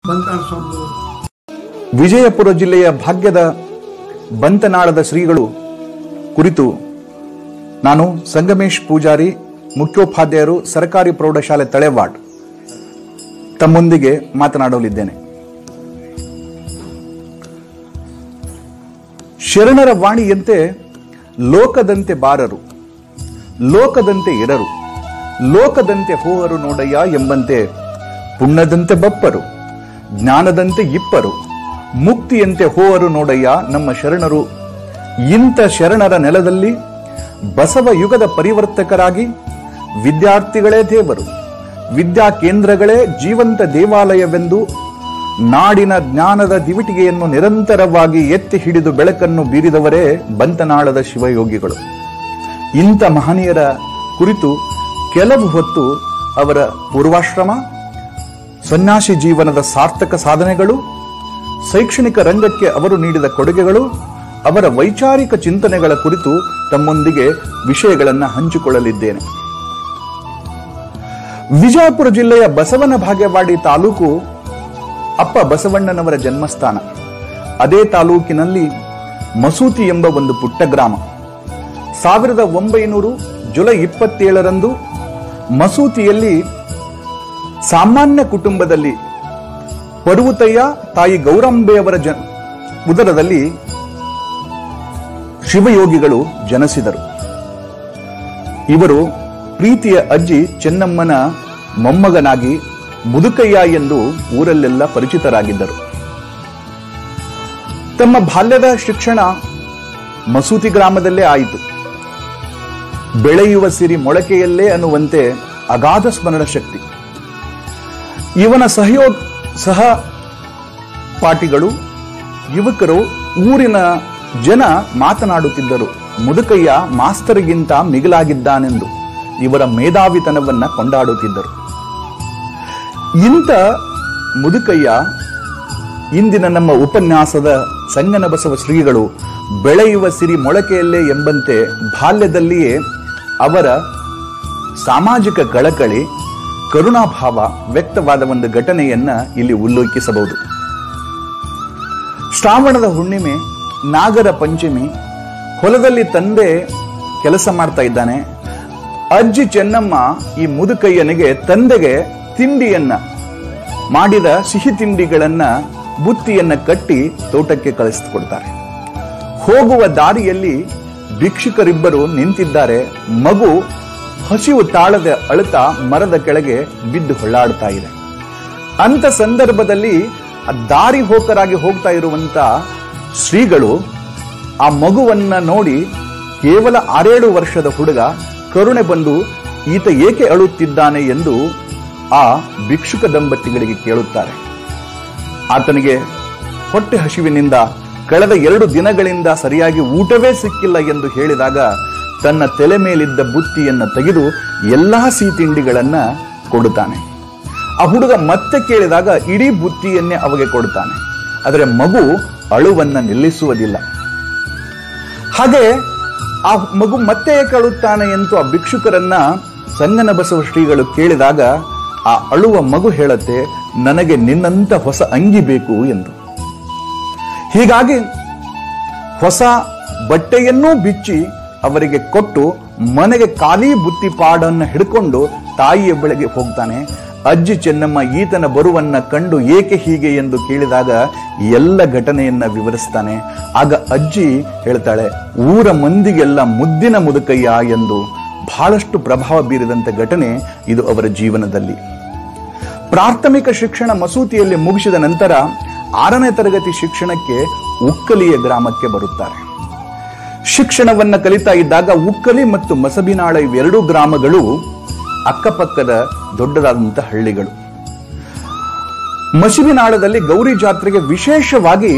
ಬಂತಾಳ ಸ್ವಾಮಿ ವಿಜಯಪುರ ಜಿಲ್ಲೆಯ ಭಾಗ್ಯದ ಬಂತನಾಳದ ಶ್ರೀಗಳು ಕುರಿತು ನಾನು ಸಂಗಮೇಶ್ ಪೂಜಾರಿ ಮುಖ್ಯೋಪಾಧ್ಯಾಯರು ಸರ್ಕಾರಿ ಪ್ರೌಢಶಾಲೆ ತಳೆವಾಡ್ ತಮ್ಮೊಂದಿಗೆ ಮಾತನಾಡಲಿದ್ದೇನೆ ಶರಣರ ವಾಣಿಯಂತೆ ಲೋಕದಂತೆ ಬಾರರು ಲೋಕದಂತೆ ಇರರು ಲೋಕದಂತೆ ಹೋಹರು ನೋಡಯ್ಯ ಎಂಬಂತೆ ಪುಣ್ಯದಂತೆ ಬಪ್ಪರು ಜ್ಞಾನದಂತೆ ಇಪ್ಪರು ಮುಕ್ತಿಯಂತೆ ಹೋವರು ನೋಡಯ್ಯ ನಮ್ಮ ಶರಣರು ಇಂಥ ಶರಣರ ನೆಲದಲ್ಲಿ ಬಸವ ಯುಗದ ಪರಿವರ್ತಕರಾಗಿ ವಿದ್ಯಾರ್ಥಿಗಳೇ ದೇವರು ವಿದ್ಯಾ ಕೇಂದ್ರಗಳೇ ಜೀವಂತ ದೇವಾಲಯವೆಂದು ನಾಡಿನ ಜ್ಞಾನದ ದಿವಿಟಿಗೆಯನ್ನು ನಿರಂತರವಾಗಿ ಎತ್ತಿ ಹಿಡಿದು ಬೆಳಕನ್ನು ಬೀರಿದವರೇ ಬಂತನಾಳದ ಶಿವಯೋಗಿಗಳು ಇಂಥ ಮಹನೀಯರ ಕುರಿತು ಕೆಲವು ಹೊತ್ತು ಅವರ ಪೂರ್ವಾಶ್ರಮ ಸನ್ಯಾಸಿ ಜೀವನದ ಸಾರ್ಥಕ ಸಾಧನೆಗಳು ಶೈಕ್ಷಣಿಕ ರಂಗಕ್ಕೆ ಅವರು ನೀಡಿದ ಕೊಡುಗೆಗಳು ಅವರ ವೈಚಾರಿಕ ಚಿಂತನೆಗಳ ಕುರಿತು ತಮ್ಮೊಂದಿಗೆ ವಿಷಯಗಳನ್ನು ಹಂಚಿಕೊಳ್ಳಲಿದ್ದೇನೆ ವಿಜಯಪುರ ಜಿಲ್ಲೆಯ ಬಸವನ ಭಾಗ್ಯವಾಡಿ ತಾಲೂಕು ಅಪ್ಪ ಬಸವಣ್ಣನವರ ಜನ್ಮಸ್ಥಾನ ಅದೇ ತಾಲೂಕಿನಲ್ಲಿ ಮಸೂತಿ ಎಂಬ ಒಂದು ಪುಟ್ಟ ಗ್ರಾಮ ಸಾವಿರದ ಒಂಬೈನೂರು ಜುಲೈ ಇಪ್ಪತ್ತೇಳರಂದು ಮಸೂತಿಯಲ್ಲಿ ಸಾಮಾನ್ಯ ಕುಟುಂಬದಲ್ಲಿ ಪರುವುತಯ್ಯ ತಾಯಿ ಗೌರಾಂಬೆಯವರ ಜ ಉದರದಲ್ಲಿ ಶಿವಯೋಗಿಗಳು ಜನಿಸಿದರು ಇವರು ಪ್ರೀತಿಯ ಅಜ್ಜಿ ಚೆನ್ನಮ್ಮನ ಮೊಮ್ಮಗನಾಗಿ ಮುದುಕಯ್ಯ ಎಂದು ಊರಲ್ಲೆಲ್ಲ ಪರಿಚಿತರಾಗಿದ್ದರು ತಮ್ಮ ಬಾಲ್ಯದ ಶಿಕ್ಷಣ ಮಸೂತಿ ಗ್ರಾಮದಲ್ಲೇ ಆಯಿತು ಬೆಳೆಯುವ ಸಿರಿ ಮೊಳಕೆಯಲ್ಲೇ ಅನ್ನುವಂತೆ ಅಗಾಧ ಸ್ಮರಣ ಶಕ್ತಿ ಇವನ ಸಹಯೋಗ ಸಹ ಪಾಠಿಗಳು ಯುವಕರು ಊರಿನ ಜನ ಮಾತನಾಡುತ್ತಿದ್ದರು ಮುದುಕಯ್ಯ ಮಾಸ್ತರಿಗಿಂತ ಮಿಗಿಲಾಗಿದ್ದಾನೆಂದು ಇವರ ಮೇಧಾವಿತನವನ್ನ ಕೊಂಡಾಡುತ್ತಿದ್ದರು ಇಂಥ ಮುದುಕಯ್ಯ ಇಂದಿನ ನಮ್ಮ ಉಪನ್ಯಾಸದ ಸಂಗನ ಬಸವ ಶ್ರೀಗಳು ಬೆಳೆಯುವ ಸಿರಿ ಮೊಳಕೆಯಲ್ಲೇ ಎಂಬಂತೆ ಬಾಲ್ಯದಲ್ಲಿಯೇ ಅವರ ಸಾಮಾಜಿಕ ಕಳಕಳಿ ಕರುಣಾಭಾವ ವ್ಯಕ್ತವಾದ ಒಂದು ಘಟನೆಯನ್ನ ಇಲ್ಲಿ ಉಲ್ಲೇಖಿಸಬಹುದು ಶ್ರಾವಣದ ಹುಣ್ಣಿಮೆ ನಾಗರ ಪಂಚಮಿ ಹೊಲದಲ್ಲಿ ತಂದೆ ಕೆಲಸ ಮಾಡ್ತಾ ಇದ್ದಾನೆ ಅಜ್ಜಿ ಚೆನ್ನಮ್ಮ ಈ ಮುದುಕಯ್ಯನಿಗೆ ತಂದೆಗೆ ತಿಂಡಿಯನ್ನ ಮಾಡಿದ ಸಿಹಿ ತಿಂಡಿಗಳನ್ನ ಬುತ್ತಿಯನ್ನ ಕಟ್ಟಿ ತೋಟಕ್ಕೆ ಕಳಿಸಿಕೊಡ್ತಾರೆ ಹೋಗುವ ದಾರಿಯಲ್ಲಿ ಭಿಕ್ಷುಕರಿಬ್ಬರು ನಿಂತಿದ್ದಾರೆ ಮಗು ಹಸಿವು ತಾಳದ ಅಳುತ್ತಾ ಮರದ ಕೆಳಗೆ ಬಿದ್ದು ಹೊಳ್ಳಾಡ್ತಾ ಇದೆ ಅಂತ ಸಂದರ್ಭದಲ್ಲಿ ಆ ದಾರಿ ಹೋಕರಾಗಿ ಹೋಗ್ತಾ ಇರುವಂತ ಶ್ರೀಗಳು ಆ ಮಗುವನ್ನ ನೋಡಿ ಕೇವಲ ಆರೇಳು ವರ್ಷದ ಹುಡುಗ ಕರುಣೆ ಬಂದು ಈತ ಏಕೆ ಅಳುತ್ತಿದ್ದಾನೆ ಎಂದು ಆ ಭಿಕ್ಷುಕ ದಂಪತಿಗಳಿಗೆ ಕೇಳುತ್ತಾರೆ ಆತನಿಗೆ ಹೊಟ್ಟೆ ಹಸಿವಿನಿಂದ ಕಳೆದ ಎರಡು ದಿನಗಳಿಂದ ಸರಿಯಾಗಿ ಊಟವೇ ಸಿಕ್ಕಿಲ್ಲ ಎಂದು ಹೇಳಿದಾಗ ತನ್ನ ತಲೆ ಮೇಲಿದ್ದ ಬುತ್ತಿಯನ್ನ ತೆಗೆದು ಎಲ್ಲಾ ಸಿಹಿ ತಿಂಡಿಗಳನ್ನ ಕೊಡುತ್ತಾನೆ ಆ ಹುಡುಗ ಮತ್ತೆ ಕೇಳಿದಾಗ ಇಡೀ ಬುತ್ತಿಯನ್ನೇ ಅಮಗೆ ಕೊಡುತ್ತಾನೆ ಆದರೆ ಮಗು ಅಳುವನ್ನ ನಿಲ್ಲಿಸುವುದಿಲ್ಲ ಹಾಗೆ ಆ ಮಗು ಮತ್ತೆ ಏಕೆ ಅಳುತ್ತಾನೆ ಎಂದು ಆ ಭಿಕ್ಷುಕರನ್ನ ಸಂಗನ ಬಸವ ಶ್ರೀಗಳು ಕೇಳಿದಾಗ ಆ ಅಳುವ ಮಗು ಹೇಳತ್ತೆ ನನಗೆ ನಿನ್ನಂತ ಹೊಸ ಅಂಗಿ ಬೇಕು ಎಂದು ಹೀಗಾಗಿ ಹೊಸ ಬಟ್ಟೆಯನ್ನೂ ಬಿಚ್ಚಿ ಅವರಿಗೆ ಕೊಟ್ಟು ಮನೆಗೆ ಖಾಲಿ ಬುತ್ತಿ ಪಾಡನ್ನ ಹಿಡ್ಕೊಂಡು ತಾಯಿಯ ಬಳಿಗೆ ಹೋಗ್ತಾನೆ ಅಜ್ಜಿ ಚೆನ್ನಮ್ಮ ಈತನ ಬರುವನ್ನ ಕಂಡು ಏಕೆ ಹೀಗೆ ಎಂದು ಕೇಳಿದಾಗ ಎಲ್ಲ ಘಟನೆಯನ್ನ ವಿವರಿಸ್ತಾನೆ ಆಗ ಅಜ್ಜಿ ಹೇಳ್ತಾಳೆ ಊರ ಮಂದಿಗೆಲ್ಲ ಮುದ್ದಿನ ಮುದುಕಯ್ಯ ಎಂದು ಬಹಳಷ್ಟು ಪ್ರಭಾವ ಬೀರಿದಂತ ಘಟನೆ ಇದು ಅವರ ಜೀವನದಲ್ಲಿ ಪ್ರಾಥಮಿಕ ಶಿಕ್ಷಣ ಮಸೂತಿಯಲ್ಲಿ ಮುಗಿಸಿದ ನಂತರ ಆರನೇ ತರಗತಿ ಶಿಕ್ಷಣಕ್ಕೆ ಉಕ್ಕಲಿಯ ಗ್ರಾಮಕ್ಕೆ ಬರುತ್ತಾರೆ ಶಿಕ್ಷಣವನ್ನ ಕಲಿತಾ ಇದ್ದಾಗ ಉಕ್ಕಲಿ ಮತ್ತು ಮಸಬಿನಾಳ ಇವೆರಡೂ ಗ್ರಾಮಗಳು ಅಕ್ಕಪಕ್ಕದ ದೊಡ್ಡದಾದಂತಹ ಹಳ್ಳಿಗಳು ಮಸಿಬಿನಾಳದಲ್ಲಿ ಗೌರಿ ಜಾತ್ರೆಗೆ ವಿಶೇಷವಾಗಿ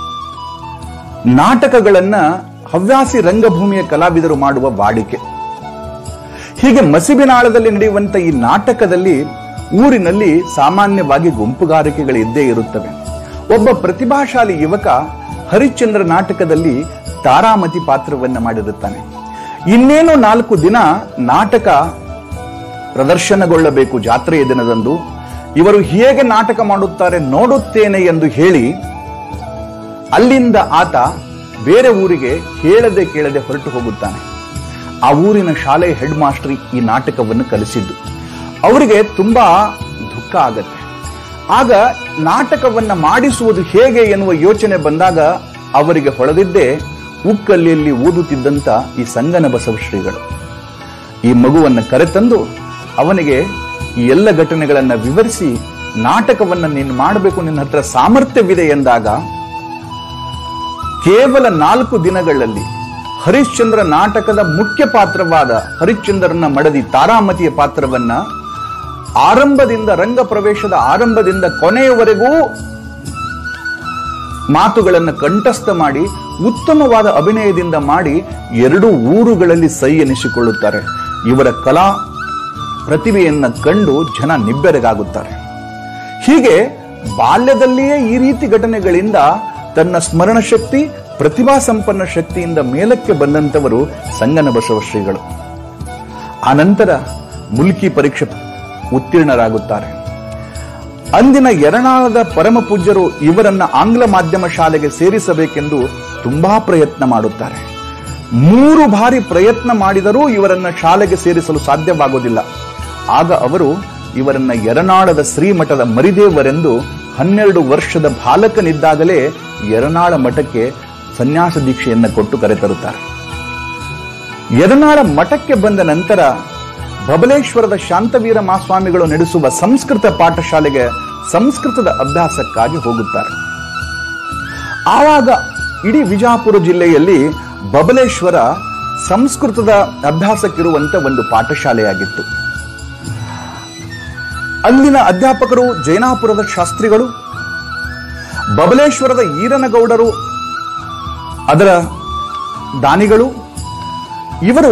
ನಾಟಕಗಳನ್ನ ಹವ್ಯಾಸಿ ರಂಗಭೂಮಿಯ ಕಲಾವಿದರು ಮಾಡುವ ವಾಡಿಕೆ ಹೀಗೆ ಮಸಿಬಿನಾಳದಲ್ಲಿ ನಡೆಯುವಂತ ಈ ನಾಟಕದಲ್ಲಿ ಊರಿನಲ್ಲಿ ಸಾಮಾನ್ಯವಾಗಿ ಗುಂಪುಗಾರಿಕೆಗಳು ಇದ್ದೇ ಇರುತ್ತವೆ ಒಬ್ಬ ಪ್ರತಿಭಾಶಾಲಿ ಯುವಕ ಹರಿಶ್ಚಂದ್ರ ನಾಟಕದಲ್ಲಿ ತಾರಾಮತಿ ಪಾತ್ರವನ್ನ ಮಾಡಿರುತ್ತಾನೆ ಇನ್ನೇನು ನಾಲ್ಕು ದಿನ ನಾಟಕ ಪ್ರದರ್ಶನಗೊಳ್ಳಬೇಕು ಜಾತ್ರೆಯ ದಿನದಂದು ಇವರು ಹೇಗೆ ನಾಟಕ ಮಾಡುತ್ತಾರೆ ನೋಡುತ್ತೇನೆ ಎಂದು ಹೇಳಿ ಅಲ್ಲಿಂದ ಆತ ಬೇರೆ ಊರಿಗೆ ಹೇಳದೆ ಕೇಳದೆ ಹೊರಟು ಹೋಗುತ್ತಾನೆ ಆ ಊರಿನ ಶಾಲೆಯ ಹೆಡ್ ಮಾಸ್ಟರ್ ಈ ನಾಟಕವನ್ನು ಕಲಿಸಿದ್ದು ಅವರಿಗೆ ತುಂಬಾ ದುಃಖ ಆಗತ್ತೆ ಆಗ ನಾಟಕವನ್ನ ಮಾಡಿಸುವುದು ಹೇಗೆ ಎನ್ನುವ ಯೋಚನೆ ಬಂದಾಗ ಅವರಿಗೆ ಹೊಳೆದಿದ್ದೇ ಉಕ್ಕಲ್ಲಿಯಲ್ಲಿ ಓದುತ್ತಿದ್ದಂತ ಈ ಸಂಗನ ಬಸವ ಶ್ರೀಗಳು ಈ ಮಗುವನ್ನ ಕರೆತಂದು ಅವನಿಗೆ ಈ ಎಲ್ಲ ಘಟನೆಗಳನ್ನ ವಿವರಿಸಿ ನಾಟಕವನ್ನ ನೀನು ಮಾಡಬೇಕು ನಿನ್ನ ಹತ್ರ ಸಾಮರ್ಥ್ಯವಿದೆ ಎಂದಾಗ ಕೇವಲ ನಾಲ್ಕು ದಿನಗಳಲ್ಲಿ ಹರಿಶ್ಚಂದ್ರ ನಾಟಕದ ಮುಖ್ಯ ಪಾತ್ರವಾದ ಹರಿಶ್ಚಂದ್ರನ ಮಡದಿ ತಾರಾಮತಿಯ ಪಾತ್ರವನ್ನ ಆರಂಭದಿಂದ ರಂಗ ಪ್ರವೇಶದ ಆರಂಭದಿಂದ ಕೊನೆಯವರೆಗೂ ಮಾತುಗಳನ್ನು ಕಂಠಸ್ಥ ಮಾಡಿ ಉತ್ತಮವಾದ ಅಭಿನಯದಿಂದ ಮಾಡಿ ಎರಡು ಊರುಗಳಲ್ಲಿ ಸೈ ಎನಿಸಿಕೊಳ್ಳುತ್ತಾರೆ ಇವರ ಕಲಾ ಪ್ರತಿಭೆಯನ್ನ ಕಂಡು ಜನ ನಿಬ್ಬೆರಗಾಗುತ್ತಾರೆ ಹೀಗೆ ಬಾಲ್ಯದಲ್ಲಿಯೇ ಈ ರೀತಿ ಘಟನೆಗಳಿಂದ ತನ್ನ ಸ್ಮರಣ ಶಕ್ತಿ ಪ್ರತಿಭಾ ಸಂಪನ್ನ ಶಕ್ತಿಯಿಂದ ಮೇಲಕ್ಕೆ ಬಂದಂತವರು ಸಂಗನ ಬಸವ ಶ್ರೀಗಳು ಆನಂತರ ಮುಲ್ಕಿ ಪರೀಕ್ಷೆ ಉತ್ತೀರ್ಣರಾಗುತ್ತಾರೆ ಅಂದಿನ ಯರಣಾಳದ ಪರಮ ಪೂಜ್ಯರು ಇವರನ್ನ ಆಂಗ್ಲ ಮಾಧ್ಯಮ ಶಾಲೆಗೆ ಸೇರಿಸಬೇಕೆಂದು ತುಂಬಾ ಪ್ರಯತ್ನ ಮಾಡುತ್ತಾರೆ ಮೂರು ಬಾರಿ ಪ್ರಯತ್ನ ಮಾಡಿದರೂ ಇವರನ್ನ ಶಾಲೆಗೆ ಸೇರಿಸಲು ಸಾಧ್ಯವಾಗುವುದಿಲ್ಲ ಆಗ ಅವರು ಇವರನ್ನ ಯರನಾಳದ ಶ್ರೀಮಠದ ಮರಿದೇವರೆಂದು ಹನ್ನೆರಡು ವರ್ಷದ ಬಾಲಕನಿದ್ದಾಗಲೇ ಯರನಾಳ ಮಠಕ್ಕೆ ಸನ್ಯಾಸ ದೀಕ್ಷೆಯನ್ನ ಕೊಟ್ಟು ಕರೆತರುತ್ತಾರೆ ಯರನಾಳ ಮಠಕ್ಕೆ ಬಂದ ನಂತರ ಬಬಲೇಶ್ವರದ ಶಾಂತವೀರ ಮಹಾಸ್ವಾಮಿಗಳು ನಡೆಸುವ ಸಂಸ್ಕೃತ ಪಾಠಶಾಲೆಗೆ ಸಂಸ್ಕೃತದ ಅಭ್ಯಾಸಕ್ಕಾಗಿ ಹೋಗುತ್ತಾರೆ ಆವಾಗ ಇಡೀ ವಿಜಾಪುರ ಜಿಲ್ಲೆಯಲ್ಲಿ ಬಬಲೇಶ್ವರ ಸಂಸ್ಕೃತದ ಅಭ್ಯಾಸಕ್ಕಿರುವಂತ ಒಂದು ಪಾಠಶಾಲೆಯಾಗಿತ್ತು ಅಲ್ಲಿನ ಅಧ್ಯಾಪಕರು ಜೈನಾಪುರದ ಶಾಸ್ತ್ರಿಗಳು ಬಬಲೇಶ್ವರದ ಈರನಗೌಡರು ಅದರ ದಾನಿಗಳು ಇವರು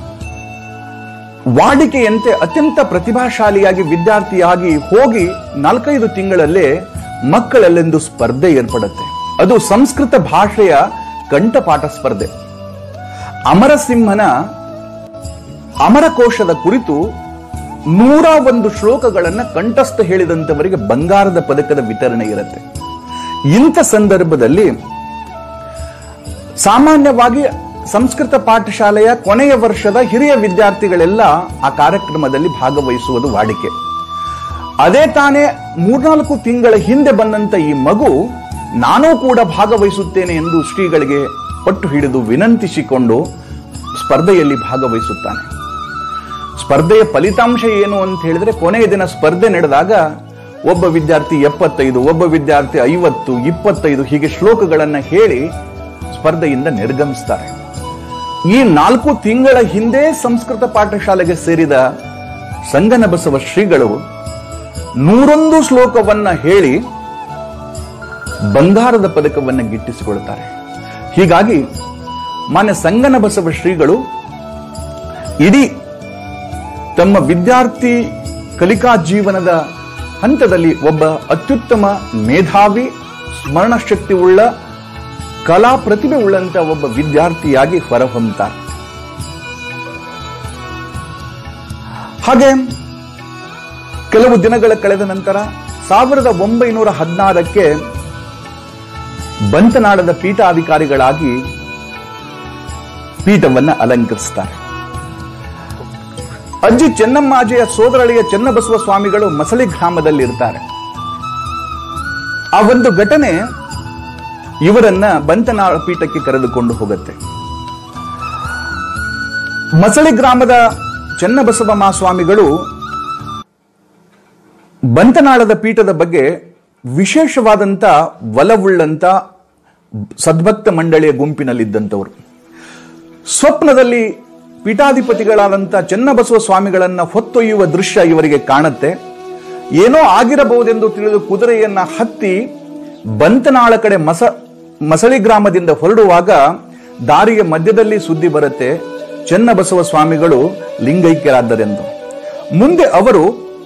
ವಾಡಿಕೆಯಂತೆ ಅತ್ಯಂತ ಪ್ರತಿಭಾಶಾಲಿಯಾಗಿ ವಿದ್ಯಾರ್ಥಿಯಾಗಿ ಹೋಗಿ ನಾಲ್ಕೈದು ತಿಂಗಳಲ್ಲೇ ಮಕ್ಕಳಲ್ಲೆಂದು ಸ್ಪರ್ಧೆ ಏರ್ಪಡುತ್ತೆ ಅದು ಸಂಸ್ಕೃತ ಭಾಷೆಯ ಕಂಠಪಾಠ ಸ್ಪರ್ಧೆ ಅಮರಸಿಂಹನ ಅಮರಕೋಶದ ಕುರಿತು ನೂರ ಒಂದು ಶ್ಲೋಕಗಳನ್ನ ಕಂಠಸ್ಥ ಹೇಳಿದಂತವರಿಗೆ ಬಂಗಾರದ ಪದಕದ ವಿತರಣೆ ಇರುತ್ತೆ ಇಂಥ ಸಂದರ್ಭದಲ್ಲಿ ಸಾಮಾನ್ಯವಾಗಿ ಸಂಸ್ಕೃತ ಪಾಠಶಾಲೆಯ ಕೊನೆಯ ವರ್ಷದ ಹಿರಿಯ ವಿದ್ಯಾರ್ಥಿಗಳೆಲ್ಲ ಆ ಕಾರ್ಯಕ್ರಮದಲ್ಲಿ ಭಾಗವಹಿಸುವುದು ವಾಡಿಕೆ ಅದೇ ತಾನೇ ಮೂರ್ನಾಲ್ಕು ತಿಂಗಳ ಹಿಂದೆ ಬಂದಂತ ಈ ಮಗು ನಾನೂ ಕೂಡ ಭಾಗವಹಿಸುತ್ತೇನೆ ಎಂದು ಶ್ರೀಗಳಿಗೆ ಪಟ್ಟು ಹಿಡಿದು ವಿನಂತಿಸಿಕೊಂಡು ಸ್ಪರ್ಧೆಯಲ್ಲಿ ಭಾಗವಹಿಸುತ್ತಾನೆ ಸ್ಪರ್ಧೆಯ ಫಲಿತಾಂಶ ಏನು ಅಂತ ಹೇಳಿದ್ರೆ ಕೊನೆಯ ದಿನ ಸ್ಪರ್ಧೆ ನಡೆದಾಗ ಒಬ್ಬ ವಿದ್ಯಾರ್ಥಿ ಎಪ್ಪತ್ತೈದು ಒಬ್ಬ ವಿದ್ಯಾರ್ಥಿ ಐವತ್ತು ಇಪ್ಪತ್ತೈದು ಹೀಗೆ ಶ್ಲೋಕಗಳನ್ನ ಹೇಳಿ ಸ್ಪರ್ಧೆಯಿಂದ ನಿರ್ಗಮಿಸ್ತಾರೆ ಈ ನಾಲ್ಕು ತಿಂಗಳ ಹಿಂದೆ ಸಂಸ್ಕೃತ ಪಾಠಶಾಲೆಗೆ ಸೇರಿದ ಸಂಗನ ಬಸವ ಶ್ರೀಗಳು ನೂರೊಂದು ಶ್ಲೋಕವನ್ನ ಹೇಳಿ ಬಂಗಾರದ ಪದಕವನ್ನು ಗಿಟ್ಟಿಸಿಕೊಳ್ತಾರೆ ಹೀಗಾಗಿ ಮಾನ್ಯ ಸಂಗನ ಬಸವ ಶ್ರೀಗಳು ಇಡೀ ತಮ್ಮ ವಿದ್ಯಾರ್ಥಿ ಕಲಿಕಾ ಜೀವನದ ಹಂತದಲ್ಲಿ ಒಬ್ಬ ಅತ್ಯುತ್ತಮ ಮೇಧಾವಿ ಸ್ಮರಣ ಶಕ್ತಿ ಉಳ್ಳ ಕಲಾ ಪ್ರತಿಭೆ ಉಳ್ಳಂತ ಒಬ್ಬ ವಿದ್ಯಾರ್ಥಿಯಾಗಿ ಹೊರಹೊಮ್ಮುತ್ತಾರೆ ಹಾಗೆ ಕೆಲವು ದಿನಗಳ ಕಳೆದ ನಂತರ ಸಾವಿರದ ಒಂಬೈನೂರ ಹದಿನಾರಕ್ಕೆ ಬಂತನಾಡದ ಪೀಠಾಧಿಕಾರಿಗಳಾಗಿ ಪೀಠವನ್ನ ಅಲಂಕರಿಸ್ತಾರೆ ಅಜ್ಜಿ ಚೆನ್ನಮ್ಮಾಜೆಯ ಸೋದರಳಿಯ ಚೆನ್ನಬಸವ ಸ್ವಾಮಿಗಳು ಮಸಳಿ ಗ್ರಾಮದಲ್ಲಿ ಇರ್ತಾರೆ ಆ ಒಂದು ಘಟನೆ ಇವರನ್ನ ಬಂತನಾಳ ಪೀಠಕ್ಕೆ ಕರೆದುಕೊಂಡು ಹೋಗುತ್ತೆ ಮಸಳಿ ಗ್ರಾಮದ ಚೆನ್ನಬಸವ ಮಹಾಸ್ವಾಮಿಗಳು ಬಂತನಾಳದ ಪೀಠದ ಬಗ್ಗೆ ವಿಶೇಷವಾದಂತ ಒಲವುಳ್ಳಂತ ಸದ್ಭಕ್ತ ಮಂಡಳಿಯ ಗುಂಪಿನಲ್ಲಿದ್ದಂಥವರು ಸ್ವಪ್ನದಲ್ಲಿ ಪೀಠಾಧಿಪತಿಗಳಾದಂಥ ಚೆನ್ನಬಸವ ಸ್ವಾಮಿಗಳನ್ನ ಹೊತ್ತೊಯ್ಯುವ ದೃಶ್ಯ ಇವರಿಗೆ ಕಾಣುತ್ತೆ ಏನೋ ಆಗಿರಬಹುದೆಂದು ತಿಳಿದು ಕುದುರೆಯನ್ನ ಹತ್ತಿ ಬಂತನಾಳ ಕಡೆ ಮಸ ಮಸಳಿ ಗ್ರಾಮದಿಂದ ಹೊರಡುವಾಗ ದಾರಿಯ ಮಧ್ಯದಲ್ಲಿ ಸುದ್ದಿ ಬರುತ್ತೆ ಚೆನ್ನಬಸವ ಸ್ವಾಮಿಗಳು ಲಿಂಗೈಕ್ಯರಾದ್ದರೆಂದು ಮುಂದೆ ಅವರು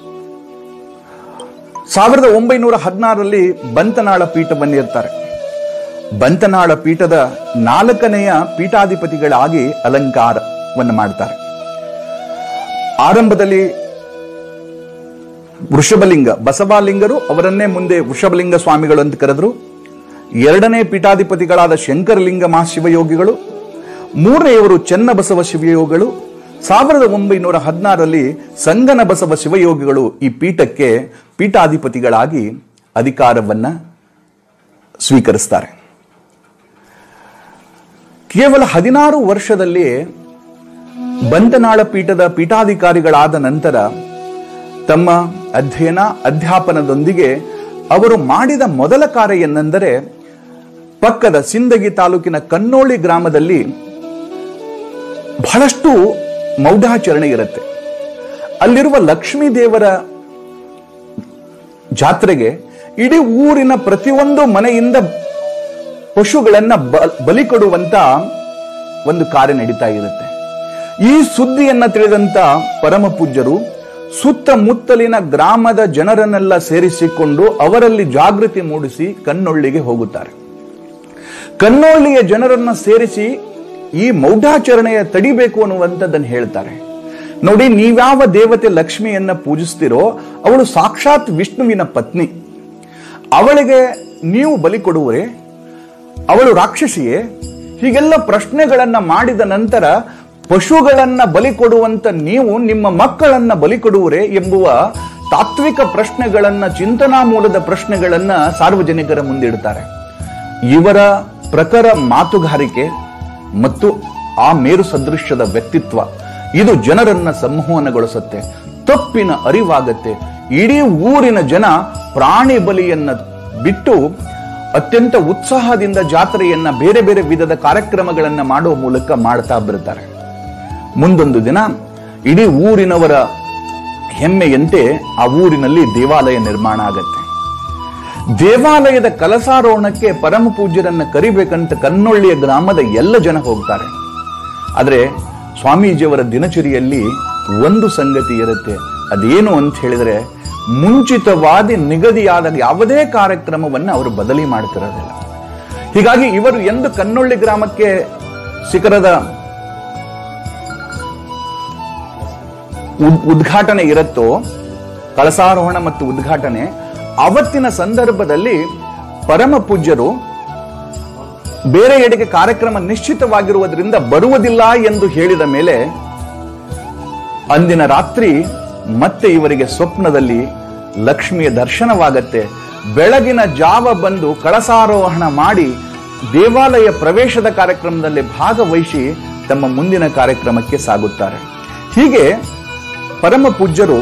ಸಾವಿರದ ಒಂಬೈನೂರ ಹದಿನಾರರಲ್ಲಿ ಬಂತನಾಳ ಪೀಠವನ್ನಿರ್ತಾರೆ ಬಂತನಾಳ ಪೀಠದ ನಾಲ್ಕನೆಯ ಪೀಠಾಧಿಪತಿಗಳಾಗಿ ಅಲಂಕಾರವನ್ನು ಮಾಡ್ತಾರೆ ಆರಂಭದಲ್ಲಿ ವೃಷಭಲಿಂಗ ಬಸವಲಿಂಗರು ಅವರನ್ನೇ ಮುಂದೆ ವೃಷಭಲಿಂಗ ಸ್ವಾಮಿಗಳು ಅಂತ ಕರೆದ್ರು ಎರಡನೇ ಪೀಠಾಧಿಪತಿಗಳಾದ ಶಂಕರಲಿಂಗ ಮಹಾಶಿವಯೋಗಿಗಳು ಮೂರನೆಯವರು ಚೆನ್ನಬಸವ ಶಿವಯೋಗಿಗಳು ಸಾವಿರದ ಒಂಬೈನೂರ ಹದಿನಾರರಲ್ಲಿ ಸಂಗನ ಬಸವ ಶಿವಯೋಗಿಗಳು ಈ ಪೀಠಕ್ಕೆ ಪೀಠಾಧಿಪತಿಗಳಾಗಿ ಅಧಿಕಾರವನ್ನ ಸ್ವೀಕರಿಸ್ತಾರೆ ಕೇವಲ ಹದಿನಾರು ವರ್ಷದಲ್ಲಿ ಬಂತನಾಳ ಪೀಠದ ಪೀಠಾಧಿಕಾರಿಗಳಾದ ನಂತರ ತಮ್ಮ ಅಧ್ಯಯನ ಅಧ್ಯಾಪನದೊಂದಿಗೆ ಅವರು ಮಾಡಿದ ಮೊದಲ ಕಾರ್ಯ ಎನ್ನೆಂದರೆ ಪಕ್ಕದ ಸಿಂದಗಿ ತಾಲೂಕಿನ ಕನ್ನೋಳಿ ಗ್ರಾಮದಲ್ಲಿ ಬಹಳಷ್ಟು ಮೌಢಾಚರಣೆ ಇರುತ್ತೆ ಅಲ್ಲಿರುವ ಲಕ್ಷ್ಮೀ ದೇವರ ಜಾತ್ರೆಗೆ ಇಡೀ ಊರಿನ ಪ್ರತಿಯೊಂದು ಮನೆಯಿಂದ ಪಶುಗಳನ್ನ ಬ- ಬಲಿ ಕೊಡುವಂತ ಒಂದು ಕಾರ್ಯ ನಡೀತಾ ಇರುತ್ತೆ ಈ ಸುದ್ದಿಯನ್ನ ತಿಳಿದಂತ ಪರಮ ಪೂಜ್ಯರು ಸುತ್ತಮುತ್ತಲಿನ ಗ್ರಾಮದ ಜನರನ್ನೆಲ್ಲ ಸೇರಿಸಿಕೊಂಡು ಅವರಲ್ಲಿ ಜಾಗೃತಿ ಮೂಡಿಸಿ ಕನ್ನೊಳ್ಳಿಗೆ ಹೋಗುತ್ತಾರೆ ಕನ್ನೋಳಿಯ ಜನರನ್ನ ಸೇರಿಸಿ ಈ ಮೌಢಾಚರಣೆಯ ತಡಿಬೇಕು ಅನ್ನುವಂಥದ್ದನ್ನು ಹೇಳ್ತಾರೆ ನೋಡಿ ನೀವ್ಯಾವ ದೇವತೆ ಲಕ್ಷ್ಮಿಯನ್ನ ಪೂಜಿಸ್ತಿರೋ ಅವಳು ಸಾಕ್ಷಾತ್ ವಿಷ್ಣುವಿನ ಪತ್ನಿ ಅವಳಿಗೆ ನೀವು ಬಲಿ ಕೊಡುವರೆ ಅವಳು ರಾಕ್ಷಸಿಯೇ ಹೀಗೆಲ್ಲ ಪ್ರಶ್ನೆಗಳನ್ನ ಮಾಡಿದ ನಂತರ ಪಶುಗಳನ್ನ ಬಲಿ ಕೊಡುವಂತ ನೀವು ನಿಮ್ಮ ಮಕ್ಕಳನ್ನ ಬಲಿ ಕೊಡುವರೆ ಎಂಬುವ ತಾತ್ವಿಕ ಪ್ರಶ್ನೆಗಳನ್ನ ಚಿಂತನಾ ಮೂಲದ ಪ್ರಶ್ನೆಗಳನ್ನ ಸಾರ್ವಜನಿಕರ ಮುಂದಿಡ್ತಾರೆ ಇವರ ಪ್ರಖರ ಮಾತುಗಾರಿಕೆ ಮತ್ತು ಆ ಮೇರು ಸದೃಶ್ಯದ ವ್ಯಕ್ತಿತ್ವ ಇದು ಜನರನ್ನ ಸಂಮೋಹನಗೊಳಿಸುತ್ತೆ ತಪ್ಪಿನ ಅರಿವಾಗತ್ತೆ ಇಡೀ ಊರಿನ ಜನ ಪ್ರಾಣಿ ಬಲಿಯನ್ನ ಬಿಟ್ಟು ಅತ್ಯಂತ ಉತ್ಸಾಹದಿಂದ ಜಾತ್ರೆಯನ್ನ ಬೇರೆ ಬೇರೆ ವಿಧದ ಕಾರ್ಯಕ್ರಮಗಳನ್ನ ಮಾಡುವ ಮೂಲಕ ಮಾಡ್ತಾ ಬರ್ತಾರೆ ಮುಂದೊಂದು ದಿನ ಇಡೀ ಊರಿನವರ ಹೆಮ್ಮೆಯಂತೆ ಆ ಊರಿನಲ್ಲಿ ದೇವಾಲಯ ನಿರ್ಮಾಣ ಆಗತ್ತೆ ದೇವಾಲಯದ ಕಲಸಾರೋಹಣಕ್ಕೆ ಪರಮ ಪೂಜ್ಯರನ್ನ ಕರಿಬೇಕಂತ ಕನ್ನೊಳ್ಳಿಯ ಗ್ರಾಮದ ಎಲ್ಲ ಜನ ಹೋಗ್ತಾರೆ ಆದ್ರೆ ಸ್ವಾಮೀಜಿಯವರ ದಿನಚರಿಯಲ್ಲಿ ಒಂದು ಸಂಗತಿ ಇರುತ್ತೆ ಅದೇನು ಅಂತ ಹೇಳಿದ್ರೆ ಮುಂಚಿತವಾದಿ ನಿಗದಿಯಾದ ಯಾವುದೇ ಕಾರ್ಯಕ್ರಮವನ್ನ ಅವರು ಬದಲಿ ಮಾಡ್ತಿರೋದಿಲ್ಲ ಹೀಗಾಗಿ ಇವರು ಎಂದು ಕನ್ನೊಳ್ಳಿ ಗ್ರಾಮಕ್ಕೆ ಶಿಖರದ ಉದ್- ಉದ್ಘಾಟನೆ ಇರುತ್ತೋ ಕಳಸಾರೋಹಣ ಮತ್ತು ಉದ್ಘಾಟನೆ ಅವತ್ತಿನ ಸಂದರ್ಭದಲ್ಲಿ ಪರಮ ಪೂಜ್ಯರು ಬೇರೆ ಎಡೆಗೆ ಕಾರ್ಯಕ್ರಮ ನಿಶ್ಚಿತವಾಗಿರುವುದರಿಂದ ಬರುವುದಿಲ್ಲ ಎಂದು ಹೇಳಿದ ಮೇಲೆ ಅಂದಿನ ರಾತ್ರಿ ಮತ್ತೆ ಇವರಿಗೆ ಸ್ವಪ್ನದಲ್ಲಿ ಲಕ್ಷ್ಮಿಯ ದರ್ಶನವಾಗತ್ತೆ ಬೆಳಗಿನ ಜಾವ ಬಂದು ಕಳಸಾರೋಹಣ ಮಾಡಿ ದೇವಾಲಯ ಪ್ರವೇಶದ ಕಾರ್ಯಕ್ರಮದಲ್ಲಿ ಭಾಗವಹಿಸಿ ತಮ್ಮ ಮುಂದಿನ ಕಾರ್ಯಕ್ರಮಕ್ಕೆ ಸಾಗುತ್ತಾರೆ ಹೀಗೆ ಪರಮ ಪೂಜ್ಯರು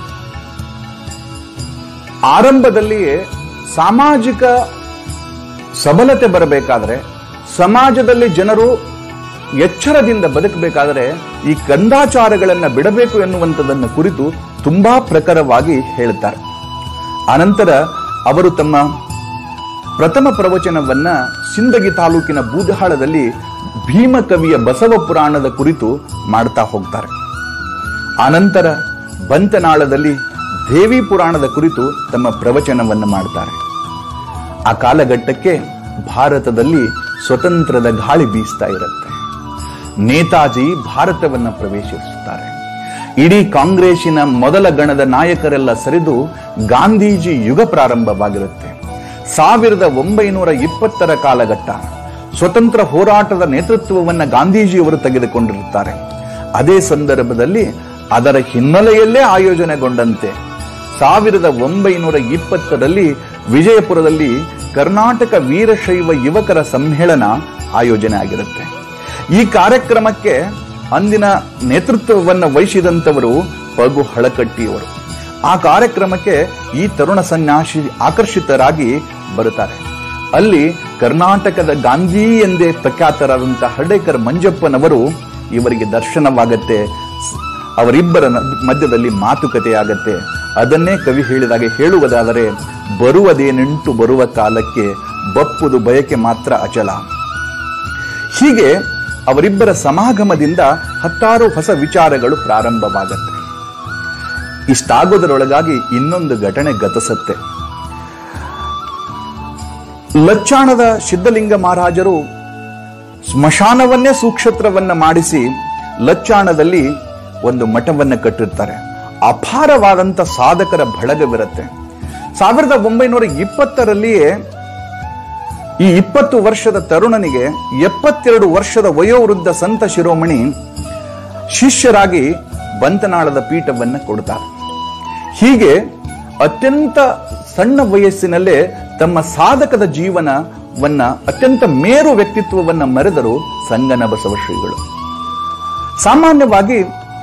ಆರಂಭದಲ್ಲಿಯೇ ಸಾಮಾಜಿಕ ಸಬಲತೆ ಬರಬೇಕಾದ್ರೆ ಸಮಾಜದಲ್ಲಿ ಜನರು ಎಚ್ಚರದಿಂದ ಬದುಕಬೇಕಾದರೆ ಈ ಕಂದಾಚಾರಗಳನ್ನ ಬಿಡಬೇಕು ಎನ್ನುವಂಥದ್ದನ್ನು ಕುರಿತು ತುಂಬಾ ಪ್ರಖರವಾಗಿ ಹೇಳ್ತಾರೆ ಅನಂತರ ಅವರು ತಮ್ಮ ಪ್ರಥಮ ಪ್ರವಚನವನ್ನ ಸಿಂದಗಿ ತಾಲೂಕಿನ ಬೂದಹಾಳದಲ್ಲಿ ಭೀಮಕವಿಯ ಬಸವ ಪುರಾಣದ ಕುರಿತು ಮಾಡ್ತಾ ಹೋಗ್ತಾರೆ ಆನಂತರ ಬಂತನಾಳದಲ್ಲಿ ದೇವಿ ಪುರಾಣದ ಕುರಿತು ತಮ್ಮ ಪ್ರವಚನವನ್ನು ಮಾಡ್ತಾರೆ ಆ ಕಾಲಘಟ್ಟಕ್ಕೆ ಭಾರತದಲ್ಲಿ ಸ್ವತಂತ್ರದ ಗಾಳಿ ಬೀಸ್ತಾ ಇರುತ್ತೆ ನೇತಾಜಿ ಭಾರತವನ್ನ ಪ್ರವೇಶಿಸುತ್ತಾರೆ ಇಡೀ ಕಾಂಗ್ರೆಸ್ಸಿನ ಮೊದಲ ಗಣದ ನಾಯಕರೆಲ್ಲ ಸರಿದು ಗಾಂಧೀಜಿ ಯುಗ ಪ್ರಾರಂಭವಾಗಿರುತ್ತೆ ಸಾವಿರದ ಒಂಬೈನೂರ ಇಪ್ಪತ್ತರ ಕಾಲಘಟ್ಟ ಸ್ವತಂತ್ರ ಹೋರಾಟದ ನೇತೃತ್ವವನ್ನ ಗಾಂಧೀಜಿಯವರು ತೆಗೆದುಕೊಂಡಿರುತ್ತಾರೆ ಅದೇ ಸಂದರ್ಭದಲ್ಲಿ ಅದರ ಹಿನ್ನೆಲೆಯಲ್ಲೇ ಆಯೋಜನೆಗೊಂಡಂತೆ ಸಾವಿರದ ಒಂಬೈನೂರ ಇಪ್ಪತ್ತರಲ್ಲಿ ವಿಜಯಪುರದಲ್ಲಿ ಕರ್ನಾಟಕ ವೀರಶೈವ ಯುವಕರ ಸಮ್ಮೇಳನ ಆಯೋಜನೆ ಆಗಿರುತ್ತೆ ಈ ಕಾರ್ಯಕ್ರಮಕ್ಕೆ ಅಂದಿನ ನೇತೃತ್ವವನ್ನು ವಹಿಸಿದಂತವರು ಪಗು ಹಳಕಟ್ಟಿಯವರು ಆ ಕಾರ್ಯಕ್ರಮಕ್ಕೆ ಈ ತರುಣ ಸನ್ಯಾಸಿ ಆಕರ್ಷಿತರಾಗಿ ಬರುತ್ತಾರೆ ಅಲ್ಲಿ ಕರ್ನಾಟಕದ ಗಾಂಧಿ ಎಂದೇ ಪ್ರಖ್ಯಾತರಾದಂತಹ ಹರ್ಡೇಕರ್ ಮಂಜಪ್ಪನವರು ಇವರಿಗೆ ದರ್ಶನವಾಗತ್ತೆ ಸ್- ಅವರಿಬ್ಬರ ನ- ಮಧ್ಯದಲ್ಲಿ ಮಾತುಕತೆ ಆಗತ್ತೆ ಅದನ್ನೇ ಕವಿ ಹೇಳಿದಾಗೆ ಹೇಳುವುದಾದರೆ ಬರುವುದೇನೆಂಟು ಬರುವ ಕಾಲಕ್ಕೆ ಬಪ್ಪುದು ಬಯಕೆ ಮಾತ್ರ ಅಚಲ ಹೀಗೆ ಅವರಿಬ್ಬರ ಸಮಾಗಮದಿಂದ ಹತ್ತಾರು ಹೊಸ ವಿಚಾರಗಳು ಪ್ರಾರಂಭವಾಗತ್ತೆ ಇಷ್ಟಾಗೋದರೊಳಗಾಗಿ ಇನ್ನೊಂದು ಘಟನೆ ಗತಿಸತ್ತೆ ಲಚ್ಚಾಣದ ಸಿದ್ಧಲಿಂಗ ಮಹಾರಾಜರು ಸ್ಮಶಾನವನ್ನೇ ಸೂಕ್ಷತ್ರವನ್ನ ಮಾಡಿಸಿ ಲಚ್ಚಾಣದಲ್ಲಿ ಒಂದು ಮಠವನ್ನ ಕಟ್ಟಿರ್ತಾರೆ ಅಪಾರವಾದಂಥ ಸಾಧಕರ ಬಳಗವಿರುತ್ತೆ ಸಾವಿರದ ಒಂಬೈನೂರ ಇಪ್ಪತ್ತರಲ್ಲಿಯೇ ಈ ಇಪ್ಪತ್ತು ವರ್ಷದ ತರುಣನಿಗೆ ಎಪ್ಪತ್ತೆರಡು ವರ್ಷದ ವಯೋವೃದ್ಧ ಸಂತ ಶಿರೋಮಣಿ ಶಿಷ್ಯರಾಗಿ ಬಂತನಾಳದ ಪೀಠವನ್ನು ಕೊಡ್ತಾರೆ ಹೀಗೆ ಅತ್ಯಂತ ಸಣ್ಣ ವಯಸ್ಸಿನಲ್ಲೇ ತಮ್ಮ ಸಾಧಕದ ಜೀವನವನ್ನ ಅತ್ಯಂತ ಮೇರು ವ್ಯಕ್ತಿತ್ವವನ್ನ ಮೆರೆದರು ಸಂಗನ ಬಸವ ಶ್ರೀಗಳು ಸಾಮಾನ್ಯವಾಗಿ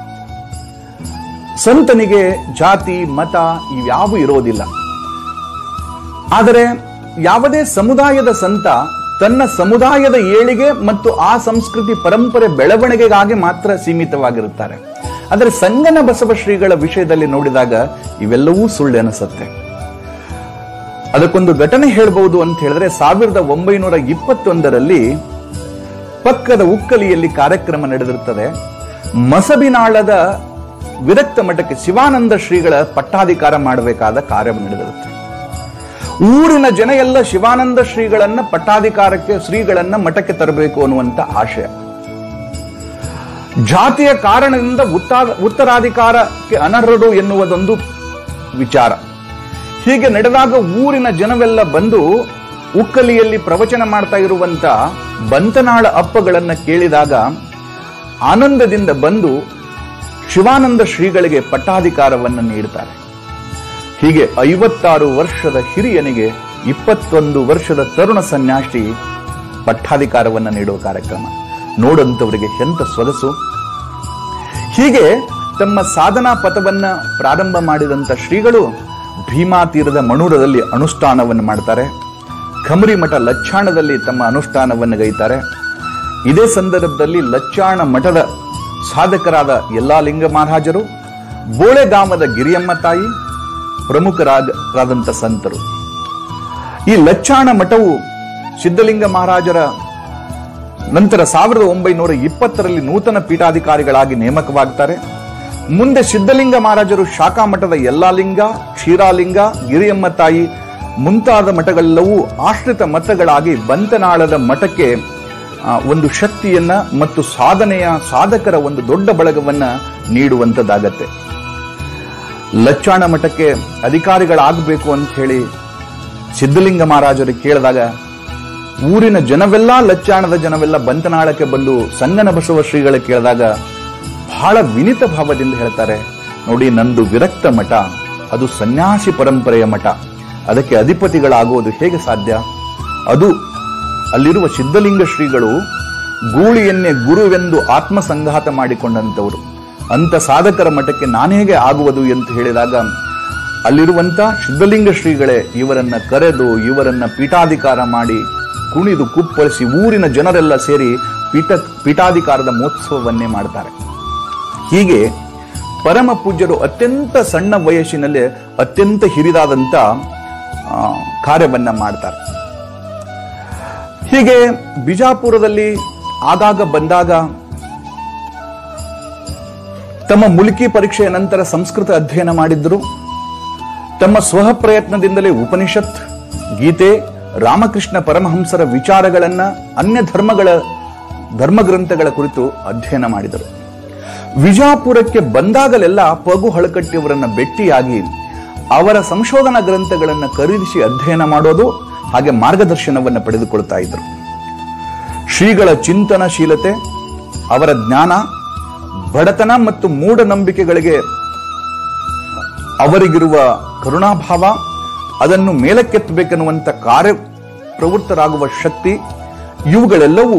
ಸಂತನಿಗೆ ಜಾತಿ ಮತ ಇವ್ಯಾವು ಇರೋದಿಲ್ಲ ಆದರೆ ಯಾವುದೇ ಸಮುದಾಯದ ಸಂತ ತನ್ನ ಸಮುದಾಯದ ಏಳಿಗೆ ಮತ್ತು ಆ ಸಂಸ್ಕೃತಿ ಪರಂಪರೆ ಬೆಳವಣಿಗೆಗಾಗಿ ಮಾತ್ರ ಸೀಮಿತವಾಗಿರುತ್ತಾರೆ ಆದರೆ ಸಂಗನ ಬಸವ ಶ್ರೀಗಳ ವಿಷಯದಲ್ಲಿ ನೋಡಿದಾಗ ಇವೆಲ್ಲವೂ ಸುಳ್ಳೆನಿಸುತ್ತೆ ಅದಕ್ಕೊಂದು ಘಟನೆ ಹೇಳ್ಬಹುದು ಅಂತ ಹೇಳಿದ್ರೆ ಸಾವಿರದ ಒಂಬೈನೂರ ಇಪ್ಪತ್ತೊಂದರಲ್ಲಿ ಪಕ್ಕದ ಉಕ್ಕಲಿಯಲ್ಲಿ ಕಾರ್ಯಕ್ರಮ ನಡೆದಿರುತ್ತದೆ ಮಸಬಿನಾಳದ ವಿರಕ್ತ ಮಠಕ್ಕೆ ಶಿವಾನಂದ ಶ್ರೀಗಳ ಪಟ್ಟಾಧಿಕಾರ ಮಾಡಬೇಕಾದ ಕಾರ್ಯ ನಡೆದಿರುತ್ತೆ ಊರಿನ ಜನ ಎಲ್ಲ ಶಿವಾನಂದ ಶ್ರೀಗಳನ್ನ ಪಟ್ಟಾಧಿಕಾರಕ್ಕೆ ಶ್ರೀಗಳನ್ನ ಮಠಕ್ಕೆ ತರಬೇಕು ಅನ್ನುವಂತ ಆಶಯ ಜಾತಿಯ ಕಾರಣದಿಂದ ಉತ್ತಾ- ಉತ್ತರಾಧಿಕಾರಕ್ಕೆ ಅನರ್ಹರು ಎನ್ನುವುದೊಂದು ವಿಚಾರ ಹೀಗೆ ನಡೆದಾಗ ಊರಿನ ಜನವೆಲ್ಲ ಬಂದು ಉಕ್ಕಲಿಯಲ್ಲಿ ಪ್ರವಚನ ಮಾಡ್ತಾ ಇರುವಂತ ಬಂತನಾಳ ಅಪ್ಪಗಳನ್ನ ಕೇಳಿದಾಗ ಆನಂದದಿಂದ ಬಂದು ಶಿವಾನಂದ ಶ್ರೀಗಳಿಗೆ ಪಟ್ಟಾಧಿಕಾರವನ್ನು ನೀಡುತ್ತಾರೆ ಹೀಗೆ ಐವತ್ತಾರು ವರ್ಷದ ಹಿರಿಯನಿಗೆ ಇಪ್ಪತ್ತೊಂದು ವರ್ಷದ ತರುಣ ಸನ್ಯಾಸಿ ಪಟ್ಟಾಧಿಕಾರವನ್ನು ನೀಡುವ ಕಾರ್ಯಕ್ರಮ ನೋಡಂತವರಿಗೆ ಎಂತ ಸೊಗಸು ಹೀಗೆ ತಮ್ಮ ಸಾಧನಾ ಪಥವನ್ನ ಪ್ರಾರಂಭ ಮಾಡಿದಂತ ಶ್ರೀಗಳು ಭೀಮಾ ತೀರದ ಮಣೂರದಲ್ಲಿ ಅನುಷ್ಠಾನವನ್ನು ಮಾಡ್ತಾರೆ ಖಮರಿ ಮಠ ಲಚ್ಚಾಣದಲ್ಲಿ ತಮ್ಮ ಅನುಷ್ಠಾನವನ್ನು ಗೈತಾರೆ ಇದೇ ಸಂದರ್ಭದಲ್ಲಿ ಲಚ್ಚಾಣ ಮಠದ ಸಾಧಕರಾದ ಲಿಂಗ ಮಹಾರಾಜರು ಬೋಳೆಗಾಮದ ಗಿರಿಯಮ್ಮ ತಾಯಿ ಪ್ರಮುಖರಾದಂಥ ಸಂತರು ಈ ಲಚ್ಚಾಣ ಮಠವು ಸಿದ್ಧಲಿಂಗ ಮಹಾರಾಜರ ನಂತರ ಸಾವಿರದ ಒಂಬೈನೂರ ಇಪ್ಪತ್ತರಲ್ಲಿ ನೂತನ ಪೀಠಾಧಿಕಾರಿಗಳಾಗಿ ನೇಮಕವಾಗ್ತಾರೆ ಮುಂದೆ ಸಿದ್ಧಲಿಂಗ ಮಹಾರಾಜರು ಶಾಖಾ ಮಠದ ಯಲ್ಲಾಲಿಂಗ ಕ್ಷೀರಾಲಿಂಗ ಗಿರಿಯಮ್ಮ ತಾಯಿ ಮುಂತಾದ ಮಠಗಳೆಲ್ಲವೂ ಆಶ್ರಿತ ಮಠಗಳಾಗಿ ಬಂತನಾಳದ ಮಠಕ್ಕೆ ಆ, ಒಂದು ಶಕ್ತಿಯನ್ನ ಮತ್ತು ಸಾಧನೆಯ ಸಾಧಕರ ಒಂದು ದೊಡ್ಡ ಬಳಗವನ್ನ ನೀಡುವಂತದ್ದಾಗತ್ತೆ ಲಚ್ಚಾಣ ಮಠಕ್ಕೆ ಅಧಿಕಾರಿಗಳಾಗಬೇಕು ಅಂತ ಹೇಳಿ ಸಿದ್ಧಲಿಂಗ ಮಹಾರಾಜರು ಕೇಳಿದಾಗ ಊರಿನ ಜನವೆಲ್ಲ ಲಚ್ಚಾಣದ ಜನವೆಲ್ಲ ಬಂತನಾಳಕ್ಕೆ ಬಂದು ಸಂಗನ ಬಸವ ಶ್ರೀಗಳ ಕೇಳಿದಾಗ ಬಹಳ ವಿನಿತ ಭಾವದಿಂದ ಹೇಳ್ತಾರೆ ನೋಡಿ ನಂದು ವಿರಕ್ತ ಮಠ ಅದು ಸನ್ಯಾಸಿ ಪರಂಪರೆಯ ಮಠ ಅದಕ್ಕೆ ಅಧಿಪತಿಗಳಾಗುವುದು ಹೇಗೆ ಸಾಧ್ಯ ಅದು ಅಲ್ಲಿರುವ ಸಿದ್ಧಲಿಂಗ ಶ್ರೀಗಳು ಗೂಳಿಯನ್ನೇ ಗುರುವೆಂದು ಆತ್ಮಸಂಘಾತ ಮಾಡಿಕೊಂಡಂತವರು ಅಂತ ಸಾಧಕರ ಮಠಕ್ಕೆ ನಾನೇಗೆ ಆಗುವುದು ಎಂದು ಹೇಳಿದಾಗ ಅಲ್ಲಿರುವಂತ ಸಿದ್ಧಲಿಂಗ ಶ್ರೀಗಳೇ ಇವರನ್ನ ಕರೆದು ಇವರನ್ನ ಪೀಠಾಧಿಕಾರ ಮಾಡಿ ಕುಣಿದು ಕುಪ್ಪಳಿಸಿ ಊರಿನ ಜನರೆಲ್ಲ ಸೇರಿ ಪೀಠ ಪೀಠಾಧಿಕಾರದ ಮಹೋತ್ಸವವನ್ನೇ ಮಾಡ್ತಾರೆ ಹೀಗೆ ಪರಮ ಪೂಜ್ಯರು ಅತ್ಯಂತ ಸಣ್ಣ ವಯಸ್ಸಿನಲ್ಲೇ ಅತ್ಯಂತ ಹಿರಿದಾದಂತ ಆ, ಕಾರ್ಯವನ್ನ ಮಾಡ್ತಾರೆ ಹೀಗೆ ಬಿಜಾಪುರದಲ್ಲಿ ಆಗಾಗ ಬಂದಾಗ ತಮ್ಮ ಮುಲ್ಕಿ ಪರೀಕ್ಷೆಯ ನಂತರ ಸಂಸ್ಕೃತ ಅಧ್ಯಯನ ಮಾಡಿದ್ರು ತಮ್ಮ ಸ್ವಹ ಪ್ರಯತ್ನದಿಂದಲೇ ಉಪನಿಷತ್ ಗೀತೆ ರಾಮಕೃಷ್ಣ ಪರಮಹಂಸರ ವಿಚಾರಗಳನ್ನ ಅನ್ಯ ಧರ್ಮಗಳ ಧರ್ಮಗ್ರಂಥಗಳ ಕುರಿತು ಅಧ್ಯಯನ ಮಾಡಿದರು ವಿಜಾಪುರಕ್ಕೆ ಬಂದಾಗಲೆಲ್ಲ ಪಗು ಹಳಕಟ್ಟಿಯವರನ್ನ ಭೇಟಿಯಾಗಿ ಅವರ ಸಂಶೋಧನಾ ಗ್ರಂಥಗಳನ್ನು ಖರೀದಿಸಿ ಅಧ್ಯಯನ ಮಾಡೋದು ಹಾಗೆ ಮಾರ್ಗದರ್ಶನವನ್ನು ಪಡೆದುಕೊಳ್ತಾ ಇದ್ರು ಶ್ರೀಗಳ ಚಿಂತನಶೀಲತೆ ಅವರ ಜ್ಞಾನ ಬಡತನ ಮತ್ತು ಮೂಢನಂಬಿಕೆಗಳಿಗೆ ಅವರಿಗಿರುವ ಕರುಣಾಭಾವ ಅದನ್ನು ಮೇಲಕ್ಕೆತ್ತಬೇಕೆನ್ನುವಂತ ಕಾರ್ಯ ಪ್ರವೃತ್ತರಾಗುವ ಶಕ್ತಿ ಇವುಗಳೆಲ್ಲವೂ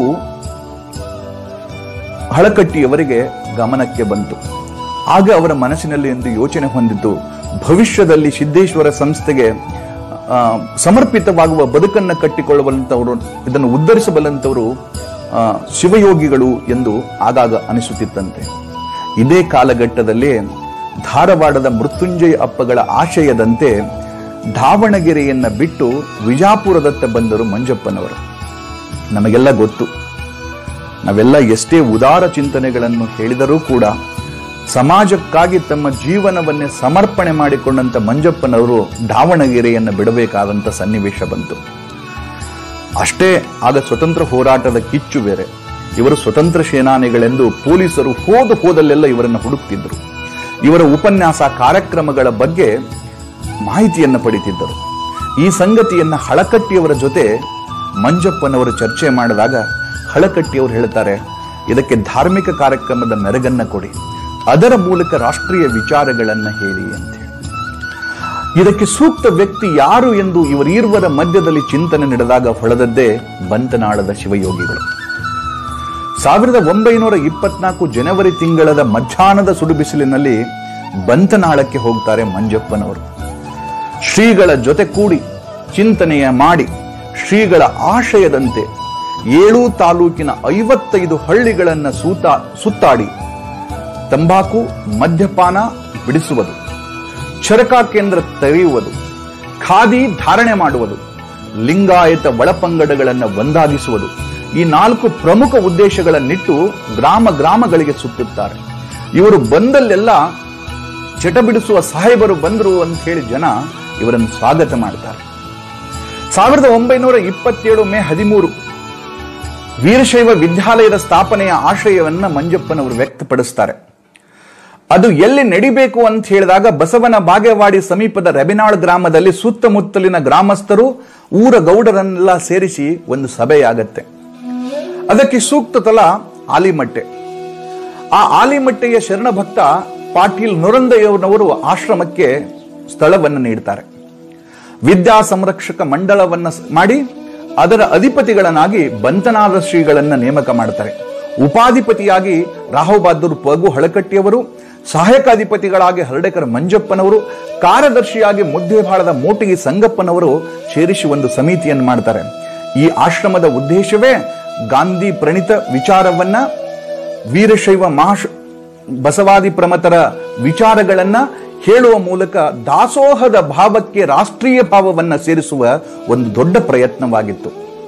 ಹಳಕಟ್ಟಿಯವರಿಗೆ ಗಮನಕ್ಕೆ ಬಂತು ಆಗ ಅವರ ಮನಸ್ಸಿನಲ್ಲಿ ಒಂದು ಯೋಚನೆ ಹೊಂದಿದ್ದು ಭವಿಷ್ಯದಲ್ಲಿ ಸಿದ್ದೇಶ್ವರ ಸಂಸ್ಥೆಗೆ ಆ, ಸಮರ್ಪಿತವಾಗುವ ಬದುಕನ್ನು ಕಟ್ಟಿಕೊಳ್ಳುವಂತವರು ಇದನ್ನು ಉದ್ಧರಿಸಬಲ್ಲಂತವರು ಆ, ಶಿವಯೋಗಿಗಳು ಎಂದು ಆಗಾಗ ಅನಿಸುತ್ತಿತ್ತಂತೆ ಇದೇ ಕಾಲಘಟ್ಟದಲ್ಲಿ ಧಾರವಾಡದ ಮೃತ್ಯುಂಜಯ ಅಪ್ಪಗಳ ಆಶಯದಂತೆ ದಾವಣಗೆರೆಯನ್ನ ಬಿಟ್ಟು ವಿಜಾಪುರದತ್ತ ಬಂದರು ಮಂಜಪ್ಪನವರು ನಮಗೆಲ್ಲ ಗೊತ್ತು ನಾವೆಲ್ಲ ಎಷ್ಟೇ ಉದಾರ ಚಿಂತನೆಗಳನ್ನು ಹೇಳಿದರೂ ಕೂಡ ಸಮಾಜಕ್ಕಾಗಿ ತಮ್ಮ ಜೀವನವನ್ನೇ ಸಮರ್ಪಣೆ ಮಾಡಿಕೊಂಡಂತ ಮಂಜಪ್ಪನವರು ದಾವಣಗೆರೆಯನ್ನು ಬಿಡಬೇಕಾದಂತ ಸನ್ನಿವೇಶ ಬಂತು ಅಷ್ಟೇ ಆಗ ಸ್ವತಂತ್ರ ಹೋರಾಟದ ಕಿಚ್ಚು ಬೇರೆ ಇವರು ಸ್ವತಂತ್ರ ಸೇನಾನಿಗಳೆಂದು ಪೊಲೀಸರು ಹೋದ ಹೋದಲ್ಲೆಲ್ಲ ಇವರನ್ನು ಹುಡುಕ್ತಿದ್ರು ಇವರ ಉಪನ್ಯಾಸ ಕಾರ್ಯಕ್ರಮಗಳ ಬಗ್ಗೆ ಮಾಹಿತಿಯನ್ನು ಪಡಿತಿದ್ದರು ಈ ಸಂಗತಿಯನ್ನ ಹಳಕಟ್ಟಿಯವರ ಜೊತೆ ಮಂಜಪ್ಪನವರು ಚರ್ಚೆ ಮಾಡಿದಾಗ ಹಳಕಟ್ಟಿಯವರು ಹೇಳ್ತಾರೆ ಇದಕ್ಕೆ ಧಾರ್ಮಿಕ ಕಾರ್ಯಕ್ರಮದ ಮೆರಗನ್ನ ಕೊಡಿ ಅದರ ಮೂಲಕ ರಾಷ್ಟ್ರೀಯ ವಿಚಾರಗಳನ್ನ ಹೇಳಿ ಅಂತ ಹೇಳಿ ಇದಕ್ಕೆ ಸೂಕ್ತ ವ್ಯಕ್ತಿ ಯಾರು ಎಂದು ಇವರೀರ್ವರ ಮಧ್ಯದಲ್ಲಿ ಚಿಂತನೆ ನಡೆದಾಗ ಹೊಳೆದದ್ದೇ ಬಂತನಾಳದ ಶಿವಯೋಗಿಗಳು ಸಾವಿರದ ಒಂಬೈನೂರ ಇಪ್ಪತ್ನಾಲ್ಕು ಜನವರಿ ತಿಂಗಳದ ಮಧ್ಯಾಹ್ನದ ಸುಡುಬಿಸಿಲಿನಲ್ಲಿ ಬಂತನಾಳಕ್ಕೆ ಹೋಗ್ತಾರೆ ಮಂಜಪ್ಪನವರು ಶ್ರೀಗಳ ಜೊತೆ ಕೂಡಿ ಚಿಂತನೆಯ ಮಾಡಿ ಶ್ರೀಗಳ ಆಶಯದಂತೆ ಏಳು ತಾಲೂಕಿನ ಐವತ್ತೈದು ಹಳ್ಳಿಗಳನ್ನ ಸೂತ ಸುತ್ತಾಡಿ ತಂಬಾಕು ಮದ್ಯಪಾನ ಬಿಡಿಸುವುದು ಚರಕ ಕೇಂದ್ರ ತೆರೆಯುವುದು ಖಾದಿ ಧಾರಣೆ ಮಾಡುವುದು ಲಿಂಗಾಯತ ಒಳಪಂಗಡಗಳನ್ನು ಒಂದಾಗಿಸುವುದು ಈ ನಾಲ್ಕು ಪ್ರಮುಖ ಉದ್ದೇಶಗಳನ್ನಿಟ್ಟು ಗ್ರಾಮ ಗ್ರಾಮಗಳಿಗೆ ಸುತ್ತುತ್ತಾರೆ ಇವರು ಬಂದಲ್ಲೆಲ್ಲ ಚಟ ಬಿಡಿಸುವ ಸಾಹೇಬರು ಬಂದರು ಅಂತ ಹೇಳಿ ಜನ ಇವರನ್ನು ಸ್ವಾಗತ ಮಾಡ್ತಾರೆ ಸಾವಿರದ ಒಂಬೈನೂರ ಇಪ್ಪತ್ತೇಳು ಮೇ ಹದಿಮೂರು ವೀರಶೈವ ವಿದ್ಯಾಲಯದ ಸ್ಥಾಪನೆಯ ಆಶಯವನ್ನ ಮಂಜಪ್ಪನವರು ವ್ಯಕ್ತಪಡಿಸ್ತಾರೆ ಅದು ಎಲ್ಲಿ ನಡಿಬೇಕು ಅಂತ ಹೇಳಿದಾಗ ಬಸವನ ಬಾಗೇವಾಡಿ ಸಮೀಪದ ರೆಬಿನಾಳ್ ಗ್ರಾಮದಲ್ಲಿ ಸುತ್ತಮುತ್ತಲಿನ ಗ್ರಾಮಸ್ಥರು ಊರ ಗೌಡರನ್ನೆಲ್ಲ ಸೇರಿಸಿ ಒಂದು ಸಭೆಯಾಗತ್ತೆ ಅದಕ್ಕೆ ಸೂಕ್ತ ತಲ ಆಲಿಮಟ್ಟೆ ಆ ಆಲಿಮಟ್ಟೆಯ ಶರಣ ಭಕ್ತ ಪಾಟೀಲ್ ನೊರಂದಯ್ಯನವರು ಆಶ್ರಮಕ್ಕೆ ಸ್ಥಳವನ್ನು ನೀಡ್ತಾರೆ ವಿದ್ಯಾ ಸಂರಕ್ಷಕ ಮಂಡಳವನ್ನ ಸ್- ಮಾಡಿ ಅದರ ಅಧಿಪತಿಗಳನ್ನಾಗಿ ಬಂತನಾದ ಶ್ರೀಗಳನ್ನ ನೇಮಕ ಮಾಡ್ತಾರೆ ಉಪಾಧಿಪತಿಯಾಗಿ ರಾಹು ಬಹದ್ದೂರ್ ಪಗು ಹಳಕಟ್ಟಿಯವರು ಸಹಾಯಕ ಅಧಿಪತಿಗಳಾಗಿ ಹರಡೇಕರ ಮಂಜಪ್ಪನವರು ಕಾರ್ಯದರ್ಶಿಯಾಗಿ ಮುದ್ದೇಬಾಳದ ಮೋಟಿಗಿ ಸಂಗಪ್ಪನವರು ಸೇರಿಸಿ ಒಂದು ಸಮಿತಿಯನ್ನು ಮಾಡ್ತಾರೆ ಈ ಆಶ್ರಮದ ಉದ್ದೇಶವೇ ಗಾಂಧಿ ಪ್ರಣೀತ ವಿಚಾರವನ್ನ ವೀರಶೈವ ಮಹಾಶ ಬಸವಾದಿ ಪ್ರಮತರ ವಿಚಾರಗಳನ್ನ ಹೇಳುವ ಮೂಲಕ ದಾಸೋಹದ ಭಾವಕ್ಕೆ ರಾಷ್ಟ್ರೀಯ ಭಾವವನ್ನ ಸೇರಿಸುವ ಒಂದು ದೊಡ್ಡ ಪ್ರಯತ್ನವಾಗಿತ್ತು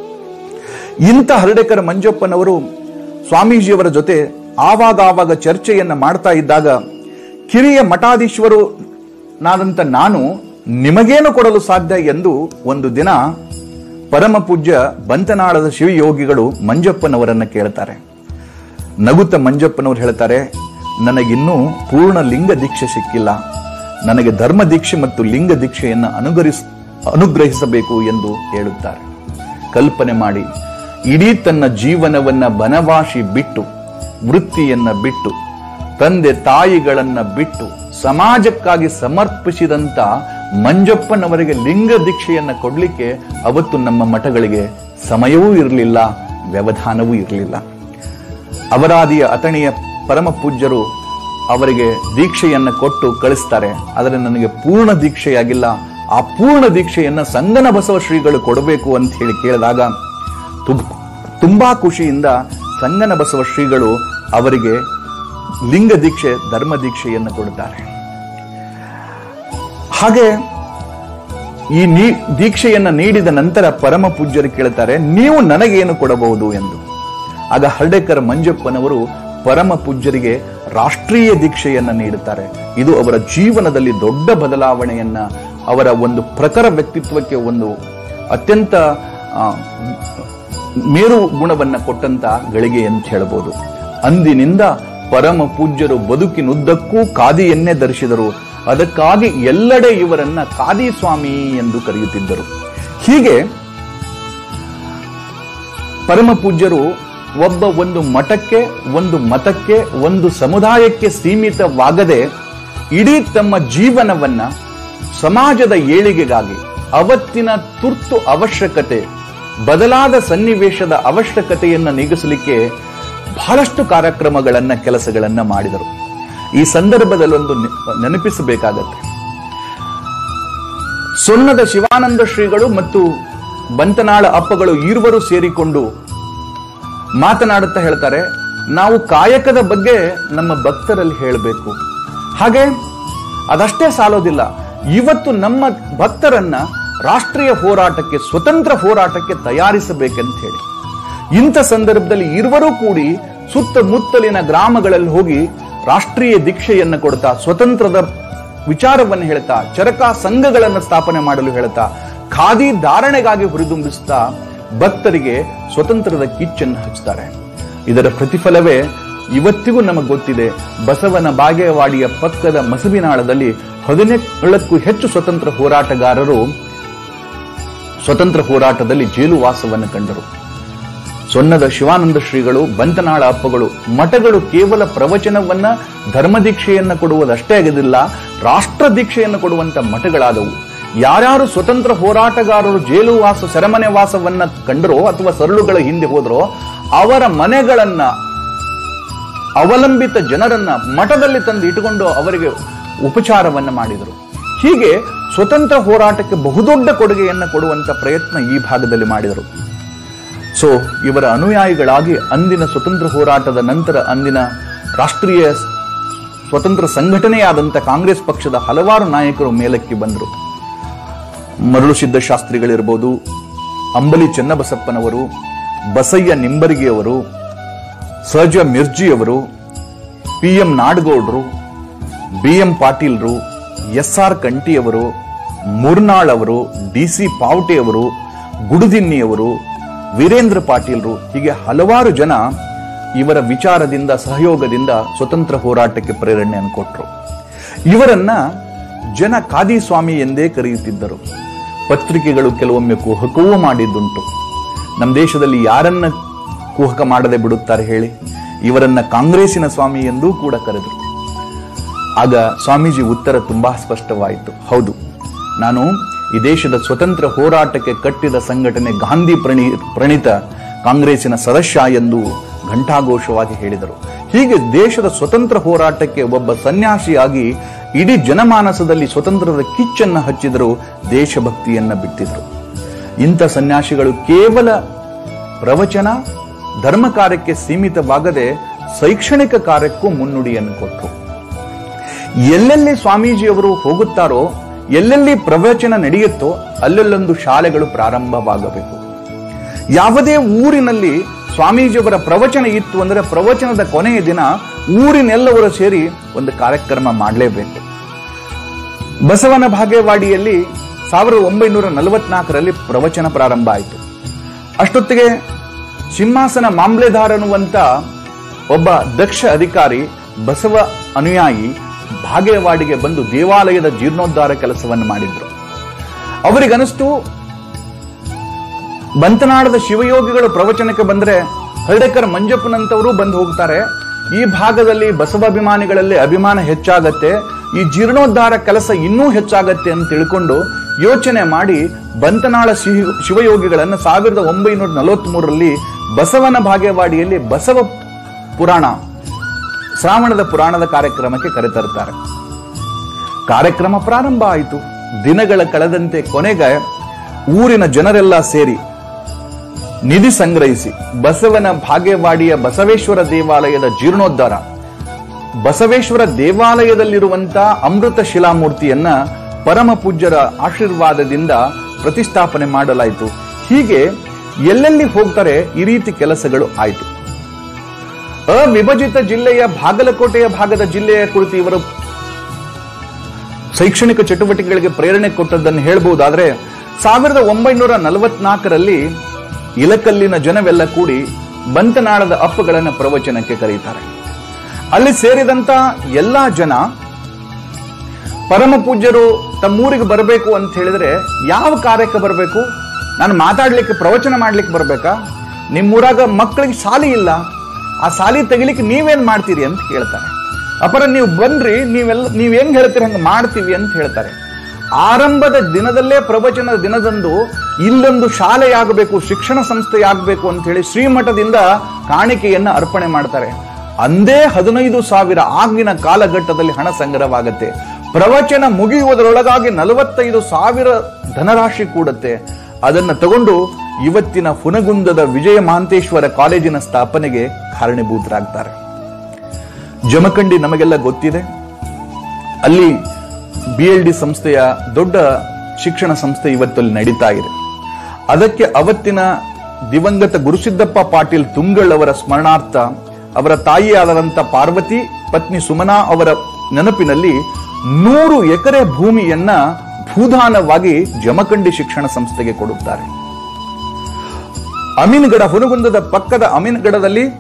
ಇಂಥ ಹರಡೇಕರ ಮಂಜಪ್ಪನವರು ಸ್ವಾಮೀಜಿಯವರ ಜೊತೆ ಆವಾಗ ಆವಾಗ ಚರ್ಚೆಯನ್ನ ಮಾಡ್ತಾ ಇದ್ದಾಗ ಕಿರಿಯ ಮಠಾಧೀಶ್ವರು ನಾದಂತ ನಾನು ನಿಮಗೇನು ಕೊಡಲು ಸಾಧ್ಯ ಎಂದು ಒಂದು ದಿನ ಪರಮ ಪೂಜ್ಯ ಬಂತನಾಳದ ಶಿವಯೋಗಿಗಳು ಮಂಜಪ್ಪನವರನ್ನ ಕೇಳ್ತಾರೆ ನಗುತ್ತ ಮಂಜಪ್ಪನವರು ಹೇಳ್ತಾರೆ ನನಗಿನ್ನೂ ಪೂರ್ಣ ಲಿಂಗ ದೀಕ್ಷೆ ಸಿಕ್ಕಿಲ್ಲ ನನಗೆ ಧರ್ಮ ದೀಕ್ಷೆ ಮತ್ತು ಲಿಂಗ ದೀಕ್ಷೆಯನ್ನು ಅನುಗ್ರಹಿಸ ಅನುಗ್ರಹಿಸಬೇಕು ಎಂದು ಹೇಳುತ್ತಾರೆ ಕಲ್ಪನೆ ಮಾಡಿ ಇಡೀ ತನ್ನ ಜೀವನವನ್ನ ಬನವಾಸಿ ಬಿಟ್ಟು ವೃತ್ತಿಯನ್ನ ಬಿಟ್ಟು ತಂದೆ ತಾಯಿಗಳನ್ನ ಬಿಟ್ಟು ಸಮಾಜಕ್ಕಾಗಿ ಸಮರ್ಪಿಸಿದಂತ ಮಂಜಪ್ಪನವರಿಗೆ ಲಿಂಗ ದೀಕ್ಷೆಯನ್ನ ಕೊಡ್ಲಿಕ್ಕೆ ಅವತ್ತು ನಮ್ಮ ಮಠಗಳಿಗೆ ಸಮಯವೂ ಇರಲಿಲ್ಲ ವ್ಯವಧಾನವೂ ಇರಲಿಲ್ಲ ಅವರಾದಿಯ ಅತಣಿಯ ಪರಮ ಪೂಜ್ಯರು ಅವರಿಗೆ ದೀಕ್ಷೆಯನ್ನ ಕೊಟ್ಟು ಕಳಿಸ್ತಾರೆ ಆದರೆ ನನಗೆ ಪೂರ್ಣ ದೀಕ್ಷೆಯಾಗಿಲ್ಲ ಆ ಪೂರ್ಣ ದೀಕ್ಷೆಯನ್ನ ಸಂಗನ ಬಸವ ಶ್ರೀಗಳು ಕೊಡಬೇಕು ಅಂತ ಹೇಳಿ ಕೇಳಿದಾಗ ತುಂ- ತುಂಬಾ ಖುಷಿಯಿಂದ ಸಂಗನ ಬಸವ ಶ್ರೀಗಳು ಅವರಿಗೆ ಲಿಂಗ ದೀಕ್ಷೆ ಧರ್ಮ ದೀಕ್ಷೆಯನ್ನು ಕೊಡುತ್ತಾರೆ ಹಾಗೆ ಈ ನೀ ದೀಕ್ಷೆಯನ್ನ ನೀಡಿದ ನಂತರ ಪರಮ ಪೂಜ್ಯರು ಕೇಳುತ್ತಾರೆ ನೀವು ನನಗೇನು ಕೊಡಬಹುದು ಎಂದು ಆಗ ಹರ್ಡೇಕರ್ ಮಂಜಪ್ಪನವರು ಪರಮ ಪೂಜ್ಯರಿಗೆ ರಾಷ್ಟ್ರೀಯ ದೀಕ್ಷೆಯನ್ನ ನೀಡುತ್ತಾರೆ ಇದು ಅವರ ಜೀವನದಲ್ಲಿ ದೊಡ್ಡ ಬದಲಾವಣೆಯನ್ನ ಅವರ ಒಂದು ಪ್ರಖರ ವ್ಯಕ್ತಿತ್ವಕ್ಕೆ ಒಂದು ಅತ್ಯಂತ ಆ, ಮೇರು ಗುಣವನ್ನ ಕೊಟ್ಟಂತ ಗಳಿಗೆ ಅಂತ ಹೇಳಬಹುದು ಅಂದಿನಿಂದ ಪರಮ ಪೂಜ್ಯರು ಬದುಕಿನುದ್ದಕ್ಕೂ ಖಾದಿಯನ್ನೇ ಧರಿಸಿದರು ಅದಕ್ಕಾಗಿ ಎಲ್ಲೆಡೆ ಇವರನ್ನ ಖಾದಿ ಸ್ವಾಮಿ ಎಂದು ಕರೆಯುತ್ತಿದ್ದರು ಹೀಗೆ ಪರಮ ಪೂಜ್ಯರು ಒಬ್ಬ ಒಂದು ಮಠಕ್ಕೆ ಒಂದು ಮತಕ್ಕೆ ಒಂದು ಸಮುದಾಯಕ್ಕೆ ಸೀಮಿತವಾಗದೆ ಇಡೀ ತಮ್ಮ ಜೀವನವನ್ನ ಸಮಾಜದ ಏಳಿಗೆಗಾಗಿ ಅವತ್ತಿನ ತುರ್ತು ಅವಶ್ಯಕತೆ ಬದಲಾದ ಸನ್ನಿವೇಶದ ಅವಶ್ಯಕತೆಯನ್ನು ನೀಗಿಸಲಿಕ್ಕೆ ಬಹಳಷ್ಟು ಕಾರ್ಯಕ್ರಮಗಳನ್ನ ಕೆಲಸಗಳನ್ನ ಮಾಡಿದರು ಈ ಸಂದರ್ಭದಲ್ಲಿ ಒಂದು ನೆ- ನೆನಪಿಸಬೇಕಾಗತ್ತೆ ಸೊನ್ನದ ಶಿವಾನಂದ ಶ್ರೀಗಳು ಮತ್ತು ಬಂತನಾಳ ಅಪ್ಪಗಳು ಇರುವರು ಸೇರಿಕೊಂಡು ಮಾತನಾಡುತ್ತಾ ಹೇಳ್ತಾರೆ ನಾವು ಕಾಯಕದ ಬಗ್ಗೆ ನಮ್ಮ ಭಕ್ತರಲ್ಲಿ ಹೇಳಬೇಕು ಹಾಗೆ ಅದಷ್ಟೇ ಸಾಲೋದಿಲ್ಲ ಇವತ್ತು ನಮ್ಮ ಭಕ್ತರನ್ನ ರಾಷ್ಟ್ರೀಯ ಹೋರಾಟಕ್ಕೆ ಸ್ವತಂತ್ರ ಹೋರಾಟಕ್ಕೆ ತಯಾರಿಸಬೇಕಂತ ಹೇಳಿ ಇಂಥ ಸಂದರ್ಭದಲ್ಲಿ ಇರುವರೂ ಕೂಡಿ ಸುತ್ತಮುತ್ತಲಿನ ಗ್ರಾಮಗಳಲ್ಲಿ ಹೋಗಿ ರಾಷ್ಟ್ರೀಯ ದೀಕ್ಷೆಯನ್ನು ಕೊಡ್ತಾ ಸ್ವತಂತ್ರದ ವಿಚಾರವನ್ನು ಹೇಳ್ತಾ ಚರಕ ಸಂಘಗಳನ್ನು ಸ್ಥಾಪನೆ ಮಾಡಲು ಹೇಳ್ತಾ ಖಾದಿ ಧಾರಣೆಗಾಗಿ ಹುರಿದುಂಬಿಸ್ತಾ ಭಕ್ತರಿಗೆ ಸ್ವತಂತ್ರದ ಕಿಚ್ಚನ್ನು ಹಚ್ತಾರೆ ಇದರ ಪ್ರತಿಫಲವೇ ಇವತ್ತಿಗೂ ನಮಗೆ ಗೊತ್ತಿದೆ ಬಸವನ ಬಾಗೇವಾಡಿಯ ಪಕ್ಕದ ಮಸಬಿನಾಳದಲ್ಲಿ ಹದಿನೆಟ್ಟಕ್ಕೂ ಹೆಚ್ಚು ಸ್ವತಂತ್ರ ಹೋರಾಟಗಾರರು ಸ್ವತಂತ್ರ ಹೋರಾಟದಲ್ಲಿ ಜೇಲುವಾಸವನ್ನು ಕಂಡರು ಸೊನ್ನದ ಶಿವಾನಂದ ಶ್ರೀಗಳು ಬಂತನಾಳ ಅಪ್ಪಗಳು ಮಠಗಳು ಕೇವಲ ಪ್ರವಚನವನ್ನ ಧರ್ಮದೀಕ್ಷೆಯನ್ನ ಕೊಡುವುದಷ್ಟೇ ಆಗದಿಲ್ಲ ರಾಷ್ಟ್ರ ದೀಕ್ಷೆಯನ್ನು ಕೊಡುವಂತ ಮಠಗಳಾದವು ಯಾರ್ಯಾರು ಸ್ವತಂತ್ರ ಹೋರಾಟಗಾರರು ಜೇಲುವಾಸ ಸೆರೆಮನೆ ವಾಸವನ್ನ ಕಂಡರೋ ಅಥವಾ ಸರಳುಗಳ ಹಿಂದೆ ಹೋದರೋ ಅವರ ಮನೆಗಳನ್ನ ಅವಲಂಬಿತ ಜನರನ್ನ ಮಠದಲ್ಲಿ ತಂದು ಇಟ್ಟುಕೊಂಡು ಅವರಿಗೆ ಉಪಚಾರವನ್ನ ಮಾಡಿದರು ಹೀಗೆ ಸ್ವತಂತ್ರ ಹೋರಾಟಕ್ಕೆ ಬಹುದೊಡ್ಡ ಕೊಡುಗೆಯನ್ನು ಕೊಡುವಂತ ಪ್ರಯತ್ನ ಈ ಭಾಗದಲ್ಲಿ ಮಾಡಿದರು ಸೊ ಇವರ ಅನುಯಾಯಿಗಳಾಗಿ ಅಂದಿನ ಸ್ವತಂತ್ರ ಹೋರಾಟದ ನಂತರ ಅಂದಿನ ರಾಷ್ಟ್ರೀಯ ಸ್ವತಂತ್ರ ಸಂಘಟನೆಯಾದಂಥ ಕಾಂಗ್ರೆಸ್ ಪಕ್ಷದ ಹಲವಾರು ನಾಯಕರು ಮೇಲಕ್ಕೆ ಬಂದರು ಮರಳು ಸಿದ್ದಶಾಸ್ತ್ರಿಗಳಿರ್ಬೋದು ಅಂಬಲಿ ಚೆನ್ನಬಸಪ್ಪನವರು ಬಸಯ್ಯ ನಿಂಬರಿಗೆಯವರು ಸಹಜ ಮಿರ್ಜಿಯವರು ಪಿ ಎಂ ನಾಡಗೌಡರು ಬಿ ಎಂ ಪಾಟೀಲ್ರು ಎಸ್ ಆರ್ ಕಂಠಿಯವರು ಮುರ್ನಾಳ್ ಅವರು ಡಿ ಸಿ ಪಾವಟೆಯವರು ಗುಡುದಿನ್ನಿಯವರು ವೀರೇಂದ್ರ ಪಾಟೀಲ್ರು ಹೀಗೆ ಹಲವಾರು ಜನ ಇವರ ವಿಚಾರದಿಂದ ಸಹಯೋಗದಿಂದ ಸ್ವತಂತ್ರ ಹೋರಾಟಕ್ಕೆ ಪ್ರೇರಣೆಯನ್ನು ಕೊಟ್ಟರು ಇವರನ್ನ ಜನ ಖಾದಿ ಸ್ವಾಮಿ ಎಂದೇ ಕರೆಯುತ್ತಿದ್ದರು ಪತ್ರಿಕೆಗಳು ಕೆಲವೊಮ್ಮೆ ಕುಹಕವೂ ಮಾಡಿದ್ದುಂಟು ನಮ್ಮ ದೇಶದಲ್ಲಿ ಯಾರನ್ನ ಕುಹಕ ಮಾಡದೆ ಬಿಡುತ್ತಾರೆ ಹೇಳಿ ಇವರನ್ನ ಕಾಂಗ್ರೆಸ್ಸಿನ ಸ್ವಾಮಿ ಎಂದೂ ಕೂಡ ಕರೆದರು ಆಗ ಸ್ವಾಮೀಜಿ ಉತ್ತರ ತುಂಬಾ ಸ್ಪಷ್ಟವಾಯಿತು ಹೌದು ನಾನು ಈ ದೇಶದ ಸ್ವತಂತ್ರ ಹೋರಾಟಕ್ಕೆ ಕಟ್ಟಿದ ಸಂಘಟನೆ ಗಾಂಧಿ ಪ್ರಣಿ ಪ್ರಣೀತ ಕಾಂಗ್ರೆಸ್ಸಿನ ಸದಸ್ಯ ಎಂದು ಘಂಟಾಘೋಷವಾಗಿ ಹೇಳಿದರು ಹೀಗೆ ದೇಶದ ಸ್ವತಂತ್ರ ಹೋರಾಟಕ್ಕೆ ಒಬ್ಬ ಸನ್ಯಾಸಿಯಾಗಿ ಇಡೀ ಜನಮಾನಸದಲ್ಲಿ ಸ್ವತಂತ್ರದ ಕಿಚ್ಚನ್ನು ಹಚ್ಚಿದರು ದೇಶಭಕ್ತಿಯನ್ನ ಬಿಟ್ಟಿದ್ರು ಇಂಥ ಸನ್ಯಾಸಿಗಳು ಕೇವಲ ಪ್ರವಚನ ಧರ್ಮ ಕಾರ್ಯಕ್ಕೆ ಸೀಮಿತವಾಗದೆ ಶೈಕ್ಷಣಿಕ ಕಾರ್ಯಕ್ಕೂ ಮುನ್ನುಡಿಯನ್ನು ಕೊಟ್ಟರು ಎಲ್ಲೆಲ್ಲಿ ಸ್ವಾಮೀಜಿಯವರು ಹೋಗುತ್ತಾರೋ ಎಲ್ಲೆಲ್ಲಿ ಪ್ರವಚನ ನಡೆಯುತ್ತೋ ಅಲ್ಲೆಲ್ಲೊಂದು ಶಾಲೆಗಳು ಪ್ರಾರಂಭವಾಗಬೇಕು ಯಾವುದೇ ಊರಿನಲ್ಲಿ ಸ್ವಾಮೀಜಿಯವರ ಪ್ರವಚನ ಇತ್ತು ಅಂದರೆ ಪ್ರವಚನದ ಕೊನೆಯ ದಿನ ಊರಿನೆಲ್ಲವರು ಸೇರಿ ಒಂದು ಕಾರ್ಯಕ್ರಮ ಮಾಡಲೇಬೇಕು ಬಸವನ ಭಾಗೇವಾಡಿಯಲ್ಲಿ ಸಾವಿರದ ಒಂಬೈನೂರ ನಲವತ್ನಾಲ್ಕರಲ್ಲಿ ಪ್ರವಚನ ಪ್ರಾರಂಭ ಆಯಿತು ಅಷ್ಟೊತ್ತಿಗೆ ಸಿಂಹಾಸನ ಮಾಂಬ್ಲೆದಾರ್ ಅನ್ನುವಂತ ಒಬ್ಬ ದಕ್ಷ ಅಧಿಕಾರಿ ಬಸವ ಅನುಯಾಯಿ ಭಾಗೇವಾಡಿಗೆ ಬಂದು ದೇವಾಲಯದ ಜೀರ್ಣೋದ್ಧಾರ ಕೆಲಸವನ್ನು ಮಾಡಿದ್ರು ಅವರಿಗನಿಸ್ತು ಬಂತನಾಡದ ಶಿವಯೋಗಿಗಳು ಪ್ರವಚನಕ್ಕೆ ಬಂದ್ರೆ ಹಳ್ಳೆಕರ್ ಮಂಜಪ್ಪನಂತವರು ಬಂದು ಹೋಗ್ತಾರೆ ಈ ಭಾಗದಲ್ಲಿ ಬಸವಾಭಿಮಾನಿಗಳಲ್ಲಿ ಅಭಿಮಾನ ಹೆಚ್ಚಾಗತ್ತೆ ಈ ಜೀರ್ಣೋದ್ಧಾರ ಕೆಲಸ ಇನ್ನೂ ಹೆಚ್ಚಾಗತ್ತೆ ಅಂತ ತಿಳ್ಕೊಂಡು ಯೋಚನೆ ಮಾಡಿ ಬಂತನಾಳ ಶಿವ ಶಿವಯೋಗಿಗಳನ್ನು ಸಾವಿರದ ಒಂಬೈನೂರ ನಲವತ್ತ್ ಮೂರರಲ್ಲಿ ಬಸವನ ಭಾಗ್ಯವಾಡಿಯಲ್ಲಿ ಬಸವ ಪುರಾಣ ಶ್ರಾವಣದ ಪುರಾಣದ ಕಾರ್ಯಕ್ರಮಕ್ಕೆ ಕರೆತರ್ತಾರೆ ಕಾರ್ಯಕ್ರಮ ಪ್ರಾರಂಭ ಆಯಿತು ದಿನಗಳ ಕಳೆದಂತೆ ಕೊನೆಗೆ ಊರಿನ ಜನರೆಲ್ಲ ಸೇರಿ ನಿಧಿ ಸಂಗ್ರಹಿಸಿ ಬಸವನ ಭಾಗ್ಯವಾಡಿಯ ಬಸವೇಶ್ವರ ದೇವಾಲಯದ ಜೀರ್ಣೋದ್ಧಾರ ಬಸವೇಶ್ವರ ದೇವಾಲಯದಲ್ಲಿರುವಂತ ಅಮೃತ ಶಿಲಾಮೂರ್ತಿಯನ್ನ ಪರಮ ಪೂಜ್ಯರ ಆಶೀರ್ವಾದದಿಂದ ಪ್ರತಿಷ್ಠಾಪನೆ ಮಾಡಲಾಯಿತು ಹೀಗೆ ಎಲ್ಲೆಲ್ಲಿ ಹೋಗ್ತಾರೆ ಈ ರೀತಿ ಕೆಲಸಗಳು ಆಯಿತು ಅವಿಭಜಿತ ಜಿಲ್ಲೆಯ ಬಾಗಲಕೋಟೆಯ ಭಾಗದ ಜಿಲ್ಲೆಯ ಕುರಿತು ಇವರು ಶೈಕ್ಷಣಿಕ ಚಟುವಟಿಕೆಗಳಿಗೆ ಪ್ರೇರಣೆ ಕೊಟ್ಟದ್ದನ್ನು ಹೇಳ್ಬಹುದಾದ್ರೆ ಸಾವಿರದ ಒಂಬೈನೂರ ನಲವತ್ನಾಲ್ಕರಲ್ಲಿ ಇಲಕಲ್ಲಿನ ಜನವೆಲ್ಲ ಕೂಡಿ ಬಂತನಾಳದ ಅಪ್ಪಗಳನ್ನ ಪ್ರವಚನಕ್ಕೆ ಕರೀತಾರೆ ಅಲ್ಲಿ ಸೇರಿದಂತ ಎಲ್ಲಾ ಜನ ಪರಮ ಪೂಜ್ಯರು ತಮ್ಮೂರಿಗೆ ಬರಬೇಕು ಅಂತ ಹೇಳಿದ್ರೆ ಯಾವ ಕಾರ್ಯಕ್ಕೆ ಬರಬೇಕು ನಾನು ಮಾತಾಡ್ಲಿಕ್ಕೆ ಪ್ರವಚನ ಮಾಡ್ಲಿಕ್ಕೆ ಬರ್ಬೇಕಾ ನಿಮ್ಮೂರಾಗ ಮಕ್ಕಳಿಗೆ ಶಾಲಿ ಇಲ್ಲ ಆ ಶಾಲಿ ತೆಗಿಲಿಕ್ಕೆ ನೀವೇನ್ ಮಾಡ್ತೀರಿ ಅಂತ ಕೇಳ್ತಾರೆ ಅಪರ ನೀವು ಬನ್ರಿ ನೀವೆಲ್ಲ ನೀವ್ ಹೆಂಗ್ ಹೇಳ್ತೀರಿ ಹಂಗ ಮಾಡ್ತೀವಿ ಅಂತ ಹೇಳ್ತಾರೆ ಆರಂಭದ ದಿನದಲ್ಲೇ ಪ್ರವಚನದ ದಿನದಂದು ಇಲ್ಲೊಂದು ಶಾಲೆಯಾಗಬೇಕು ಶಿಕ್ಷಣ ಸಂಸ್ಥೆಯಾಗಬೇಕು ಅಂತ ಹೇಳಿ ಶ್ರೀಮಠದಿಂದ ಕಾಣಿಕೆಯನ್ನ ಅರ್ಪಣೆ ಮಾಡ್ತಾರೆ ಅಂದೇ ಹದಿನೈದು ಸಾವಿರ ಆಗಿನ ಕಾಲಘಟ್ಟದಲ್ಲಿ ಹಣ ಸಂಗ್ರಹವಾಗತ್ತೆ ಪ್ರವಚನ ಮುಗಿಯುವುದರೊಳಗಾಗಿ ನಲವತ್ತೈದು ಸಾವಿರ ಧನರಾಶಿ ಕೂಡುತ್ತೆ ಅದನ್ನ ತಗೊಂಡು ಇವತ್ತಿನ ಫುನಗುಂದದ ವಿಜಯ ಮಹಾಂತೇಶ್ವರ ಕಾಲೇಜಿನ ಸ್ಥಾಪನೆಗೆ ಕಾರಣೀಭೂತರಾಗ್ತಾರೆ ಜಮಖಂಡಿ ನಮಗೆಲ್ಲ ಗೊತ್ತಿದೆ ಅಲ್ಲಿ ಬಿ ಎಲ್ ಡಿ ಸಂಸ್ಥೆಯ ದೊಡ್ಡ ಶಿಕ್ಷಣ ಸಂಸ್ಥೆ ಇವತ್ತಲ್ಲಿ ನಡೀತಾ ಇದೆ ಅದಕ್ಕೆ ಅವತ್ತಿನ ದಿವಂಗತ ಗುರುಸಿದ್ದಪ್ಪ ಪಾಟೀಲ್ ತುಂಗಳ್ ಅವರ ಸ್ಮರಣಾರ್ಥ ಅವರ ತಾಯಿಯಾದಂಥ ಪಾರ್ವತಿ ಪತ್ನಿ ಸುಮನಾ ಅವರ ನೆನಪಿನಲ್ಲಿ ನೂರು ಎಕರೆ ಭೂಮಿಯನ್ನ ಭೂದಾನವಾಗಿ ಜಮಖಂಡಿ ಶಿಕ್ಷಣ ಸಂಸ್ಥೆಗೆ ಕೊಡುತ್ತಾರೆ ಅಮೀನ್ಗಡ ಹುನಗುಂದದ ಪಕ್ಕದ ಅಮೀನ್ಗಡದಲ್ಲಿ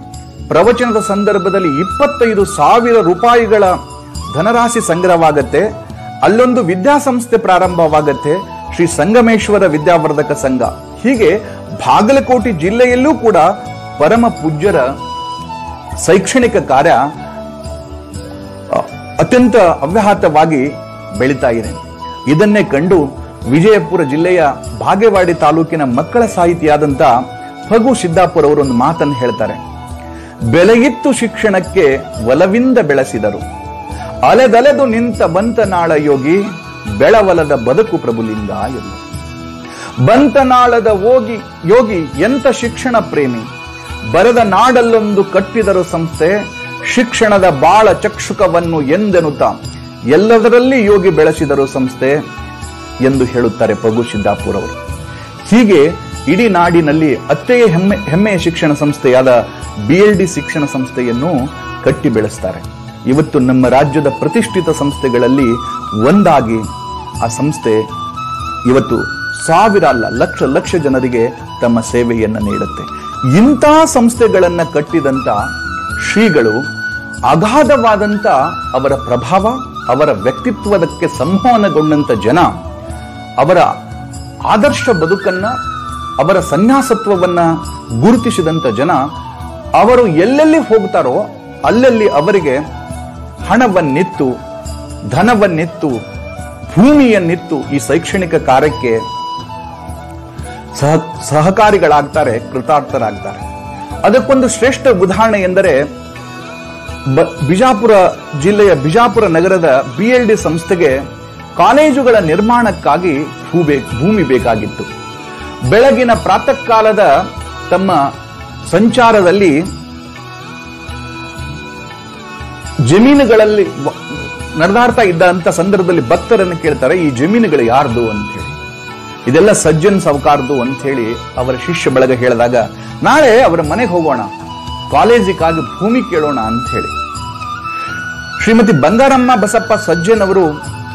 ಪ್ರವಚನದ ಸಂದರ್ಭದಲ್ಲಿ ಇಪ್ಪತ್ತೈದು ಸಾವಿರ ರೂಪಾಯಿಗಳ ಧನರಾಶಿ ಸಂಗ್ರಹವಾಗತ್ತೆ ಅಲ್ಲೊಂದು ವಿದ್ಯಾಸಂಸ್ಥೆ ಪ್ರಾರಂಭವಾಗತ್ತೆ ಶ್ರೀ ಸಂಗಮೇಶ್ವರ ವಿದ್ಯಾವರ್ಧಕ ಸಂಘ ಹೀಗೆ ಬಾಗಲಕೋಟೆ ಜಿಲ್ಲೆಯಲ್ಲೂ ಕೂಡ ಪರಮ ಪೂಜ್ಯರ ಶೈಕ್ಷಣಿಕ ಕಾರ್ಯ ಅ, ಅತ್ಯಂತ ಅವ್ಯಾಹತವಾಗಿ ಬೆಳೀತಾ ಇದೆ ಇದನ್ನೇ ಕಂಡು ವಿಜಯಪುರ ಜಿಲ್ಲೆಯ ಬಾಗೇವಾಡಿ ತಾಲೂಕಿನ ಮಕ್ಕಳ ಸಾಹಿತಿಯಾದಂತ ಫಗು ಸಿದ್ದಾಪುರ ಅವರು ಒಂದು ಮಾತನ್ನು ಹೇಳ್ತಾರೆ ಬೆಲೆಯಿತ್ತು ಶಿಕ್ಷಣಕ್ಕೆ ಒಲವಿಂದ ಬೆಳೆಸಿದರು ಅಲೆದಲೆದು ನಿಂತ ಬಂತನಾಳ ಯೋಗಿ ಬೆಳವಲದ ಬದುಕು ಪ್ರಭುಲಿಂಗ ಎಂದು ಬಂತನಾಳದ ಹೋಗಿ ಯೋಗಿ ಎಂತ ಶಿಕ್ಷಣ ಪ್ರೇಮಿ ಬರದ ನಾಡಲ್ಲೊಂದು ಕಟ್ಟಿದರು ಸಂಸ್ಥೆ ಶಿಕ್ಷಣದ ಬಾಳ ಚಕ್ಷುಕವನ್ನು ಎಂದೆನುತ ಎಲ್ಲದರಲ್ಲಿ ಯೋಗಿ ಬೆಳೆಸಿದರು ಸಂಸ್ಥೆ ಎಂದು ಹೇಳುತ್ತಾರೆ ಪಗು ಸಿದ್ದಾಪುರ ಅವರು ಹೀಗೆ ಇಡೀ ನಾಡಿನಲ್ಲಿ ಅತ್ತೆಯ ಹೆಮ್ಮೆ ಹೆಮ್ಮೆಯ ಶಿಕ್ಷಣ ಸಂಸ್ಥೆಯಾದ ಬಿ ಎಲ್ ಡಿ ಶಿಕ್ಷಣ ಸಂಸ್ಥೆಯನ್ನು ಕಟ್ಟಿ ಬೆಳೆಸ್ತಾರೆ ಇವತ್ತು ನಮ್ಮ ರಾಜ್ಯದ ಪ್ರತಿಷ್ಠಿತ ಸಂಸ್ಥೆಗಳಲ್ಲಿ ಒಂದಾಗಿ ಆ ಸಂಸ್ಥೆ ಇವತ್ತು ಸಾವಿರ ಅಲ್ಲ ಲಕ್ಷ ಲಕ್ಷ ಜನರಿಗೆ ತಮ್ಮ ಸೇವೆಯನ್ನು ನೀಡುತ್ತೆ ಇಂಥ ಸಂಸ್ಥೆಗಳನ್ನ ಕಟ್ಟಿದಂತ ಶ್ರೀಗಳು ಅಗಾಧವಾದಂತ ಅವರ ಪ್ರಭಾವ ಅವರ ವ್ಯಕ್ತಿತ್ವದಕ್ಕೆ ಸಂವಹನಗೊಂಡಂತ ಜನ ಅವರ ಆದರ್ಶ ಬದುಕನ್ನ ಅವರ ಸನ್ಯಾಸತ್ವವನ್ನ ಗುರುತಿಸಿದಂತ ಜನ ಅವರು ಎಲ್ಲೆಲ್ಲಿ ಹೋಗ್ತಾರೋ ಅಲ್ಲಲ್ಲಿ ಅವರಿಗೆ ಹಣವನ್ನಿತ್ತು ಧನವನ್ನಿತ್ತು ಭೂಮಿಯನ್ನಿತ್ತು ಈ ಶೈಕ್ಷಣಿಕ ಕಾರ್ಯಕ್ಕೆ ಸಹ ಸಹಕಾರಿಗಳಾಗ್ತಾರೆ ಕೃತಾರ್ಥರಾಗ್ತಾರೆ ಅದಕ್ಕೊಂದು ಶ್ರೇಷ್ಠ ಉದಾಹರಣೆ ಎಂದರೆ ಬ- ಬಿಜಾಪುರ ಜಿಲ್ಲೆಯ ಬಿಜಾಪುರ ನಗರದ ಬಿ ಎಲ್ ಡಿ ಸಂಸ್ಥೆಗೆ ಕಾಲೇಜುಗಳ ನಿರ್ಮಾಣಕ್ಕಾಗಿ ಭೂ ಬೇಕ್- ಭೂಮಿ ಬೇಕಾಗಿತ್ತು ಬೆಳಗಿನ ಪ್ರಾತಃ ಕಾಲದ ತಮ್ಮ ಸಂಚಾರದಲ್ಲಿ ಜಮೀನುಗಳಲ್ಲಿ ವ- ನಡೆದಾಡ್ತಾ ಇದ್ದಂತ ಸಂದರ್ಭದಲ್ಲಿ ಭಕ್ತರನ್ನು ಕೇಳ್ತಾರೆ ಈ ಜಮೀನುಗಳು ಯಾರ್ದು ಅಂತ ಹೇಳಿ ಇದೆಲ್ಲ ಸಜ್ಜನ್ ಸಾವುಕಾರ್ದು ಅಂತ ಹೇಳಿ ಅವರ ಶಿಷ್ಯ ಬಳಗ ಹೇಳಿದಾಗ ನಾಳೆ ಅವರ ಮನೆಗೆ ಹೋಗೋಣ ಕಾಲೇಜಿಗಾಗಿ ಭೂಮಿ ಕೇಳೋಣ ಅಂತ ಹೇಳಿ ಶ್ರೀಮತಿ ಬಂಗಾರಮ್ಮ ಬಸಪ್ಪ ಸಜ್ಜನ್ ಅವರು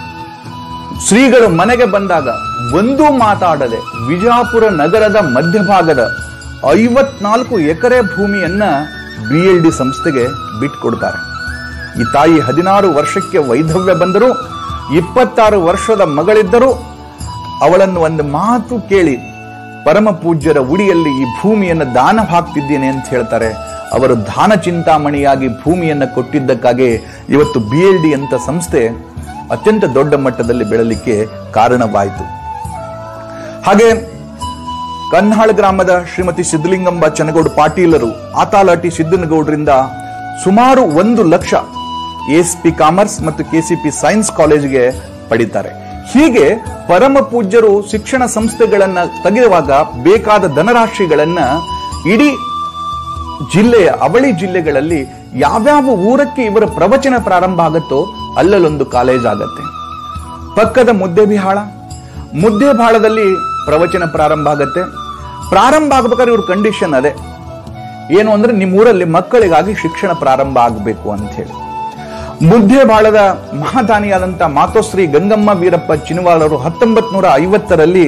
ಶ್ರೀಗಳು ಮನೆಗೆ ಬಂದಾಗ ಒಂದೂ ಮಾತಾಡದೆ ವಿಜಾಪುರ ನಗರದ ಮಧ್ಯಭಾಗದ ಐವತ್ನಾಲ್ಕು ಎಕರೆ ಭೂಮಿಯನ್ನ ಬಿ ಎಲ್ ಡಿ ಸಂಸ್ಥೆಗೆ ಬಿಟ್ಕೊಡ್ತಾರೆ ಈ ತಾಯಿ ಹದಿನಾರು ವರ್ಷಕ್ಕೆ ವೈಧವ್ಯ ಬಂದರೂ ಇಪ್ಪತ್ತಾರು ವರ್ಷದ ಮಗಳಿದ್ದರೂ ಅವಳನ್ನು ಒಂದು ಮಾತು ಕೇಳಿ ಪರಮ ಪೂಜ್ಯರ ಉಡಿಯಲ್ಲಿ ಈ ಭೂಮಿಯನ್ನು ದಾನ ಹಾಕ್ತಿದ್ದೇನೆ ಅಂತ ಹೇಳ್ತಾರೆ ಅವರು ದಾನ ಚಿಂತಾಮಣಿಯಾಗಿ ಭೂಮಿಯನ್ನು ಕೊಟ್ಟಿದ್ದಕ್ಕಾಗಿ ಇವತ್ತು ಬಿ ಎಲ್ ಡಿ ಅಂತ ಸಂಸ್ಥೆ ಅತ್ಯಂತ ದೊಡ್ಡ ಮಟ್ಟದಲ್ಲಿ ಬೆಳಲಿಕ್ಕೆ ಕಾರಣವಾಯಿತು ಹಾಗೆ ಕನ್ನಾಳ ಗ್ರಾಮದ ಶ್ರೀಮತಿ ಸಿದ್ದಲಿಂಗಂಬ ಚನಗೌಡ ಪಾಟೀಲರು ಆತಾಲಾಟಿ ಸಿದ್ದನಗೌಡರಿಂದ ಸುಮಾರು ಒಂದು ಲಕ್ಷ ಎಸ್ ಪಿ ಕಾಮರ್ಸ್ ಮತ್ತು ಕೆಸಿಪಿ ಸೈನ್ಸ್ ಕಾಲೇಜಿಗೆ ಪಡಿತಾರೆ ಹೀಗೆ ಪರಮ ಪೂಜ್ಯರು ಶಿಕ್ಷಣ ಸಂಸ್ಥೆಗಳನ್ನ ತೆಗೆಯುವಾಗ ಬೇಕಾದ ಧನರಾಶಿಗಳನ್ನ ಇಡೀ ಜಿಲ್ಲೆಯ ಅವಳಿ ಜಿಲ್ಲೆಗಳಲ್ಲಿ ಯಾವ್ಯಾವ ಊರಕ್ಕೆ ಇವರ ಪ್ರವಚನ ಪ್ರಾರಂಭ ಆಗುತ್ತೋ ಅಲ್ಲಲ್ಲೊಂದು ಕಾಲೇಜ್ ಆಗತ್ತೆ ಪಕ್ಕದ ಮುದ್ದೆಬಿಹಾಳ ಮುದ್ದೆಬಾಳದಲ್ಲಿ ಪ್ರವಚನ ಪ್ರಾರಂಭ ಆಗತ್ತೆ ಪ್ರಾರಂಭ ಆಗ್ಬೇಕಾದ್ರೆ ಇವ್ರ ಕಂಡೀಷನ್ ಅದೇ ಏನು ಅಂದ್ರೆ ನಿಮ್ಮ ಊರಲ್ಲಿ ಮಕ್ಕಳಿಗಾಗಿ ಶಿಕ್ಷಣ ಪ್ರಾರಂಭ ಆಗಬೇಕು ಅಂತ ಹೇಳಿ ಮುದ್ದೆಬಾಳದ ಮಹಾದಾನಿಯಾದಂಥ ಮಾತೋಶ್ರೀ ಗಂಗಮ್ಮ ವೀರಪ್ಪ ಚಿನವಾಳರು ಹತ್ತೊಂಬತ್ ನೂರ ಐವತ್ತರಲ್ಲಿ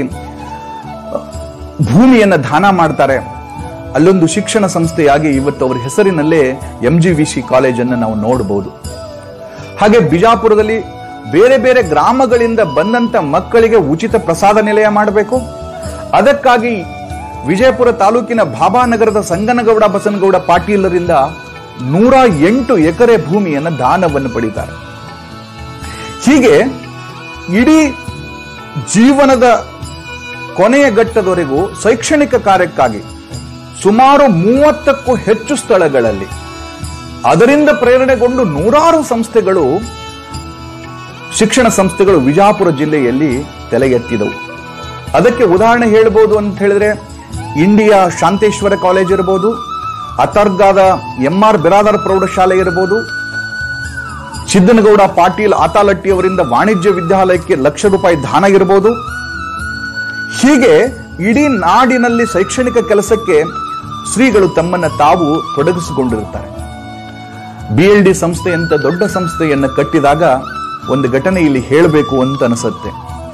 ಭೂಮಿಯನ್ನ ದಾನ ಮಾಡ್ತಾರೆ ಅಲ್ಲೊಂದು ಶಿಕ್ಷಣ ಸಂಸ್ಥೆಯಾಗಿ ಇವತ್ತು ಅವರ ಹೆಸರಿನಲ್ಲೇ ಎಂ ಜಿ ವಿ ಸಿ ಕಾಲೇಜನ್ನು ನಾವು ನೋಡಬಹುದು ಹಾಗೆ ಬಿಜಾಪುರದಲ್ಲಿ ಬೇರೆ ಬೇರೆ ಗ್ರಾಮಗಳಿಂದ ಬಂದಂತ ಮಕ್ಕಳಿಗೆ ಉಚಿತ ಪ್ರಸಾದ ನಿಲಯ ಮಾಡಬೇಕು ಅದಕ್ಕಾಗಿ ವಿಜಯಪುರ ತಾಲೂಕಿನ ಭಾಬಾನಗರದ ಸಂಗನಗೌಡ ಬಸನಗೌಡ ಪಾಟೀಲರಿಂದ ನೂರ ಎಂಟು ಎಕರೆ ಭೂಮಿಯನ್ನು ದಾನವನ್ನು ಪಡೀತಾರೆ ಹೀಗೆ ಇಡೀ ಜೀವನದ ಕೊನೆಯ ಘಟ್ಟದವರೆಗೂ ಶೈಕ್ಷಣಿಕ ಕಾರ್ಯಕ್ಕಾಗಿ ಸುಮಾರು ಮೂವತ್ತಕ್ಕೂ ಹೆಚ್ಚು ಸ್ಥಳಗಳಲ್ಲಿ ಅದರಿಂದ ಪ್ರೇರಣೆಗೊಂಡು ನೂರಾರು ಸಂಸ್ಥೆಗಳು ಶಿಕ್ಷಣ ಸಂಸ್ಥೆಗಳು ವಿಜಾಪುರ ಜಿಲ್ಲೆಯಲ್ಲಿ ತಲೆ ಎತ್ತಿದವು ಅದಕ್ಕೆ ಉದಾಹರಣೆ ಹೇಳ್ಬೋದು ಅಂತ ಹೇಳಿದ್ರೆ ಇಂಡಿಯಾ ಶಾಂತೇಶ್ವರ ಕಾಲೇಜ್ ಇರಬಹುದು ಅತರ್ಗಾದ ಎಂ ಆರ್ ಬಿರಾದರ್ ಪ್ರೌಢಶಾಲೆ ಇರಬಹುದು ಸಿದ್ದನಗೌಡ ಪಾಟೀಲ್ ಆತಾಲಟ್ಟಿ ಅವರಿಂದ ವಾಣಿಜ್ಯ ವಿದ್ಯಾಲಯಕ್ಕೆ ಲಕ್ಷ ರೂಪಾಯಿ ದಾನ ಇರಬಹುದು ಹೀಗೆ ಇಡೀ ನಾಡಿನಲ್ಲಿ ಶೈಕ್ಷಣಿಕ ಕೆಲಸಕ್ಕೆ ಶ್ರೀಗಳು ತಮ್ಮನ್ನ ತಾವು ತೊಡಗಿಸಿಕೊಂಡಿರುತ್ತಾರೆ ಬಿ ಎಲ್ ಡಿ ಸಂಸ್ಥೆ ಅಂತ ದೊಡ್ಡ ಸಂಸ್ಥೆಯನ್ನು ಕಟ್ಟಿದಾಗ ಒಂದು ಘಟನೆ ಇಲ್ಲಿ ಹೇಳಬೇಕು ಅಂತ ಅನಿಸುತ್ತೆ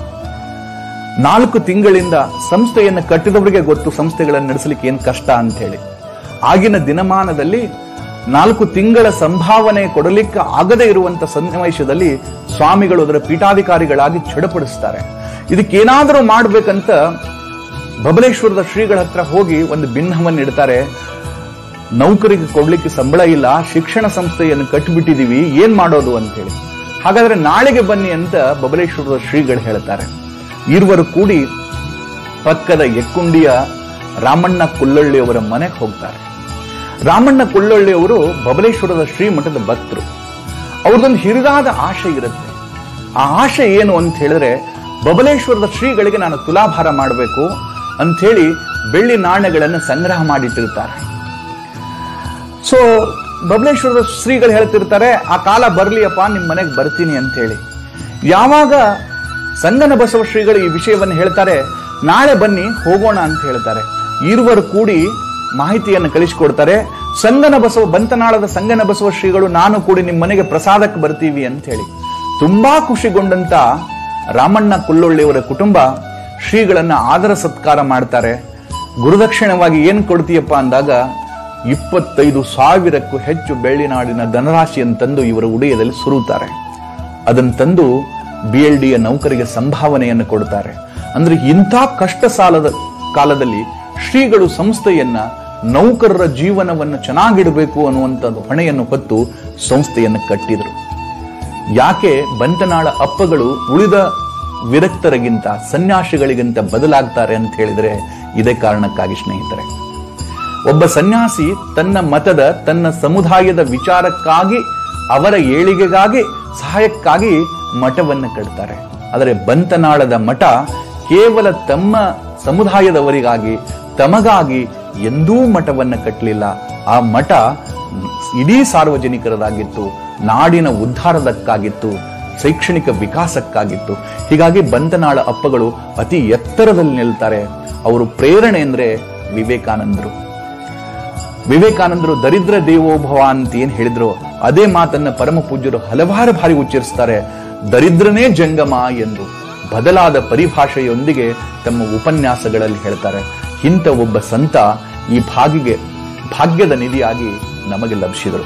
ನಾಲ್ಕು ತಿಂಗಳಿಂದ ಸಂಸ್ಥೆಯನ್ನು ಕಟ್ಟಿದವರಿಗೆ ಗೊತ್ತು ಸಂಸ್ಥೆಗಳನ್ನು ನಡೆಸಲಿಕ್ಕೆ ಏನು ಕಷ್ಟ ಅಂತ ಹೇಳಿ ಆಗಿನ ದಿನಮಾನದಲ್ಲಿ ನಾಲ್ಕು ತಿಂಗಳ ಸಂಭಾವನೆ ಕೊಡಲಿಕ್ಕೆ ಆಗದೇ ಇರುವಂತ ಸನ್ನಿವೇಶದಲ್ಲಿ ಸ್ವಾಮಿಗಳು ಅದರ ಪೀಠಾಧಿಕಾರಿಗಳಾಗಿ ಚಡಪಡಿಸ್ತಾರೆ ಇದಕ್ಕೇನಾದರೂ ಮಾಡ್ಬೇಕಂತ ಬಬಲೇಶ್ವರದ ಶ್ರೀಗಳ ಹತ್ರ ಹೋಗಿ ಒಂದು ಭಿನ್ನವನ್ನು ಇಡ್ತಾರೆ ನೌಕರಿಗೆ ಕೊಡ್ಲಿಕ್ಕೆ ಸಂಬಳ ಇಲ್ಲ ಶಿಕ್ಷಣ ಸಂಸ್ಥೆಯನ್ನು ಕಟ್ಟಿಬಿಟ್ಟಿದೀವಿ ಏನ್ ಮಾಡೋದು ಅಂತ ಹೇಳಿ ಹಾಗಾದ್ರೆ ನಾಳೆಗೆ ಬನ್ನಿ ಅಂತ ಬಬಲೇಶ್ವರದ ಶ್ರೀಗಳು ಹೇಳ್ತಾರೆ ಇರುವರು ಕೂಡಿ ಪಕ್ಕದ ಎಕ್ಕುಂಡಿಯ ರಾಮಣ್ಣ ಕುಲ್ಲಳ್ಳಿ ಅವರ ಮನೆಗೆ ಹೋಗ್ತಾರೆ ರಾಮಣ್ಣ ಕುಲ್ಲಳ್ಳಿ ಅವರು ಬಬಲೇಶ್ವರದ ಶ್ರೀಮಠದ ಭಕ್ತರು ಅವ್ರದೊಂದು ಹಿರಿದಾದ ಆಶೆ ಇರುತ್ತೆ ಆ ಆಶೆ ಏನು ಅಂತ ಹೇಳಿದ್ರೆ ಬಬಲೇಶ್ವರದ ಶ್ರೀಗಳಿಗೆ ನಾನು ತುಲಾಭಾರ ಮಾಡಬೇಕು ಅಂತ ಹೇಳಿ ಬೆಳ್ಳಿ ನಾಣ್ಯಗಳನ್ನು ಸಂಗ್ರಹ ಮಾಡಿಟ್ಟಿರ್ತಾರೆ ಸೊ ಬಬಲೇಶ್ವರದ ಶ್ರೀಗಳು ಹೇಳ್ತಿರ್ತಾರೆ ಆ ಕಾಲ ಬರ್ಲಿಯಪ್ಪ ನಿಮ್ ಮನೆಗೆ ಬರ್ತೀನಿ ಅಂತ ಹೇಳಿ ಯಾವಾಗ ಸಂಗನ ಬಸವ ಶ್ರೀಗಳು ಈ ವಿಷಯವನ್ನು ಹೇಳ್ತಾರೆ ನಾಳೆ ಬನ್ನಿ ಹೋಗೋಣ ಅಂತ ಹೇಳ್ತಾರೆ ಇರುವರು ಕೂಡಿ ಮಾಹಿತಿಯನ್ನು ಕಳಿಸಿಕೊಡ್ತಾರೆ ಸಂಗನ ಬಸವ ಬಂತನಾಳದ ಸಂಗನ ಬಸವ ಶ್ರೀಗಳು ನಾನು ಕೂಡಿ ನಿಮ್ಮ ಮನೆಗೆ ಪ್ರಸಾದಕ್ಕೆ ಬರ್ತೀವಿ ಅಂತ ಹೇಳಿ ತುಂಬಾ ಖುಷಿಗೊಂಡಂತ ರಾಮಣ್ಣ ಕುಲ್ಲೊಳ್ಳಿಯವರ ಕುಟುಂಬ ಶ್ರೀಗಳನ್ನ ಆದರ ಸತ್ಕಾರ ಮಾಡ್ತಾರೆ ಗುರುದಕ್ಷಿಣವಾಗಿ ಏನ್ ಕೊಡ್ತೀಯಪ್ಪ ಅಂದಾಗ ಇಪ್ಪತ್ತೈದು ಸಾವಿರಕ್ಕೂ ಹೆಚ್ಚು ಬೆಳ್ಳಿನಾಡಿನ ಧನರಾಶಿಯನ್ನು ತಂದು ಇವರ ಉದಯದಲ್ಲಿ ಸುರುತ್ತಾರೆ ಅದನ್ನು ತಂದು ಬಿ ಎಲ್ ಡಿಯ ನೌಕರಿಗೆ ಸಂಭಾವನೆಯನ್ನು ಕೊಡ್ತಾರೆ ಅಂದ್ರೆ ಇಂಥ ಕಷ್ಟ ಸಾಲದ ಕಾಲದಲ್ಲಿ ಶ್ರೀಗಳು ಸಂಸ್ಥೆಯನ್ನ ನೌಕರರ ಜೀವನವನ್ನು ಚೆನ್ನಾಗಿಡಬೇಕು ಅನ್ನುವಂಥದ್ದು ಹೊಣೆಯನ್ನು ಹೊತ್ತು ಸಂಸ್ಥೆಯನ್ನು ಕಟ್ಟಿದರು ಯಾಕೆ ಬಂತನಾಳ ಅಪ್ಪಗಳು ಉಳಿದ ವಿರಕ್ತರಿಗಿಂತ ಸನ್ಯಾಸಿಗಳಿಗಿಂತ ಬದಲಾಗ್ತಾರೆ ಅಂತ ಹೇಳಿದ್ರೆ ಇದೇ ಕಾರಣಕ್ಕಾಗಿ ಸ್ನೇಹಿತರೆ ಒಬ್ಬ ಸನ್ಯಾಸಿ ತನ್ನ ಮತದ ತನ್ನ ಸಮುದಾಯದ ವಿಚಾರಕ್ಕಾಗಿ ಅವರ ಏಳಿಗೆಗಾಗಿ ಸಹಾಯಕ್ಕಾಗಿ ಮಠವನ್ನು ಕಟ್ತಾರೆ ಆದರೆ ಬಂತನಾಳದ ಮಠ ಕೇವಲ ತಮ್ಮ ಸಮುದಾಯದವರಿಗಾಗಿ ತಮಗಾಗಿ ಎಂದೂ ಮಠವನ್ನು ಕಟ್ಟಲಿಲ್ಲ ಆ ಮಠ ಇಡೀ ಸಾರ್ವಜನಿಕರದಾಗಿತ್ತು ನಾಡಿನ ಉದ್ಧಾರದಕ್ಕಾಗಿತ್ತು ಶೈಕ್ಷಣಿಕ ವಿಕಾಸಕ್ಕಾಗಿತ್ತು ಹೀಗಾಗಿ ಬಂತನಾಳ ಅಪ್ಪಗಳು ಅತಿ ಎತ್ತರದಲ್ಲಿ ನಿಲ್ತಾರೆ ಅವರು ಪ್ರೇರಣೆ ಅಂದ್ರೆ ವಿವೇಕಾನಂದರು ವಿವೇಕಾನಂದರು ದರಿದ್ರ ದೇವೋಭವ ಅಂತ ಏನ್ ಹೇಳಿದ್ರು ಅದೇ ಮಾತನ್ನ ಪರಮ ಪೂಜ್ಯರು ಹಲವಾರು ಬಾರಿ ಉಚ್ಚರಿಸ್ತಾರೆ ದರಿದ್ರನೇ ಜಂಗಮ ಎಂದು ಬದಲಾದ ಪರಿಭಾಷೆಯೊಂದಿಗೆ ತಮ್ಮ ಉಪನ್ಯಾಸಗಳಲ್ಲಿ ಹೇಳ್ತಾರೆ ಇಂಥ ಒಬ್ಬ ಸಂತ ಈ ಭಾಗಿಗೆ ಭಾಗ್ಯದ ನಿಧಿಯಾಗಿ ನಮಗೆ ಲಭಿಸಿದರು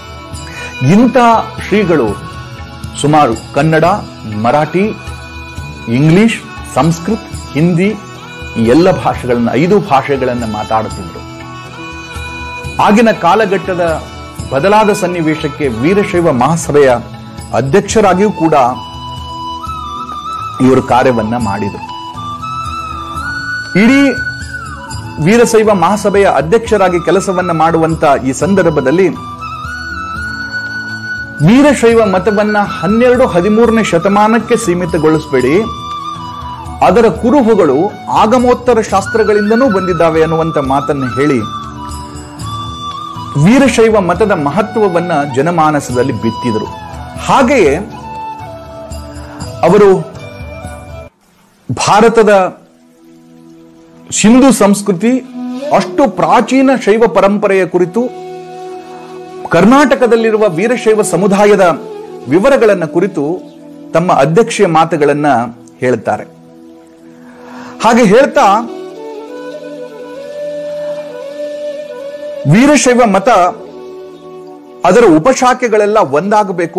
ಇಂಥ ಶ್ರೀಗಳು ಸುಮಾರು ಕನ್ನಡ ಮರಾಠಿ ಇಂಗ್ಲಿಷ್ ಸಂಸ್ಕೃತ್ ಹಿಂದಿ ಈ ಎಲ್ಲ ಭಾಷೆಗಳನ್ನು ಐದು ಭಾಷೆಗಳನ್ನು ಮಾತಾಡುತ್ತಿದ್ದರು ಆಗಿನ ಕಾಲಘಟ್ಟದ ಬದಲಾದ ಸನ್ನಿವೇಶಕ್ಕೆ ವೀರಶೈವ ಮಹಾಸಭೆಯ ಅಧ್ಯಕ್ಷರಾಗಿಯೂ ಕೂಡ ಇವರು ಕಾರ್ಯವನ್ನ ಮಾಡಿದರು ಇಡೀ ವೀರಶೈವ ಮಹಾಸಭೆಯ ಅಧ್ಯಕ್ಷರಾಗಿ ಕೆಲಸವನ್ನ ಮಾಡುವಂತ ಈ ಸಂದರ್ಭದಲ್ಲಿ ವೀರಶೈವ ಮತವನ್ನ ಹನ್ನೆರಡು ಹದಿಮೂರನೇ ಶತಮಾನಕ್ಕೆ ಸೀಮಿತಗೊಳಿಸಬೇಡಿ ಅದರ ಕುರುಹುಗಳು ಆಗಮೋತ್ತರ ಶಾಸ್ತ್ರಗಳಿಂದನೂ ಬಂದಿದ್ದಾವೆ ಅನ್ನುವಂತ ಮಾತನ್ನು ಹೇಳಿ ವೀರಶೈವ ಮತದ ಮಹತ್ವವನ್ನ ಜನಮಾನಸದಲ್ಲಿ ಬಿತ್ತಿದರು ಹಾಗೆಯೇ ಅವರು ಭಾರತದ ಸಿಂಧು ಸಂಸ್ಕೃತಿ ಅಷ್ಟು ಪ್ರಾಚೀನ ಶೈವ ಪರಂಪರೆಯ ಕುರಿತು ಕರ್ನಾಟಕದಲ್ಲಿರುವ ವೀರಶೈವ ಸಮುದಾಯದ ವಿವರಗಳನ್ನು ಕುರಿತು ತಮ್ಮ ಅಧ್ಯಕ್ಷೀಯ ಮಾತುಗಳನ್ನ ಹೇಳ್ತಾರೆ ಹಾಗೆ ಹೇಳ್ತಾ ವೀರಶೈವ ಮತ ಅದರ ಉಪಶಾಖೆಗಳೆಲ್ಲ ಒಂದಾಗಬೇಕು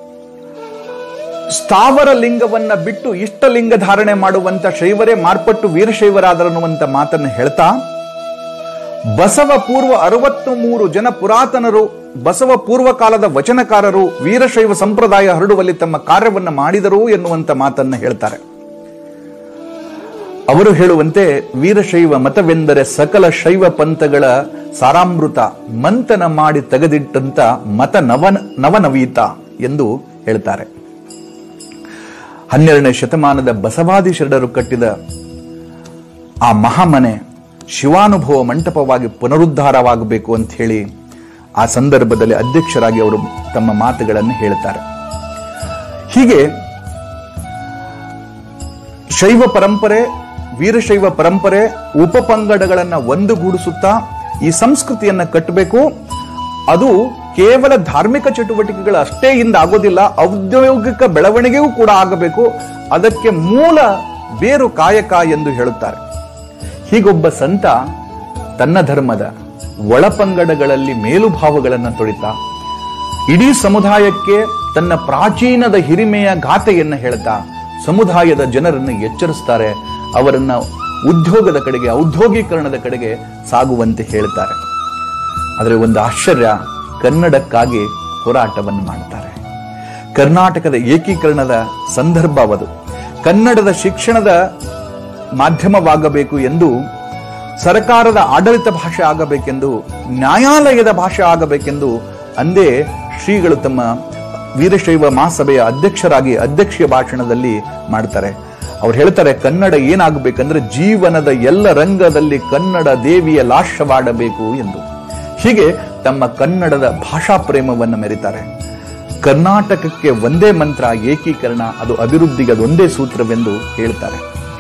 ಸ್ಥಾವರ ಲಿಂಗವನ್ನ ಬಿಟ್ಟು ಇಷ್ಟಲಿಂಗ ಧಾರಣೆ ಮಾಡುವಂತ ಶೈವರೇ ಮಾರ್ಪಟ್ಟು ವೀರಶೈವರಾದರನ್ನುವಂತ ಮಾತನ್ನು ಹೇಳ್ತಾ ಬಸವ ಪೂರ್ವ ಅರವತ್ತು ಮೂರು ಜನ ಪುರಾತನರು ಬಸವ ಪೂರ್ವ ಕಾಲದ ವಚನಕಾರರು ವೀರಶೈವ ಸಂಪ್ರದಾಯ ಹರಡುವಲ್ಲಿ ತಮ್ಮ ಕಾರ್ಯವನ್ನ ಮಾಡಿದರು ಎನ್ನುವಂತ ಮಾತನ್ನ ಹೇಳ್ತಾರೆ ಅವರು ಹೇಳುವಂತೆ ವೀರಶೈವ ಮತವೆಂದರೆ ಸಕಲ ಶೈವ ಪಂಥಗಳ ಸಾರಾಮೃತ ಮಂಥನ ಮಾಡಿ ತೆಗೆದಿಟ್ಟಂತ ಮತ ನವನ ನವನವೀತ ಎಂದು ಹೇಳ್ತಾರೆ ಹನ್ನೆರಡನೇ ಶತಮಾನದ ಬಸವಾದಿ ಶರಣರು ಕಟ್ಟಿದ ಆ ಮಹಾಮನೆ ಶಿವಾನುಭವ ಮಂಟಪವಾಗಿ ಪುನರುದ್ಧಾರವಾಗಬೇಕು ಅಂತ ಹೇಳಿ ಆ ಸಂದರ್ಭದಲ್ಲಿ ಅಧ್ಯಕ್ಷರಾಗಿ ಅವರು ತಮ್ಮ ಮಾತುಗಳನ್ನು ಹೇಳ್ತಾರೆ ಹೀಗೆ ಶೈವ ಪರಂಪರೆ ವೀರಶೈವ ಪರಂಪರೆ ಉಪಪಂಗಡಗಳನ್ನ ಒಂದುಗೂಡಿಸುತ್ತಾ ಈ ಸಂಸ್ಕೃತಿಯನ್ನ ಕಟ್ಟಬೇಕು ಅದು ಕೇವಲ ಧಾರ್ಮಿಕ ಚಟುವಟಿಕೆಗಳು ಅಷ್ಟೇ ಇಂದ ಆಗೋದಿಲ್ಲ ಔದ್ಯೋಗಿಕ ಬೆಳವಣಿಗೆಯೂ ಕೂಡ ಆಗಬೇಕು ಅದಕ್ಕೆ ಮೂಲ ಬೇರು ಕಾಯಕ ಎಂದು ಹೇಳುತ್ತಾರೆ ಹೀಗೊಬ್ಬ ಸಂತ ತನ್ನ ಧರ್ಮದ ಒಳಪಂಗಡಗಳಲ್ಲಿ ಮೇಲುಭಾವಗಳನ್ನು ತೊಳಿತಾ ಇಡೀ ಸಮುದಾಯಕ್ಕೆ ತನ್ನ ಪ್ರಾಚೀನದ ಹಿರಿಮೆಯ ಗಾಥೆಯನ್ನು ಹೇಳ್ತಾ ಸಮುದಾಯದ ಜನರನ್ನು ಎಚ್ಚರಿಸ್ತಾರೆ ಅವರನ್ನ ಉದ್ಯೋಗದ ಕಡೆಗೆ ಔದ್ಯೋಗೀಕರಣದ ಕಡೆಗೆ ಸಾಗುವಂತೆ ಹೇಳ್ತಾರೆ ಆದರೆ ಒಂದು ಆಶ್ಚರ್ಯ ಕನ್ನಡಕ್ಕಾಗಿ ಹೋರಾಟವನ್ನು ಮಾಡ್ತಾರೆ ಕರ್ನಾಟಕದ ಏಕೀಕರಣದ ಸಂದರ್ಭವದು ಕನ್ನಡದ ಶಿಕ್ಷಣದ ಮಾಧ್ಯಮವಾಗಬೇಕು ಎಂದು ಸರ್ಕಾರದ ಆಡಳಿತ ಭಾಷೆ ಆಗಬೇಕೆಂದು ನ್ಯಾಯಾಲಯದ ಭಾಷೆ ಆಗಬೇಕೆಂದು ಅಂದೇ ಶ್ರೀಗಳು ತಮ್ಮ ವೀರಶೈವ ಮಹಾಸಭೆಯ ಅಧ್ಯಕ್ಷರಾಗಿ ಅಧ್ಯಕ್ಷೀಯ ಭಾಷಣದಲ್ಲಿ ಮಾಡ್ತಾರೆ ಅವ್ರು ಹೇಳ್ತಾರೆ ಕನ್ನಡ ಏನಾಗಬೇಕಂದ್ರೆ ಜೀವನದ ಎಲ್ಲ ರಂಗದಲ್ಲಿ ಕನ್ನಡ ದೇವಿಯ ಲಾಶವಾಡಬೇಕು ಎಂದು ಹೀಗೆ ತಮ್ಮ ಕನ್ನಡದ ಭಾಷಾ ಪ್ರೇಮವನ್ನು ಮೆರಿತಾರೆ ಕರ್ನಾಟಕಕ್ಕೆ ಒಂದೇ ಮಂತ್ರ ಏಕೀಕರಣ ಅದು ಅಭಿವೃದ್ಧಿಗೆ ಅದೊಂದೇ ಸೂತ್ರವೆಂದು ಹೇಳ್ತಾರೆ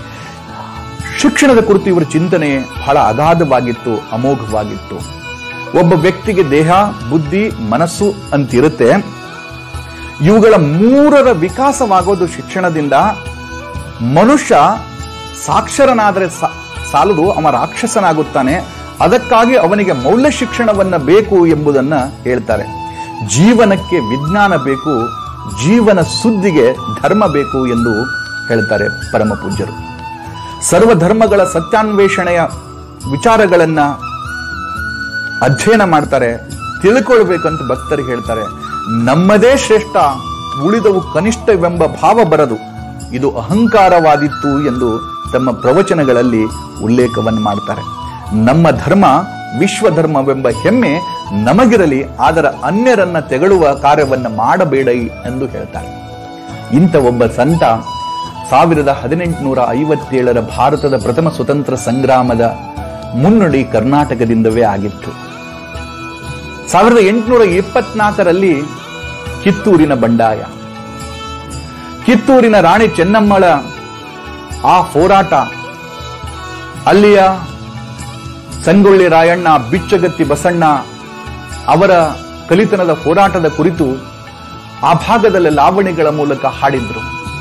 ಶಿಕ್ಷಣದ ಕುರಿತು ಇವರ ಚಿಂತನೆ ಬಹಳ ಅಗಾಧವಾಗಿತ್ತು ಅಮೋಘವಾಗಿತ್ತು ಒಬ್ಬ ವ್ಯಕ್ತಿಗೆ ದೇಹ ಬುದ್ಧಿ ಮನಸ್ಸು ಅಂತಿರುತ್ತೆ ಇವುಗಳ ಮೂರರ ವಿಕಾಸವಾಗೋದು ಶಿಕ್ಷಣದಿಂದ ಮನುಷ್ಯ ಸಾಕ್ಷರನಾದರೆ ಸಾ- ಸಾಲದು ಅವ ರಾಕ್ಷಸನಾಗುತ್ತಾನೆ ಅದಕ್ಕಾಗಿ ಅವನಿಗೆ ಮೌಲ್ಯ ಶಿಕ್ಷಣವನ್ನ ಬೇಕು ಎಂಬುದನ್ನ ಹೇಳ್ತಾರೆ ಜೀವನಕ್ಕೆ ವಿಜ್ಞಾನ ಬೇಕು ಜೀವನ ಸುದ್ದಿಗೆ ಧರ್ಮ ಬೇಕು ಎಂದು ಹೇಳ್ತಾರೆ ಪರಮ ಪೂಜ್ಯರು ಸರ್ವಧರ್ಮಗಳ ಸತ್ಯಾನ್ವೇಷಣೆಯ ವಿಚಾರಗಳನ್ನ ಅಧ್ಯಯನ ಮಾಡ್ತಾರೆ ತಿಳ್ಕೊಳ್ಬೇಕಂತ ಭಕ್ತರಿಗೆ ಹೇಳ್ತಾರೆ ನಮ್ಮದೇ ಶ್ರೇಷ್ಠ ಉಳಿದವು ಕನಿಷ್ಠವೆಂಬ ಭಾವ ಬರದು ಇದು ಅಹಂಕಾರವಾದಿತ್ತು ಎಂದು ತಮ್ಮ ಪ್ರವಚನಗಳಲ್ಲಿ ಉಲ್ಲೇಖವನ್ನು ಮಾಡ್ತಾರೆ ನಮ್ಮ ಧರ್ಮ ವಿಶ್ವಧರ್ಮವೆಂಬ ಹೆಮ್ಮೆ ನಮಗಿರಲಿ ಅದರ ಅನ್ಯರನ್ನ ತೆಗಳುವ ಕಾರ್ಯವನ್ನ ಮಾಡಬೇಡ ಎಂದು ಹೇಳ್ತಾರೆ ಇಂಥ ಒಬ್ಬ ಸಂತ ಸಾವಿರದ ಹದಿನೆಂಟುನೂರ ಐವತ್ತೇಳರ ಭಾರತದ ಪ್ರಥಮ ಸ್ವತಂತ್ರ ಸಂಗ್ರಾಮದ ಮುನ್ನುಡಿ ಕರ್ನಾಟಕದಿಂದವೇ ಆಗಿತ್ತು ಸಾವಿರದ ಎಂಟುನೂರ ಇಪ್ಪತ್ನಾಲ್ಕರಲ್ಲಿ ಕಿತ್ತೂರಿನ ಬಂಡಾಯ ಕಿತ್ತೂರಿನ ರಾಣಿ ಚೆನ್ನಮ್ಮಳ ಆ ಹೋರಾಟ ಅಲ್ಲಿಯ ಸಂಗೊಳ್ಳಿ ರಾಯಣ್ಣ ಬಿಚ್ಚಗತ್ತಿ ಬಸಣ್ಣ ಅವರ ಕಲಿತನದ ಹೋರಾಟದ ಕುರಿತು ಆ ಭಾಗದಲ್ಲಿ ಲಾವಣಿಗಳ ಮೂಲಕ ಹಾಡಿದ್ರು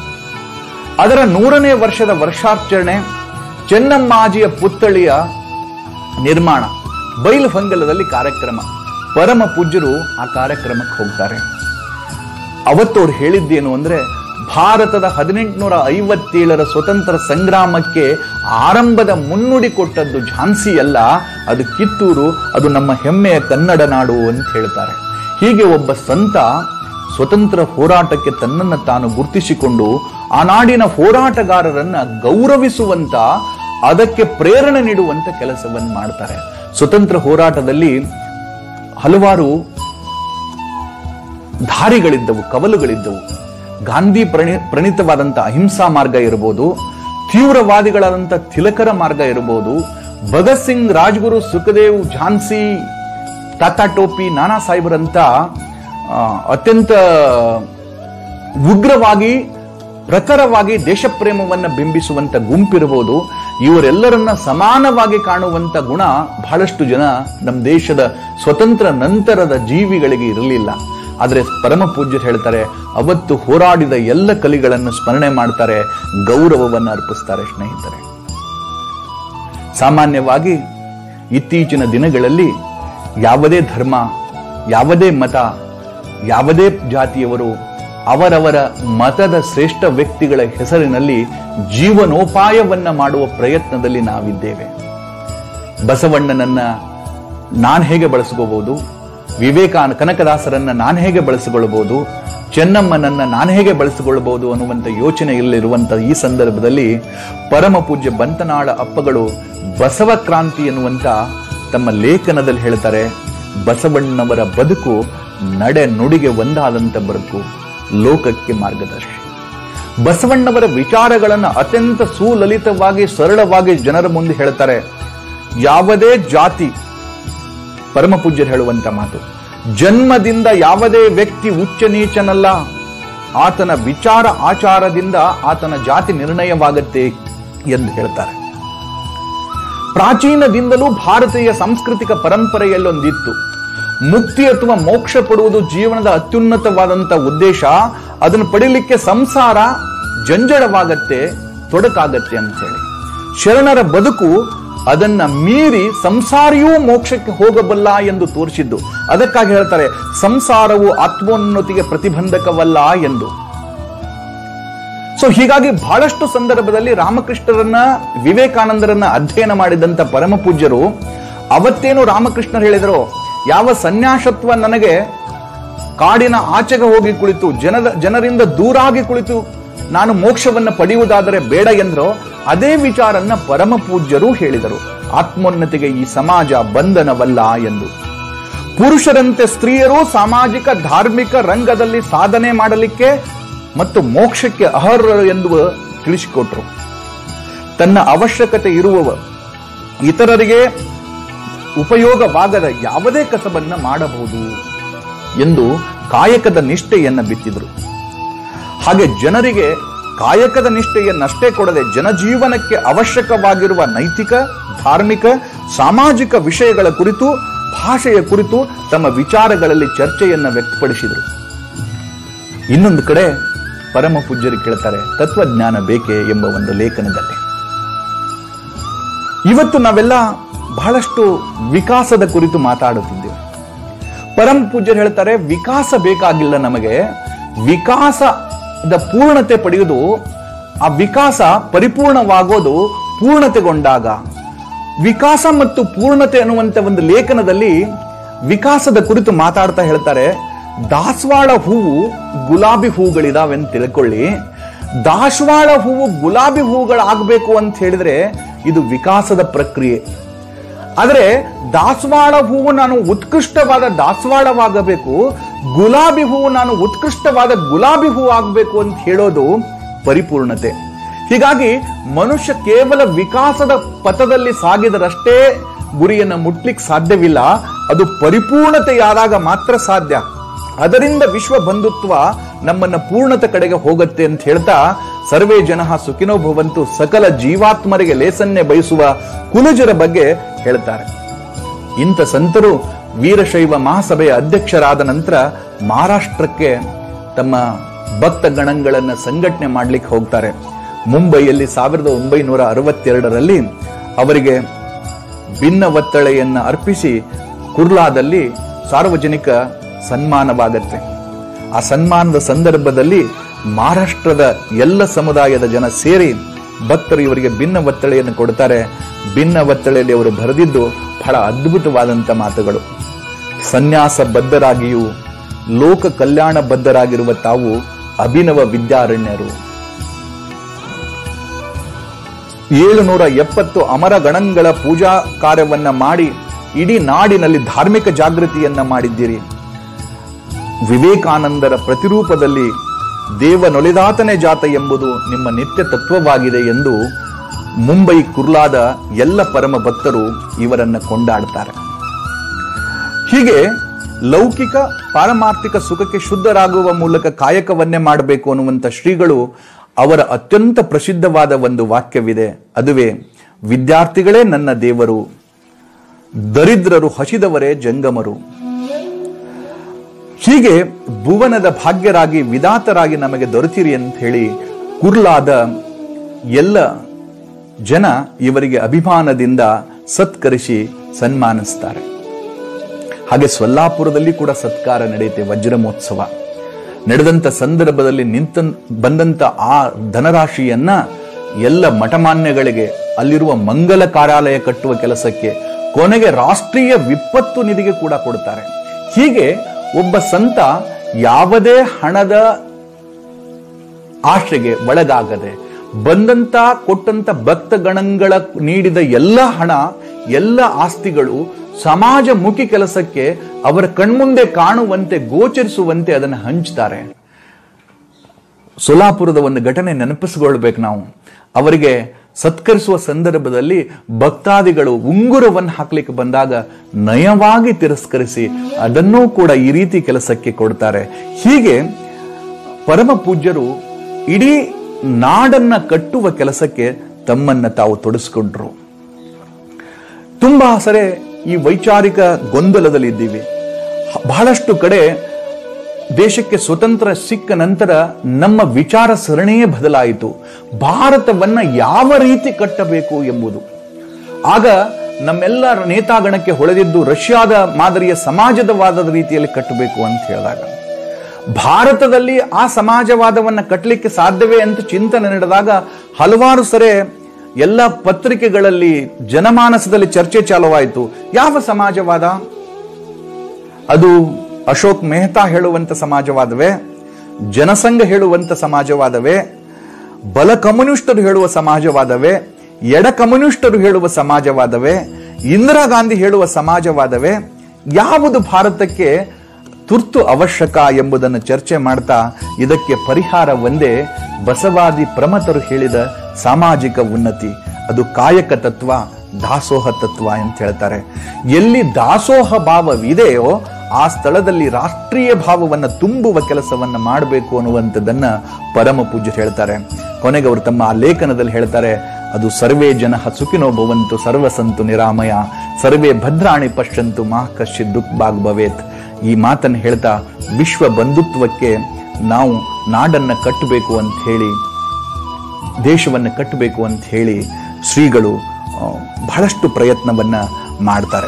ಅದರ ನೂರನೇ ವರ್ಷದ ವರ್ಷಾಚರಣೆ ಚೆನ್ನಮ್ಮಾಜಿಯ ಪುತ್ಥಳಿಯ ನಿರ್ಮಾಣ ಬೈಲು ಹೊಂಗಲದಲ್ಲಿ ಕಾರ್ಯಕ್ರಮ ಪರಮ ಪೂಜ್ಯರು ಆ ಕಾರ್ಯಕ್ರಮಕ್ಕೆ ಹೋಗ್ತಾರೆ ಅವತ್ತು ಅವ್ರು ಹೇಳಿದ್ದೇನು ಅಂದ್ರೆ ಭಾರತದ ಹದಿನೆಂಟುನೂರ ಐವತ್ತೇಳರ ಸ್ವತಂತ್ರ ಸಂಗ್ರಾಮಕ್ಕೆ ಆರಂಭದ ಮುನ್ನುಡಿ ಕೊಟ್ಟದ್ದು ಝಾನ್ಸಿ ಅಲ್ಲ ಅದು ಕಿತ್ತೂರು ಅದು ನಮ್ಮ ಹೆಮ್ಮೆಯ ಕನ್ನಡ ನಾಡು ಅಂತ ಹೇಳ್ತಾರೆ ಹೀಗೆ ಒಬ್ಬ ಸಂತ ಸ್ವತಂತ್ರ ಹೋರಾಟಕ್ಕೆ ತನ್ನನ್ನು ತಾನು ಗುರುತಿಸಿಕೊಂಡು ಆ ನಾಡಿನ ಹೋರಾಟಗಾರರನ್ನ ಗೌರವಿಸುವಂತ ಅದಕ್ಕೆ ಪ್ರೇರಣೆ ನೀಡುವಂತ ಕೆಲಸವನ್ನು ಮಾಡ್ತಾರೆ ಸ್ವತಂತ್ರ ಹೋರಾಟದಲ್ಲಿ ಹಲವಾರು ದಾರಿಗಳಿದ್ದವು ಕವಲುಗಳಿದ್ದವು ಗಾಂಧಿ ಪ್ರಣಿ ಪ್ರಣೀತವಾದಂಥ ಅಹಿಂಸಾ ಮಾರ್ಗ ಇರಬಹುದು ತೀವ್ರವಾದಿಗಳಾದಂಥ ತಿಲಕರ ಮಾರ್ಗ ಇರಬಹುದು ಭಗತ್ ಸಿಂಗ್ ರಾಜ್ಗುರು ಸುಖದೇವ್ ಝಾನ್ಸಿ ತಾತಾ ಟೋಪಿ ನಾನಾ ಸಾಹೇಬರಂತ ಆ, ಅತ್ಯಂತ ಉಗ್ರವಾಗಿ ಪ್ರಖರವಾಗಿ ದೇಶಪ್ರೇಮವನ್ನ ಬಿಂಬಿಸುವಂತ ಗುಂಪಿರಬಹುದು ಇವರೆಲ್ಲರನ್ನ ಸಮಾನವಾಗಿ ಕಾಣುವಂತ ಗುಣ ಬಹಳಷ್ಟು ಜನ ನಮ್ಮ ದೇಶದ ಸ್ವತಂತ್ರ ನಂತರದ ಜೀವಿಗಳಿಗೆ ಇರಲಿಲ್ಲ ಆದರೆ ಪರಮ ಪೂಜ್ಯರು ಹೇಳ್ತಾರೆ ಅವತ್ತು ಹೋರಾಡಿದ ಎಲ್ಲ ಕಲಿಗಳನ್ನು ಸ್ಮರಣೆ ಮಾಡ್ತಾರೆ ಗೌರವವನ್ನು ಅರ್ಪಿಸ್ತಾರೆ ಸ್ನೇಹಿತರೆ ಸಾಮಾನ್ಯವಾಗಿ ಇತ್ತೀಚಿನ ದಿನಗಳಲ್ಲಿ ಯಾವುದೇ ಧರ್ಮ ಯಾವುದೇ ಮತ ಯಾವುದೇ ಜಾತಿಯವರು ಅವರವರ ಮತದ ಶ್ರೇಷ್ಠ ವ್ಯಕ್ತಿಗಳ ಹೆಸರಿನಲ್ಲಿ ಜೀವನೋಪಾಯವನ್ನ ಮಾಡುವ ಪ್ರಯತ್ನದಲ್ಲಿ ನಾವಿದ್ದೇವೆ ಬಸವಣ್ಣನನ್ನ ನಾನು ಹೇಗೆ ಬಳಸ್ಕೋಬಹುದು ವಿವೇಕಾನ ಕನಕದಾಸರನ್ನ ನಾನು ಹೇಗೆ ಬಳಸಿಕೊಳ್ಳಬಹುದು ಚೆನ್ನಮ್ಮನನ್ನ ನಾನು ಹೇಗೆ ಬಳಸಿಕೊಳ್ಳಬಹುದು ಅನ್ನುವಂಥ ಯೋಚನೆ ಇಲ್ಲಿರುವಂತ ಈ ಸಂದರ್ಭದಲ್ಲಿ ಪರಮ ಪೂಜ್ಯ ಬಂತನಾಳ ಅಪ್ಪಗಳು ಬಸವ ಕ್ರಾಂತಿ ಎನ್ನುವಂತ ತಮ್ಮ ಲೇಖನದಲ್ಲಿ ಹೇಳ್ತಾರೆ ಬಸವಣ್ಣವರ ಬದುಕು ನಡೆ ನುಡಿಗೆ ಒಂದಾದಂತ ಬದುಕು ಲೋಕಕ್ಕೆ ಮಾರ್ಗದರ್ಶಿ ಬಸವಣ್ಣವರ ವಿಚಾರಗಳನ್ನು ಅತ್ಯಂತ ಸುಲಲಿತವಾಗಿ ಸರಳವಾಗಿ ಜನರ ಮುಂದೆ ಹೇಳ್ತಾರೆ ಯಾವುದೇ ಜಾತಿ ಪರಮ ಪೂಜ್ಯರು ಹೇಳುವಂತ ಮಾತು ಜನ್ಮದಿಂದ ಯಾವುದೇ ವ್ಯಕ್ತಿ ಉಚ್ಚ ನೀಚನಲ್ಲ ಆತನ ವಿಚಾರ ಆಚಾರದಿಂದ ಆತನ ಜಾತಿ ನಿರ್ಣಯವಾಗತ್ತೆ ಎಂದು ಹೇಳ್ತಾರೆ ಪ್ರಾಚೀನದಿಂದಲೂ ಭಾರತೀಯ ಸಾಂಸ್ಕೃತಿಕ ಪರಂಪರೆಯಲ್ಲೊಂದಿತ್ತು ಮುಕ್ತಿ ಅಥವಾ ಮೋಕ್ಷ ಪಡುವುದು ಜೀವನದ ಅತ್ಯುನ್ನತವಾದಂತ ಉದ್ದೇಶ ಅದನ್ನು ಪಡಿಲಿಕ್ಕೆ ಸಂಸಾರ ಜಂಜಡವಾಗತ್ತೆ ತೊಡಕಾಗತ್ತೆ ಅಂತ ಹೇಳಿ ಶರಣರ ಬದುಕು ಅದನ್ನ ಮೀರಿ ಸಂಸಾರಿಯೂ ಮೋಕ್ಷಕ್ಕೆ ಹೋಗಬಲ್ಲ ಎಂದು ತೋರಿಸಿದ್ದು ಅದಕ್ಕಾಗಿ ಹೇಳ್ತಾರೆ ಸಂಸಾರವು ಆತ್ಮೋನ್ನತಿಗೆ ಪ್ರತಿಬಂಧಕವಲ್ಲ ಎಂದು ಸೊ ಹೀಗಾಗಿ ಬಹಳಷ್ಟು ಸಂದರ್ಭದಲ್ಲಿ ರಾಮಕೃಷ್ಣರನ್ನ ವಿವೇಕಾನಂದರನ್ನ ಅಧ್ಯಯನ ಮಾಡಿದಂತ ಪರಮ ಪೂಜ್ಯರು ಅವತ್ತೇನು ರಾಮಕೃಷ್ಣರು ಹೇಳಿದರು ಯಾವ ಸನ್ಯಾಸತ್ವ ನನಗೆ ಕಾಡಿನ ಆಚೆಗೆ ಹೋಗಿ ಕುಳಿತು ಜನರ ಜನರಿಂದ ದೂರಾಗಿ ಕುಳಿತು ನಾನು ಮೋಕ್ಷವನ್ನ ಪಡೆಯುವುದಾದರೆ ಬೇಡ ಎಂದ್ರೋ ಅದೇ ವಿಚಾರನ್ನ ಪರಮ ಪೂಜ್ಯರು ಹೇಳಿದರು ಆತ್ಮೋನ್ನತಿಗೆ ಈ ಸಮಾಜ ಬಂಧನವಲ್ಲ ಎಂದು ಪುರುಷರಂತೆ ಸ್ತ್ರೀಯರು ಸಾಮಾಜಿಕ ಧಾರ್ಮಿಕ ರಂಗದಲ್ಲಿ ಸಾಧನೆ ಮಾಡಲಿಕ್ಕೆ ಮತ್ತು ಮೋಕ್ಷಕ್ಕೆ ಅರ್ಹರು ಎಂದು ತಿಳಿಸಿಕೊಟ್ರು ತನ್ನ ಅವಶ್ಯಕತೆ ಇರುವವ ಇತರರಿಗೆ ಉಪಯೋಗವಾಗದ ಯಾವುದೇ ಕಸಬನ್ನ ಮಾಡಬಹುದು ಎಂದು ಕಾಯಕದ ನಿಷ್ಠೆಯನ್ನ ಬಿತ್ತಿದ್ರು ಹಾಗೆ ಜನರಿಗೆ ಕಾಯಕದ ನಿಷ್ಠೆಯನ್ನಷ್ಟೇ ಕೊಡದೆ ಜನಜೀವನಕ್ಕೆ ಅವಶ್ಯಕವಾಗಿರುವ ನೈತಿಕ ಧಾರ್ಮಿಕ ಸಾಮಾಜಿಕ ವಿಷಯಗಳ ಕುರಿತು ಭಾಷೆಯ ಕುರಿತು ತಮ್ಮ ವಿಚಾರಗಳಲ್ಲಿ ಚರ್ಚೆಯನ್ನ ವ್ಯಕ್ತಪಡಿಸಿದರು ಇನ್ನೊಂದು ಕಡೆ ಪರಮ ಪೂಜ್ಯರು ಕೇಳ್ತಾರೆ ತತ್ವಜ್ಞಾನ ಬೇಕೇ ಎಂಬ ಒಂದು ಲೇಖನದಲ್ಲಿ ಇವತ್ತು ನಾವೆಲ್ಲ ಬಹಳಷ್ಟು ವಿಕಾಸದ ಕುರಿತು ಮಾತಾಡುತ್ತಿದ್ದೇವೆ ಪರಮ ಪೂಜ್ಯರು ಹೇಳ್ತಾರೆ ವಿಕಾಸ ಬೇಕಾಗಿಲ್ಲ ನಮಗೆ ವಿಕಾಸದ ಪೂರ್ಣತೆ ಪಡೆಯುವುದು ಆ ವಿಕಾಸ ಪರಿಪೂರ್ಣವಾಗೋದು ಪೂರ್ಣತೆಗೊಂಡಾಗ ವಿಕಾಸ ಮತ್ತು ಪೂರ್ಣತೆ ಅನ್ನುವಂತ ಒಂದು ಲೇಖನದಲ್ಲಿ ವಿಕಾಸದ ಕುರಿತು ಮಾತಾಡ್ತಾ ಹೇಳ್ತಾರೆ ದಾಸವಾಳ ಹೂವು ಗುಲಾಬಿ ಹೂಗಳಿದಾವೆ ಅಂತ ತಿಳ್ಕೊಳ್ಳಿ ದಾಸವಾಳ ಹೂವು ಗುಲಾಬಿ ಹೂಗಳಾಗಬೇಕು ಅಂತ ಹೇಳಿದ್ರೆ ಇದು ವಿಕಾಸದ ಪ್ರಕ್ರಿಯೆ ಆದರೆ ದಾಸವಾಳ ಹೂವು ನಾನು ಉತ್ಕೃಷ್ಟವಾದ ದಾಸವಾಳವಾಗಬೇಕು ಗುಲಾಬಿ ಹೂವು ನಾನು ಉತ್ಕೃಷ್ಟವಾದ ಗುಲಾಬಿ ಹೂವು ಆಗಬೇಕು ಅಂತ ಹೇಳೋದು ಪರಿಪೂರ್ಣತೆ ಹೀಗಾಗಿ ಮನುಷ್ಯ ಕೇವಲ ವಿಕಾಸದ ಪಥದಲ್ಲಿ ಸಾಗಿದರಷ್ಟೇ ಗುರಿಯನ್ನು ಮುಟ್ಲಿಕ್ಕೆ ಸಾಧ್ಯವಿಲ್ಲ ಅದು ಪರಿಪೂರ್ಣತೆಯಾದಾಗ ಮಾತ್ರ ಸಾಧ್ಯ ಅದರಿಂದ ವಿಶ್ವ ಬಂಧುತ್ವ ನಮ್ಮನ್ನ ಪೂರ್ಣತೆ ಕಡೆಗೆ ಹೋಗುತ್ತೆ ಅಂತ ಹೇಳ್ತಾ ಸರ್ವೇ ಜನ ಸುಖಿನೋ ಭವಂತು ಸಕಲ ಜೀವಾತ್ಮರಿಗೆ ಲೇಸನ್ನೇ ಬಯಸುವ ಕುಲಜರ ಬಗ್ಗೆ ಹೇಳ್ತಾರೆ ಇಂಥ ಸಂತರು ವೀರಶೈವ ಮಹಾಸಭೆಯ ಅಧ್ಯಕ್ಷರಾದ ನಂತರ ಮಹಾರಾಷ್ಟ್ರಕ್ಕೆ ತಮ್ಮ ಭಕ್ತ ಗಣಗಳನ್ನು ಸಂಘಟನೆ ಮಾಡ್ಲಿಕ್ಕೆ ಹೋಗ್ತಾರೆ ಮುಂಬೈಯಲ್ಲಿ ಸಾವಿರದ ಒಂಬೈನೂರ ಅರವತ್ತೆರಡರಲ್ಲಿ ಅವರಿಗೆ ಭಿನ್ನ ಒತ್ತಳೆಯನ್ನ ಅರ್ಪಿಸಿ ಕುರ್ಲಾದಲ್ಲಿ ಸಾರ್ವಜನಿಕ ಸನ್ಮಾನವಾಗತ್ತೆ ಆ ಸನ್ಮಾನದ ಸಂದರ್ಭದಲ್ಲಿ ಮಹಾರಾಷ್ಟ್ರದ ಎಲ್ಲ ಸಮುದಾಯದ ಜನ ಸೇರಿ ಭಕ್ತರು ಇವರಿಗೆ ಭಿನ್ನ ಒತ್ತಳೆಯನ್ನು ಕೊಡ್ತಾರೆ ಭಿನ್ನ ಒತ್ತಳೆಯಲ್ಲಿ ಅವರು ಬರೆದಿದ್ದು ಬಹಳ ಅದ್ಭುತವಾದಂತ ಮಾತುಗಳು ಸನ್ಯಾಸ ಬದ್ಧರಾಗಿಯೂ ಲೋಕ ಕಲ್ಯಾಣ ಬದ್ಧರಾಗಿರುವ ತಾವು ಅಭಿನವ ವಿದ್ಯಾರಣ್ಯರು ಏಳುನೂರ ಎಪ್ಪತ್ತು ಅಮರ ಗಣಗಳ ಪೂಜಾ ಕಾರ್ಯವನ್ನ ಮಾಡಿ ಇಡೀ ನಾಡಿನಲ್ಲಿ ಧಾರ್ಮಿಕ ಜಾಗೃತಿಯನ್ನ ಮಾಡಿದ್ದೀರಿ ವಿವೇಕಾನಂದರ ಪ್ರತಿರೂಪದಲ್ಲಿ ದೇವ ನೊಲಿದಾತನೇ ಜಾತ ಎಂಬುದು ನಿಮ್ಮ ನಿತ್ಯ ತತ್ವವಾಗಿದೆ ಎಂದು ಮುಂಬೈ ಕುರ್ಲಾದ ಎಲ್ಲ ಪರಮ ಭಕ್ತರು ಇವರನ್ನ ಕೊಂಡಾಡ್ತಾರೆ ಹೀಗೆ ಲೌಕಿಕ ಪಾರಮಾರ್ಥಿಕ ಸುಖಕ್ಕೆ ಶುದ್ಧರಾಗುವ ಮೂಲಕ ಕಾಯಕವನ್ನೇ ಮಾಡಬೇಕು ಅನ್ನುವಂಥ ಶ್ರೀಗಳು ಅವರ ಅತ್ಯಂತ ಪ್ರಸಿದ್ಧವಾದ ಒಂದು ವಾಕ್ಯವಿದೆ ಅದುವೇ ವಿದ್ಯಾರ್ಥಿಗಳೇ ನನ್ನ ದೇವರು ದರಿದ್ರರು ಹಸಿದವರೇ ಜಂಗಮರು ಹೀಗೆ ಭುವನದ ಭಾಗ್ಯರಾಗಿ ವಿಧಾತರಾಗಿ ನಮಗೆ ದೊರೆತಿರಿ ಅಂತ ಹೇಳಿ ಕುರ್ಲಾದ ಎಲ್ಲ ಜನ ಇವರಿಗೆ ಅಭಿಮಾನದಿಂದ ಸತ್ಕರಿಸಿ ಸನ್ಮಾನಿಸ್ತಾರೆ ಹಾಗೆ ಸೊಲ್ಲಾಪುರದಲ್ಲಿ ಕೂಡ ಸತ್ಕಾರ ನಡೆಯುತ್ತೆ ವಜ್ರ ಮಹೋತ್ಸವ ನಡೆದಂತ ಸಂದರ್ಭದಲ್ಲಿ ನಿಂತ ಬಂದಂತ ಆ ಧನರಾಶಿಯನ್ನ ಎಲ್ಲ ಮಠಮಾನ್ಯಗಳಿಗೆ ಅಲ್ಲಿರುವ ಮಂಗಲ ಕಾರ್ಯಾಲಯ ಕಟ್ಟುವ ಕೆಲಸಕ್ಕೆ ಕೊನೆಗೆ ರಾಷ್ಟ್ರೀಯ ವಿಪತ್ತು ನಿಧಿಗೆ ಕೂಡ ಕೊಡ್ತಾರೆ ಹೀಗೆ ಒಬ್ಬ ಸಂತ ಯಾವುದೇ ಹಣದ ಆಶೆಗೆ ಒಳಗಾಗದೆ ಬಂದಂತ ಕೊಟ್ಟಂತ ಭಕ್ತ ಗಣಗಳ ನೀಡಿದ ಎಲ್ಲ ಹಣ ಎಲ್ಲ ಆಸ್ತಿಗಳು ಸಮಾಜಮುಖಿ ಕೆಲಸಕ್ಕೆ ಅವರ ಕಣ್ಮುಂದೆ ಕಾಣುವಂತೆ ಗೋಚರಿಸುವಂತೆ ಅದನ್ನು ಹಂಚ್ತಾರೆ ಸೋಲಾಪುರದ ಒಂದು ಘಟನೆ ನೆನಪಿಸಿಕೊಳ್ಬೇಕು ನಾವು ಅವರಿಗೆ ಸತ್ಕರಿಸುವ ಸಂದರ್ಭದಲ್ಲಿ ಭಕ್ತಾದಿಗಳು ಉಂಗುರವನ್ನು ಹಾಕ್ಲಿಕ್ಕೆ ಬಂದಾಗ ನಯವಾಗಿ ತಿರಸ್ಕರಿಸಿ ಅದನ್ನೂ ಕೂಡ ಈ ರೀತಿ ಕೆಲಸಕ್ಕೆ ಕೊಡ್ತಾರೆ ಹೀಗೆ ಪರಮ ಪೂಜ್ಯರು ಇಡೀ ನಾಡನ್ನ ಕಟ್ಟುವ ಕೆಲಸಕ್ಕೆ ತಮ್ಮನ್ನ ತಾವು ತೊಡಸ್ಕೊಂಡ್ರು ತುಂಬಾ ಸರಿ ಈ ವೈಚಾರಿಕ ಗೊಂದಲದಲ್ಲಿ ಇದ್ದೀವಿ ಬಹಳಷ್ಟು ಕಡೆ ದೇಶಕ್ಕೆ ಸ್ವತಂತ್ರ ಸಿಕ್ಕ ನಂತರ ನಮ್ಮ ವಿಚಾರ ಸರಣಿಯೇ ಬದಲಾಯಿತು ಭಾರತವನ್ನ ಯಾವ ರೀತಿ ಕಟ್ಟಬೇಕು ಎಂಬುದು ಆಗ ನಮ್ಮೆಲ್ಲ ನೇತಾಗಣಕ್ಕೆ ಹೊಳೆದಿದ್ದು ರಷ್ಯಾದ ಮಾದರಿಯ ಸಮಾಜವಾದದ ರೀತಿಯಲ್ಲಿ ಕಟ್ಟಬೇಕು ಅಂತ ಹೇಳಿದಾಗ ಭಾರತದಲ್ಲಿ ಆ ಸಮಾಜವಾದವನ್ನ ಕಟ್ಟಲಿಕ್ಕೆ ಸಾಧ್ಯವೇ ಅಂತ ಚಿಂತನೆ ನಡೆದಾಗ ಹಲವಾರು ಸರಿ ಎಲ್ಲ ಪತ್ರಿಕೆಗಳಲ್ಲಿ ಜನಮಾನಸದಲ್ಲಿ ಚರ್ಚೆ ಚಾಲುವಾಯಿತು ಯಾವ ಸಮಾಜವಾದ ಅದು ಅಶೋಕ್ ಮೆಹ್ತಾ ಹೇಳುವಂತ ಸಮಾಜವಾದವೇ ಜನಸಂಘ ಹೇಳುವಂತ ಸಮಾಜವಾದವೇ ಬಲ ಕಮ್ಯುನಿಸ್ಟರು ಹೇಳುವ ಸಮಾಜವಾದವೇ ಎಡ ಕಮ್ಯುನಿಸ್ಟರು ಹೇಳುವ ಸಮಾಜವಾದವೇ ಇಂದಿರಾ ಗಾಂಧಿ ಹೇಳುವ ಸಮಾಜವಾದವೇ ಯಾವುದು ಭಾರತಕ್ಕೆ ತುರ್ತು ಅವಶ್ಯಕ ಎಂಬುದನ್ನು ಚರ್ಚೆ ಮಾಡ್ತಾ ಇದಕ್ಕೆ ಪರಿಹಾರ ಒಂದೇ ಬಸವಾದಿ ಪ್ರಮತರು ಹೇಳಿದ ಸಾಮಾಜಿಕ ಉನ್ನತಿ ಅದು ಕಾಯಕ ತತ್ವ ದಾಸೋಹ ತತ್ವ ಅಂತ ಹೇಳ್ತಾರೆ ಎಲ್ಲಿ ದಾಸೋಹ ಭಾವವಿದೆಯೋ ಆ ಸ್ಥಳದಲ್ಲಿ ರಾಷ್ಟ್ರೀಯ ಭಾವವನ್ನು ತುಂಬುವ ಕೆಲಸವನ್ನ ಮಾಡಬೇಕು ಅನ್ನುವಂಥದ್ದನ್ನ ಪರಮ ಪೂಜ್ಯರು ಹೇಳ್ತಾರೆ ಕೊನೆಗೆ ಅವರು ತಮ್ಮ ಆ ಲೇಖನದಲ್ಲಿ ಹೇಳ್ತಾರೆ ಅದು ಸರ್ವೇ ಜನ ಸುಖಿನೋ ಭವಂತು ಸರ್ವಸಂತು ನಿರಾಮಯ ಸರ್ವೇ ಭದ್ರಾಣಿ ಪಶ್ಯಂತು ಮಾ ಕಶ್ಚಿತ್ ದುಃಖ ಬಾಗ್ ಭವೇತ್ ಈ ಮಾತನ್ನು ಹೇಳ್ತಾ ವಿಶ್ವ ಬಂಧುತ್ವಕ್ಕೆ ನಾವು ನಾಡನ್ನ ಕಟ್ಟಬೇಕು ಅಂತ ಹೇಳಿ ದೇಶವನ್ನು ಕಟ್ಟಬೇಕು ಅಂತ ಹೇಳಿ ಶ್ರೀಗಳು ಆ, ಬಹಳಷ್ಟು ಪ್ರಯತ್ನವನ್ನ ಮಾಡ್ತಾರೆ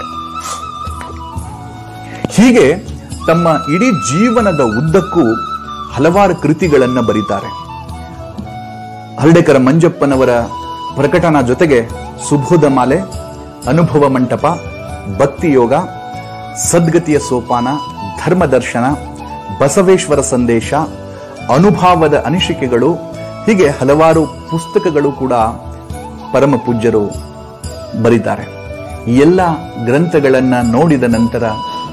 ಹೀಗೆ ತಮ್ಮ ಇಡೀ ಜೀವನದ ಉದ್ದಕ್ಕೂ ಹಲವಾರು ಕೃತಿಗಳನ್ನ ಬರೀತಾರೆ ಹರ್ಡೆಕರ ಮಂಜಪ್ಪನವರ ಪ್ರಕಟಣಾ ಜೊತೆಗೆ ಸುಬೋಧ ಮಾಲೆ ಅನುಭವ ಮಂಟಪ ಭಕ್ತಿ ಯೋಗ ಸದ್ಗತಿಯ ಸೋಪಾನ ಧರ್ಮದರ್ಶನ ಬಸವೇಶ್ವರ ಸಂದೇಶ ಅನುಭಾವದ ಅನಿಸಿಕೆಗಳು ಹೀಗೆ ಹಲವಾರು ಪುಸ್ತಕಗಳು ಕೂಡ ಪರಮ ಪೂಜ್ಯರು ಬರೀತಾರೆ ಈ ಎಲ್ಲ ಗ್ರಂಥಗಳನ್ನ ನೋಡಿದ ನಂತರ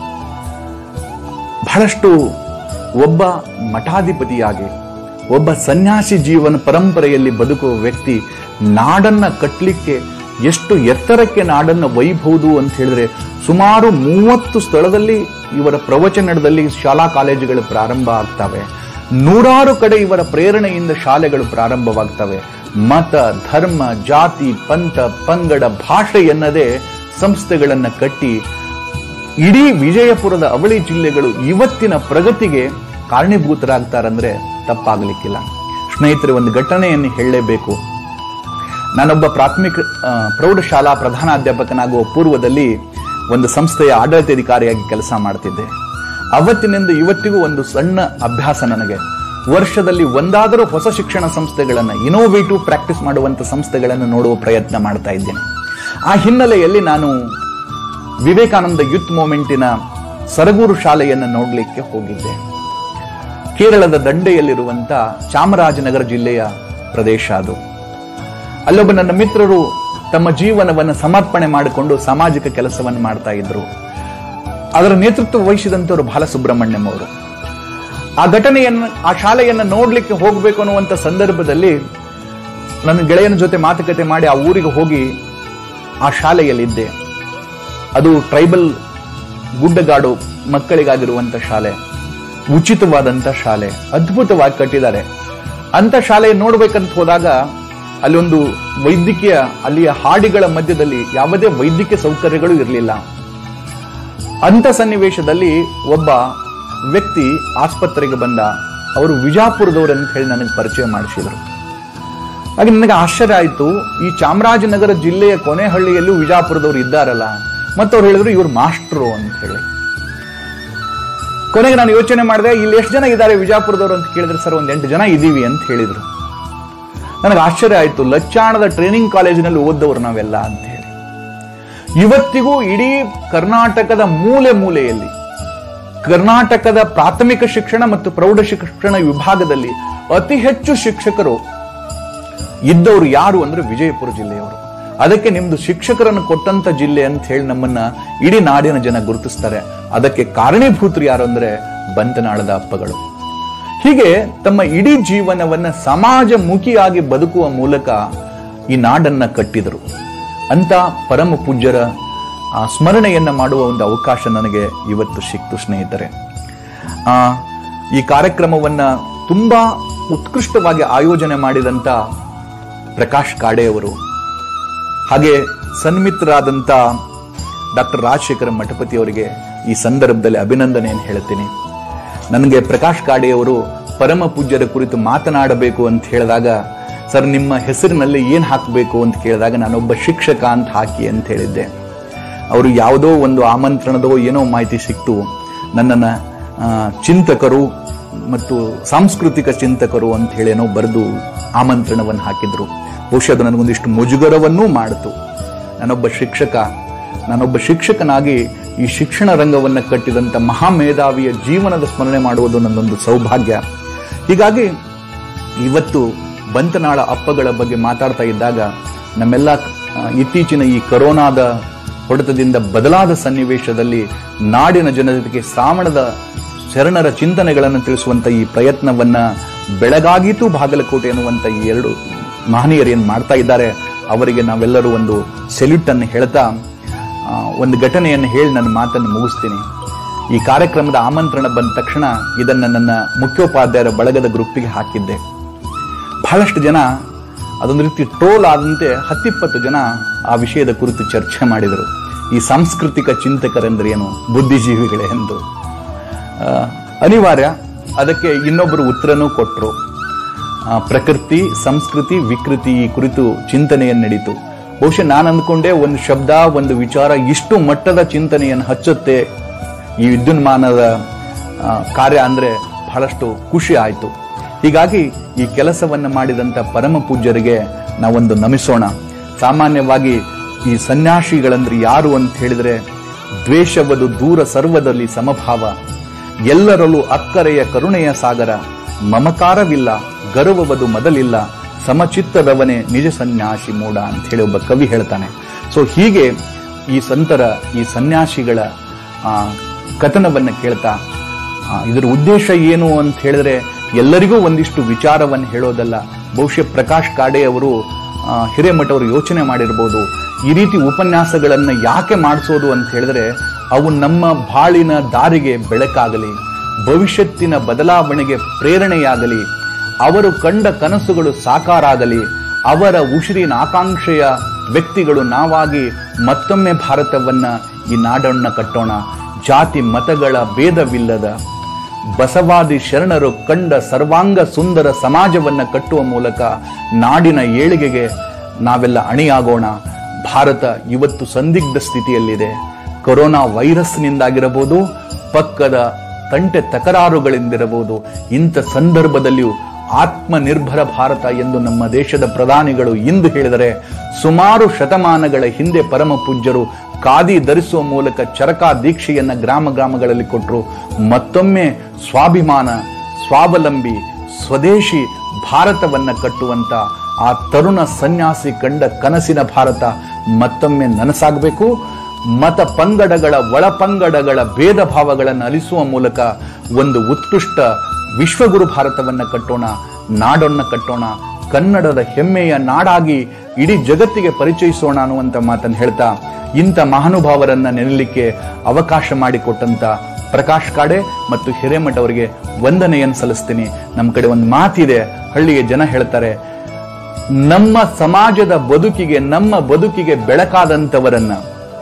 ಬಹಳಷ್ಟು ಒಬ್ಬ ಮಠಾಧಿಪತಿಯಾಗಿ ಒಬ್ಬ ಸನ್ಯಾಸಿ ಜೀವನ ಪರಂಪರೆಯಲ್ಲಿ ಬದುಕುವ ವ್ಯಕ್ತಿ ನಾಡನ್ನ ಕಟ್ಟಲಿಕ್ಕೆ ಎಷ್ಟು ಎತ್ತರಕ್ಕೆ ನಾಡನ್ನ ಒಯ್ಬಹುದು ಅಂತ ಹೇಳಿದ್ರೆ ಸುಮಾರು ಮೂವತ್ತು ಸ್ಥಳದಲ್ಲಿ ಇವರ ಪ್ರವಚನದಲ್ಲಿ ಶಾಲಾ ಕಾಲೇಜುಗಳು ಪ್ರಾರಂಭ ಆಗ್ತವೆ ನೂರಾರು ಕಡೆ ಇವರ ಪ್ರೇರಣೆಯಿಂದ ಶಾಲೆಗಳು ಪ್ರಾರಂಭವಾಗ್ತವೆ ಮತ ಧರ್ಮ ಜಾತಿ ಪಂಥ ಪಂಗಡ ಭಾಷೆ ಎನ್ನದೇ ಸಂಸ್ಥೆಗಳನ್ನ ಕಟ್ಟಿ ಇಡೀ ವಿಜಯಪುರದ ಅವಳಿ ಜಿಲ್ಲೆಗಳು ಇವತ್ತಿನ ಪ್ರಗತಿಗೆ ಕಾರಣೀಭೂತರಾಗ್ತಾರಂದ್ರೆ ತಪ್ಪಾಗಲಿಕ್ಕಿಲ್ಲ ಸ್ನೇಹಿತರೆ ಒಂದು ಘಟನೆಯನ್ನು ಹೇಳಲೇಬೇಕು ನಾನೊಬ್ಬ ಪ್ರಾಥಮಿಕ ಆ, ಪ್ರೌಢಶಾಲಾ ಪ್ರಧಾನಾಧ್ಯಾಪಕನಾಗುವ ಪೂರ್ವದಲ್ಲಿ ಒಂದು ಸಂಸ್ಥೆಯ ಆಡಳಿತಾಧಿಕಾರಿಯಾಗಿ ಕೆಲಸ ಮಾಡ್ತಿದ್ದೆ ಅವತ್ತಿನಿಂದ ಇವತ್ತಿಗೂ ಒಂದು ಸಣ್ಣ ಅಭ್ಯಾಸ ನನಗೆ ವರ್ಷದಲ್ಲಿ ಒಂದಾದರೂ ಹೊಸ ಶಿಕ್ಷಣ ಸಂಸ್ಥೆಗಳನ್ನು ಇನೋವೇಟಿವ್ ಪ್ರಾಕ್ಟೀಸ್ ಮಾಡುವಂತ ಸಂಸ್ಥೆಗಳನ್ನು ನೋಡುವ ಪ್ರಯತ್ನ ಮಾಡ್ತಾ ಇದ್ದೇನೆ ಆ ಹಿನ್ನೆಲೆಯಲ್ಲಿ ನಾನು ವಿವೇಕಾನಂದ ಯೂತ್ ಮೂವ್ಮೆಂಟಿನ ಸರಗೂರು ಶಾಲೆಯನ್ನು ನೋಡಲಿಕ್ಕೆ ಹೋಗಿದ್ದೆ ಕೇರಳದ ದಂಡೆಯಲ್ಲಿರುವಂತ ಚಾಮರಾಜನಗರ ಜಿಲ್ಲೆಯ ಪ್ರದೇಶ ಅದು ಅಲ್ಲೊಬ್ಬ ನನ್ನ ಮಿತ್ರರು ತಮ್ಮ ಜೀವನವನ್ನು ಸಮರ್ಪಣೆ ಮಾಡಿಕೊಂಡು ಸಾಮಾಜಿಕ ಕೆಲಸವನ್ನು ಮಾಡ್ತಾ ಇದ್ರು ಅದರ ನೇತೃತ್ವ ವಹಿಸಿದಂತವರು ಬಾಲಸುಬ್ರಹ್ಮಣ್ಯಂ ಅವರು ಆ ಘಟನೆಯನ್ನು ಆ ಶಾಲೆಯನ್ನು ನೋಡ್ಲಿಕ್ಕೆ ಹೋಗಬೇಕು ಅನ್ನುವಂತ ಸಂದರ್ಭದಲ್ಲಿ ನನ್ನ ಗೆಳೆಯನ ಜೊತೆ ಮಾತುಕತೆ ಮಾಡಿ ಆ ಊರಿಗೆ ಹೋಗಿ ಆ ಶಾಲೆಯಲ್ಲಿದ್ದೆ ಅದು ಟ್ರೈಬಲ್ ಗುಡ್ಡಗಾಡು ಮಕ್ಕಳಿಗಾಗಿರುವಂತ ಶಾಲೆ ಉಚಿತವಾದಂತ ಶಾಲೆ ಅದ್ಭುತವಾಗಿ ಕಟ್ಟಿದ್ದಾರೆ ಅಂತ ಶಾಲೆ ನೋಡ್ಬೇಕಂತ ಹೋದಾಗ ಅಲ್ಲಿ ಒಂದು ವೈದ್ಯಕೀಯ ಅಲ್ಲಿಯ ಹಾಡಿಗಳ ಮಧ್ಯದಲ್ಲಿ ಯಾವುದೇ ವೈದ್ಯಕೀಯ ಸೌಕರ್ಯಗಳು ಇರಲಿಲ್ಲ ಅಂತ ಸನ್ನಿವೇಶದಲ್ಲಿ ಒಬ್ಬ ವ್ಯಕ್ತಿ ಆಸ್ಪತ್ರೆಗೆ ಬಂದ ಅವರು ವಿಜಾಪುರದವರು ಅಂತ ಹೇಳಿ ನನಗೆ ಪರಿಚಯ ಮಾಡಿಸಿದರು ಹಾಗೆ ನನಗೆ ಆಶ್ಚರ್ಯ ಆಯ್ತು ಈ ಚಾಮರಾಜನಗರ ಜಿಲ್ಲೆಯ ಕೊನೆಹಳ್ಳಿಯಲ್ಲೂ ವಿಜಾಪುರದವರು ಇದ್ದಾರಲ್ಲ ಮತ್ತೆ ಅವ್ರು ಹೇಳಿದ್ರು ಇವ್ರು ಮಾಸ್ಟ್ರು ಅಂತ ಹೇಳಿ ಕೊನೆಗೆ ನಾನು ಯೋಚನೆ ಮಾಡಿದೆ ಇಲ್ಲಿ ಎಷ್ಟು ಜನ ಇದ್ದಾರೆ ವಿಜಾಪುರದವರು ಅಂತ ಕೇಳಿದ್ರೆ ಸರ್ ಒಂದ್ ಎಂಟು ಜನ ಇದ್ದೀವಿ ಅಂತ ಹೇಳಿದ್ರು ನನಗೆ ಆಶ್ಚರ್ಯ ಆಯ್ತು ಲಚ್ಚಾಣದ ಟ್ರೈನಿಂಗ್ ಕಾಲೇಜಿನಲ್ಲಿ ಓದ್ದವರು ನಾವೆಲ್ಲ ಅಂತ ಹೇಳಿ ಇವತ್ತಿಗೂ ಇಡೀ ಕರ್ನಾಟಕದ ಮೂಲೆ ಮೂಲೆಯಲ್ಲಿ ಕರ್ನಾಟಕದ ಪ್ರಾಥಮಿಕ ಶಿಕ್ಷಣ ಮತ್ತು ಪ್ರೌಢ ಶಿಕ್ಷಣ ವಿಭಾಗದಲ್ಲಿ ಅತಿ ಹೆಚ್ಚು ಶಿಕ್ಷಕರು ಇದ್ದವರು ಯಾರು ಅಂದ್ರೆ ವಿಜಯಪುರ ಜಿಲ್ಲೆಯವರು ಅದಕ್ಕೆ ನಿಮ್ದು ಶಿಕ್ಷಕರನ್ನು ಕೊಟ್ಟಂತ ಜಿಲ್ಲೆ ಅಂತ ಹೇಳಿ ನಮ್ಮನ್ನ ಇಡೀ ನಾಡಿನ ಜನ ಗುರುತಿಸ್ತಾರೆ ಅದಕ್ಕೆ ಕಾರಣೀಭೂತರು ಯಾರು ಅಂದ್ರೆ ಬಂತನಾಳದ ಅಪ್ಪಗಳು ಹೀಗೆ ತಮ್ಮ ಇಡೀ ಜೀವನವನ್ನ ಸಮಾಜಮುಖಿಯಾಗಿ ಬದುಕುವ ಮೂಲಕ ಈ ನಾಡನ್ನ ಕಟ್ಟಿದರು ಅಂತ ಪರಮ ಪೂಜ್ಯರ ಆ ಸ್ಮರಣೆಯನ್ನ ಮಾಡುವ ಒಂದು ಅವಕಾಶ ನನಗೆ ಇವತ್ತು ಸಿಕ್ತು ಸ್ನೇಹಿತರೆ ಆ ಈ ಕಾರ್ಯಕ್ರಮವನ್ನ ತುಂಬಾ ಉತ್ಕೃಷ್ಟವಾಗಿ ಆಯೋಜನೆ ಮಾಡಿದಂತ ಪ್ರಕಾಶ್ ಕಾಡೆಯವರು ಹಾಗೆ ಸನ್ಮಿತ್ರರಾದಂಥ ಡಾಕ್ಟರ್ ರಾಜಶೇಖರ ಮಠಪತಿ ಅವರಿಗೆ ಈ ಸಂದರ್ಭದಲ್ಲಿ ಅಭಿನಂದನೆಯನ್ನು ಹೇಳ್ತೀನಿ ನನಗೆ ಪ್ರಕಾಶ್ ಕಾಡೆಯವರು ಪರಮ ಪೂಜ್ಯರ ಕುರಿತು ಮಾತನಾಡಬೇಕು ಅಂತ ಹೇಳಿದಾಗ ಸರ್ ನಿಮ್ಮ ಹೆಸರಿನಲ್ಲಿ ಏನು ಹಾಕಬೇಕು ಅಂತ ಕೇಳಿದಾಗ ನಾನೊಬ್ಬ ಶಿಕ್ಷಕ ಅಂತ ಹಾಕಿ ಅಂತ ಹೇಳಿದ್ದೆ ಅವರು ಯಾವುದೋ ಒಂದು ಆಮಂತ್ರಣದೋ ಏನೋ ಮಾಹಿತಿ ಸಿಕ್ತು ನನ್ನನ್ನು ಆ, ಚಿಂತಕರು ಮತ್ತು ಸಾಂಸ್ಕೃತಿಕ ಚಿಂತಕರು ಅಂತ ಹೇಳೇನೋ ಬರೆದು ಆಮಂತ್ರಣವನ್ನು ಹಾಕಿದ್ರು ಬಹುಶಃ ಅದು ನನಗೊಂದಿಷ್ಟು ಮುಜುಗರವನ್ನೂ ಮಾಡಿತು ನಾನೊಬ್ಬ ಶಿಕ್ಷಕ ನಾನೊಬ್ಬ ಶಿಕ್ಷಕನಾಗಿ ಈ ಶಿಕ್ಷಣ ರಂಗವನ್ನು ಕಟ್ಟಿದಂಥ ಮಹಾಮೇಧಾವಿಯ ಜೀವನದ ಸ್ಮರಣೆ ಮಾಡುವುದು ನನ್ನೊಂದು ಸೌಭಾಗ್ಯ ಹೀಗಾಗಿ ಇವತ್ತು ಬಂತನಾಳ ಅಪ್ಪಗಳ ಬಗ್ಗೆ ಮಾತಾಡ್ತಾ ಇದ್ದಾಗ ನಮ್ಮೆಲ್ಲ ಆ, ಇತ್ತೀಚಿನ ಈ ಕರೋನಾದ ಹೊಡೆತದಿಂದ ಬದಲಾದ ಸನ್ನಿವೇಶದಲ್ಲಿ ನಾಡಿನ ಜನತೆಗೆ ಶ್ರಾವಣದ ಶರಣರ ಚಿಂತನೆಗಳನ್ನು ತಿಳಿಸುವಂತ ಈ ಪ್ರಯತ್ನವನ್ನ ಬೆಳಗಾಗಿತು ಬಾಗಲಕೋಟೆ ಎನ್ನುವಂತ ಈ ಎರಡು ಮಹನೀಯರು ಏನು ಮಾಡ್ತಾ ಇದ್ದಾರೆ ಅವರಿಗೆ ನಾವೆಲ್ಲರೂ ಒಂದು ಸೆಲ್ಯೂಟ್ ಅನ್ನು ಹೇಳ್ತಾ ಆ, ಒಂದು ಘಟನೆಯನ್ನು ಹೇಳಿ ನನ್ನ ಮಾತನ್ನು ಮುಗಿಸ್ತೀನಿ ಈ ಕಾರ್ಯಕ್ರಮದ ಆಮಂತ್ರಣ ಬಂದ ತಕ್ಷಣ ಇದನ್ನು ನನ್ನ ಮುಖ್ಯೋಪಾಧ್ಯಾಯರ ಬಳಗದ ಗ್ರೂಪಿಗೆ ಹಾಕಿದ್ದೆ ಬಹಳಷ್ಟು ಜನ ಅದೊಂದು ರೀತಿ ಟೋಲ್ ಆದಂತೆ ಹತ್ತಿಪ್ಪತ್ತು ಜನ ಆ ವಿಷಯದ ಕುರಿತು ಚರ್ಚೆ ಮಾಡಿದರು ಈ ಸಾಂಸ್ಕೃತಿಕ ಚಿಂತಕರೆಂದ್ರೆ ಏನು ಬುದ್ಧಿಜೀವಿಗಳೇ ಎಂದು ಆ, ಅನಿವಾರ್ಯ ಅದಕ್ಕೆ ಇನ್ನೊಬ್ಬರು ಉತ್ತರನೂ ಕೊಟ್ಟರು ಪ್ರಕೃತಿ ಸಂಸ್ಕೃತಿ ವಿಕೃತಿ ಈ ಕುರಿತು ಚಿಂತನೆಯನ್ನು ನಡೀತು ಬಹುಶಃ ನಾನು ಅಂದ್ಕೊಂಡೆ ಒಂದು ಶಬ್ದ ಒಂದು ವಿಚಾರ ಇಷ್ಟು ಮಟ್ಟದ ಚಿಂತನೆಯನ್ನು ಹಚ್ಚುತ್ತೆ ಈ ವಿದ್ಯುನ್ಮಾನದ ಆ, ಕಾರ್ಯ ಅಂದ್ರೆ ಬಹಳಷ್ಟು ಖುಷಿ ಆಯಿತು ಹೀಗಾಗಿ ಈ ಕೆಲಸವನ್ನು ಮಾಡಿದಂಥ ಪರಮ ಪೂಜ್ಯರಿಗೆ ನಾವೊಂದು ನಮಿಸೋಣ ಸಾಮಾನ್ಯವಾಗಿ ಈ ಸನ್ಯಾಸಿಗಳಂದ್ರೆ ಯಾರು ಅಂತ ಹೇಳಿದ್ರೆ ದ್ವೇಷವದು ದೂರ ಸರ್ವದಲ್ಲಿ ಸಮಭಾವ ಎಲ್ಲರಲ್ಲೂ ಅಕ್ಕರೆಯ ಕರುಣೆಯ ಸಾಗರ ಮಮಕಾರವಿಲ್ಲ ಗರ್ವವದು ಮೊದಲಿಲ್ಲ ಸಮಚಿತ್ತದವನೇ ನಿಜ ಸನ್ಯಾಸಿ ಮೂಡ ಅಂತ ಹೇಳಿ ಒಬ್ಬ ಕವಿ ಹೇಳ್ತಾನೆ ಸೊ ಹೀಗೆ ಈ ಸಂತರ ಈ ಸನ್ಯಾಸಿಗಳ ಆ, ಕಥನವನ್ನ ಕೇಳ್ತಾ ಆ, ಇದರ ಉದ್ದೇಶ ಏನು ಅಂತ ಹೇಳಿದ್ರೆ ಎಲ್ಲರಿಗೂ ಒಂದಿಷ್ಟು ವಿಚಾರವನ್ನು ಹೇಳೋದಲ್ಲ ಬಹುಶಃ ಪ್ರಕಾಶ್ ಕಾಡೆ ಅವರು ಆ, ಹಿರೇಮಠ ಅವರು ಯೋಚನೆ ಮಾಡಿರ್ಬೋದು ಈ ರೀತಿ ಉಪನ್ಯಾಸಗಳನ್ನು ಯಾಕೆ ಮಾಡಿಸೋದು ಅಂತ ಹೇಳಿದ್ರೆ ಅವು ನಮ್ಮ ಬಾಳಿನ ದಾರಿಗೆ ಬೆಳಕಾಗಲಿ ಭವಿಷ್ಯತ್ತಿನ ಬದಲಾವಣೆಗೆ ಪ್ರೇರಣೆಯಾಗಲಿ ಅವರು ಕಂಡ ಕನಸುಗಳು ಸಾಕಾರ ಆಗಲಿ ಅವರ ಉಸಿರಿನ ಆಕಾಂಕ್ಷೆಯ ವ್ಯಕ್ತಿಗಳು ನಾವಾಗಿ ಮತ್ತೊಮ್ಮೆ ಭಾರತವನ್ನ ಈ ನಾಡನ್ನ ಕಟ್ಟೋಣ ಜಾತಿ ಮತಗಳ ಭೇದವಿಲ್ಲದ ಬಸವಾದಿ ಶರಣರು ಕಂಡ ಸರ್ವಾಂಗ ಸುಂದರ ಸಮಾಜವನ್ನ ಕಟ್ಟುವ ಮೂಲಕ ನಾಡಿನ ಏಳಿಗೆಗೆ ನಾವೆಲ್ಲ ಅಣಿಯಾಗೋಣ ಭಾರತ ಇವತ್ತು ಸಂದಿಗ್ಧ ಸ್ಥಿತಿಯಲ್ಲಿದೆ ಕೊರೋನಾ ವೈರಸ್ನಿಂದಾಗಿರಬಹುದು ಪಕ್ಕದ ತಂಟೆ ತಕರಾರುಗಳಿಂದಿರಬಹುದು ಇಂಥ ಸಂದರ್ಭದಲ್ಲಿಯೂ ಆತ್ಮನಿರ್ಭರ ಭಾರತ ಎಂದು ನಮ್ಮ ದೇಶದ ಪ್ರಧಾನಿಗಳು ಇಂದು ಹೇಳಿದರೆ ಸುಮಾರು ಶತಮಾನಗಳ ಹಿಂದೆ ಪರಮ ಪೂಜ್ಯರು ಖಾದಿ ಧರಿಸುವ ಮೂಲಕ ಚರಕ ದೀಕ್ಷೆಯನ್ನ ಗ್ರಾಮ ಗ್ರಾಮಗಳಲ್ಲಿ ಕೊಟ್ಟರು ಮತ್ತೊಮ್ಮೆ ಸ್ವಾಭಿಮಾನ ಸ್ವಾವಲಂಬಿ ಸ್ವದೇಶಿ ಭಾರತವನ್ನ ಕಟ್ಟುವಂತ ಆ ತರುಣ ಸನ್ಯಾಸಿ ಕಂಡ ಕನಸಿನ ಭಾರತ ಮತ್ತೊಮ್ಮೆ ನನಸಾಗಬೇಕು ಮತ ಪಂಗಡಗಳ ಒಳಪಂಗಡಗಳ ಭೇದ ಭಾವಗಳನ್ನು ಅಲಿಸುವ ಮೂಲಕ ಒಂದು ಉತ್ಕೃಷ್ಟ ವಿಶ್ವಗುರು ಭಾರತವನ್ನ ಕಟ್ಟೋಣ ನಾಡನ್ನ ಕಟ್ಟೋಣ ಕನ್ನಡದ ಹೆಮ್ಮೆಯ ನಾಡಾಗಿ ಇಡೀ ಜಗತ್ತಿಗೆ ಪರಿಚಯಿಸೋಣ ಅನ್ನುವಂತ ಮಾತನ್ನು ಹೇಳ್ತಾ ಇಂಥ ಮಹಾನುಭಾವರನ್ನ ನೆನಲಿಕ್ಕೆ ಅವಕಾಶ ಮಾಡಿಕೊಟ್ಟಂತ ಪ್ರಕಾಶ್ ಕಾಡೆ ಮತ್ತು ಹಿರೇಮಠ ಅವರಿಗೆ ವಂದನೆಯನ್ನು ಸಲ್ಲಿಸ್ತೀನಿ ನಮ್ಮ ಕಡೆ ಒಂದು ಮಾತಿದೆ ಹಳ್ಳಿಗೆ ಜನ ಹೇಳ್ತಾರೆ ನಮ್ಮ ಸಮಾಜದ ಬದುಕಿಗೆ ನಮ್ಮ ಬದುಕಿಗೆ ಬೆಳಕಾದಂಥವರನ್ನ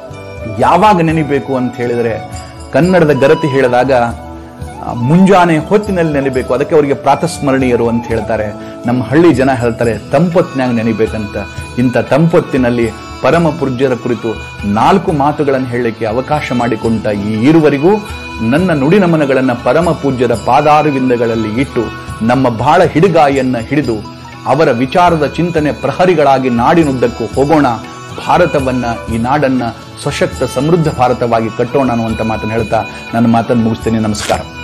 ಯಾವಾಗ ನೆನಿಬೇಕು ಅಂತ ಹೇಳಿದ್ರೆ ಕನ್ನಡದ ಗರತಿ ಹೇಳಿದಾಗ ಆ, ಮುಂಜಾನೆ ಹೊತ್ತಿನಲ್ಲಿ ನೆನಿಬೇಕು ಅದಕ್ಕೆ ಅವರಿಗೆ ಪ್ರಾತಸ್ಮರಣೀಯರು ಅಂತ ಹೇಳ್ತಾರೆ ನಮ್ಮ ಹಳ್ಳಿ ಜನ ಹೇಳ್ತಾರೆ ತಂಪೊತ್ತಿನಾಗ ನೆನಿಬೇಕಂತ ಇಂಥ ತಂಪೊತ್ತಿನಲ್ಲಿ ಪರಮ ಪೂಜ್ಯರ ಕುರಿತು ನಾಲ್ಕು ಮಾತುಗಳನ್ನು ಹೇಳಲಿಕ್ಕೆ ಅವಕಾಶ ಮಾಡಿಕೊಂಡ ಈ ಇರುವರಿಗೂ ನನ್ನ ನುಡಿ ನಮನಗಳನ್ನು ಪರಮ ಪೂಜ್ಯರ ಪಾದಾರವಿಂದಗಳಲ್ಲಿ ಇಟ್ಟು ನಮ್ಮ ಬಾಳ ಹಿಡಿಗಾಯಿಯನ್ನ ಹಿಡಿದು ಅವರ ವಿಚಾರದ ಚಿಂತನೆ ಪ್ರಹರಿಗಳಾಗಿ ನಾಡಿನುದ್ದಕ್ಕೂ ಹೋಗೋಣ ಭಾರತವನ್ನ ಈ ನಾಡನ್ನ ಸಶಕ್ತ ಸಮೃದ್ಧ ಭಾರತವಾಗಿ ಕಟ್ಟೋಣ ಅನ್ನುವಂಥ ಮಾತನ್ನು ಹೇಳ್ತಾ ನನ್ನ ಮಾತನ್ನು ಮುಗಿಸ್ತೇನೆ ನಮಸ್ಕಾರ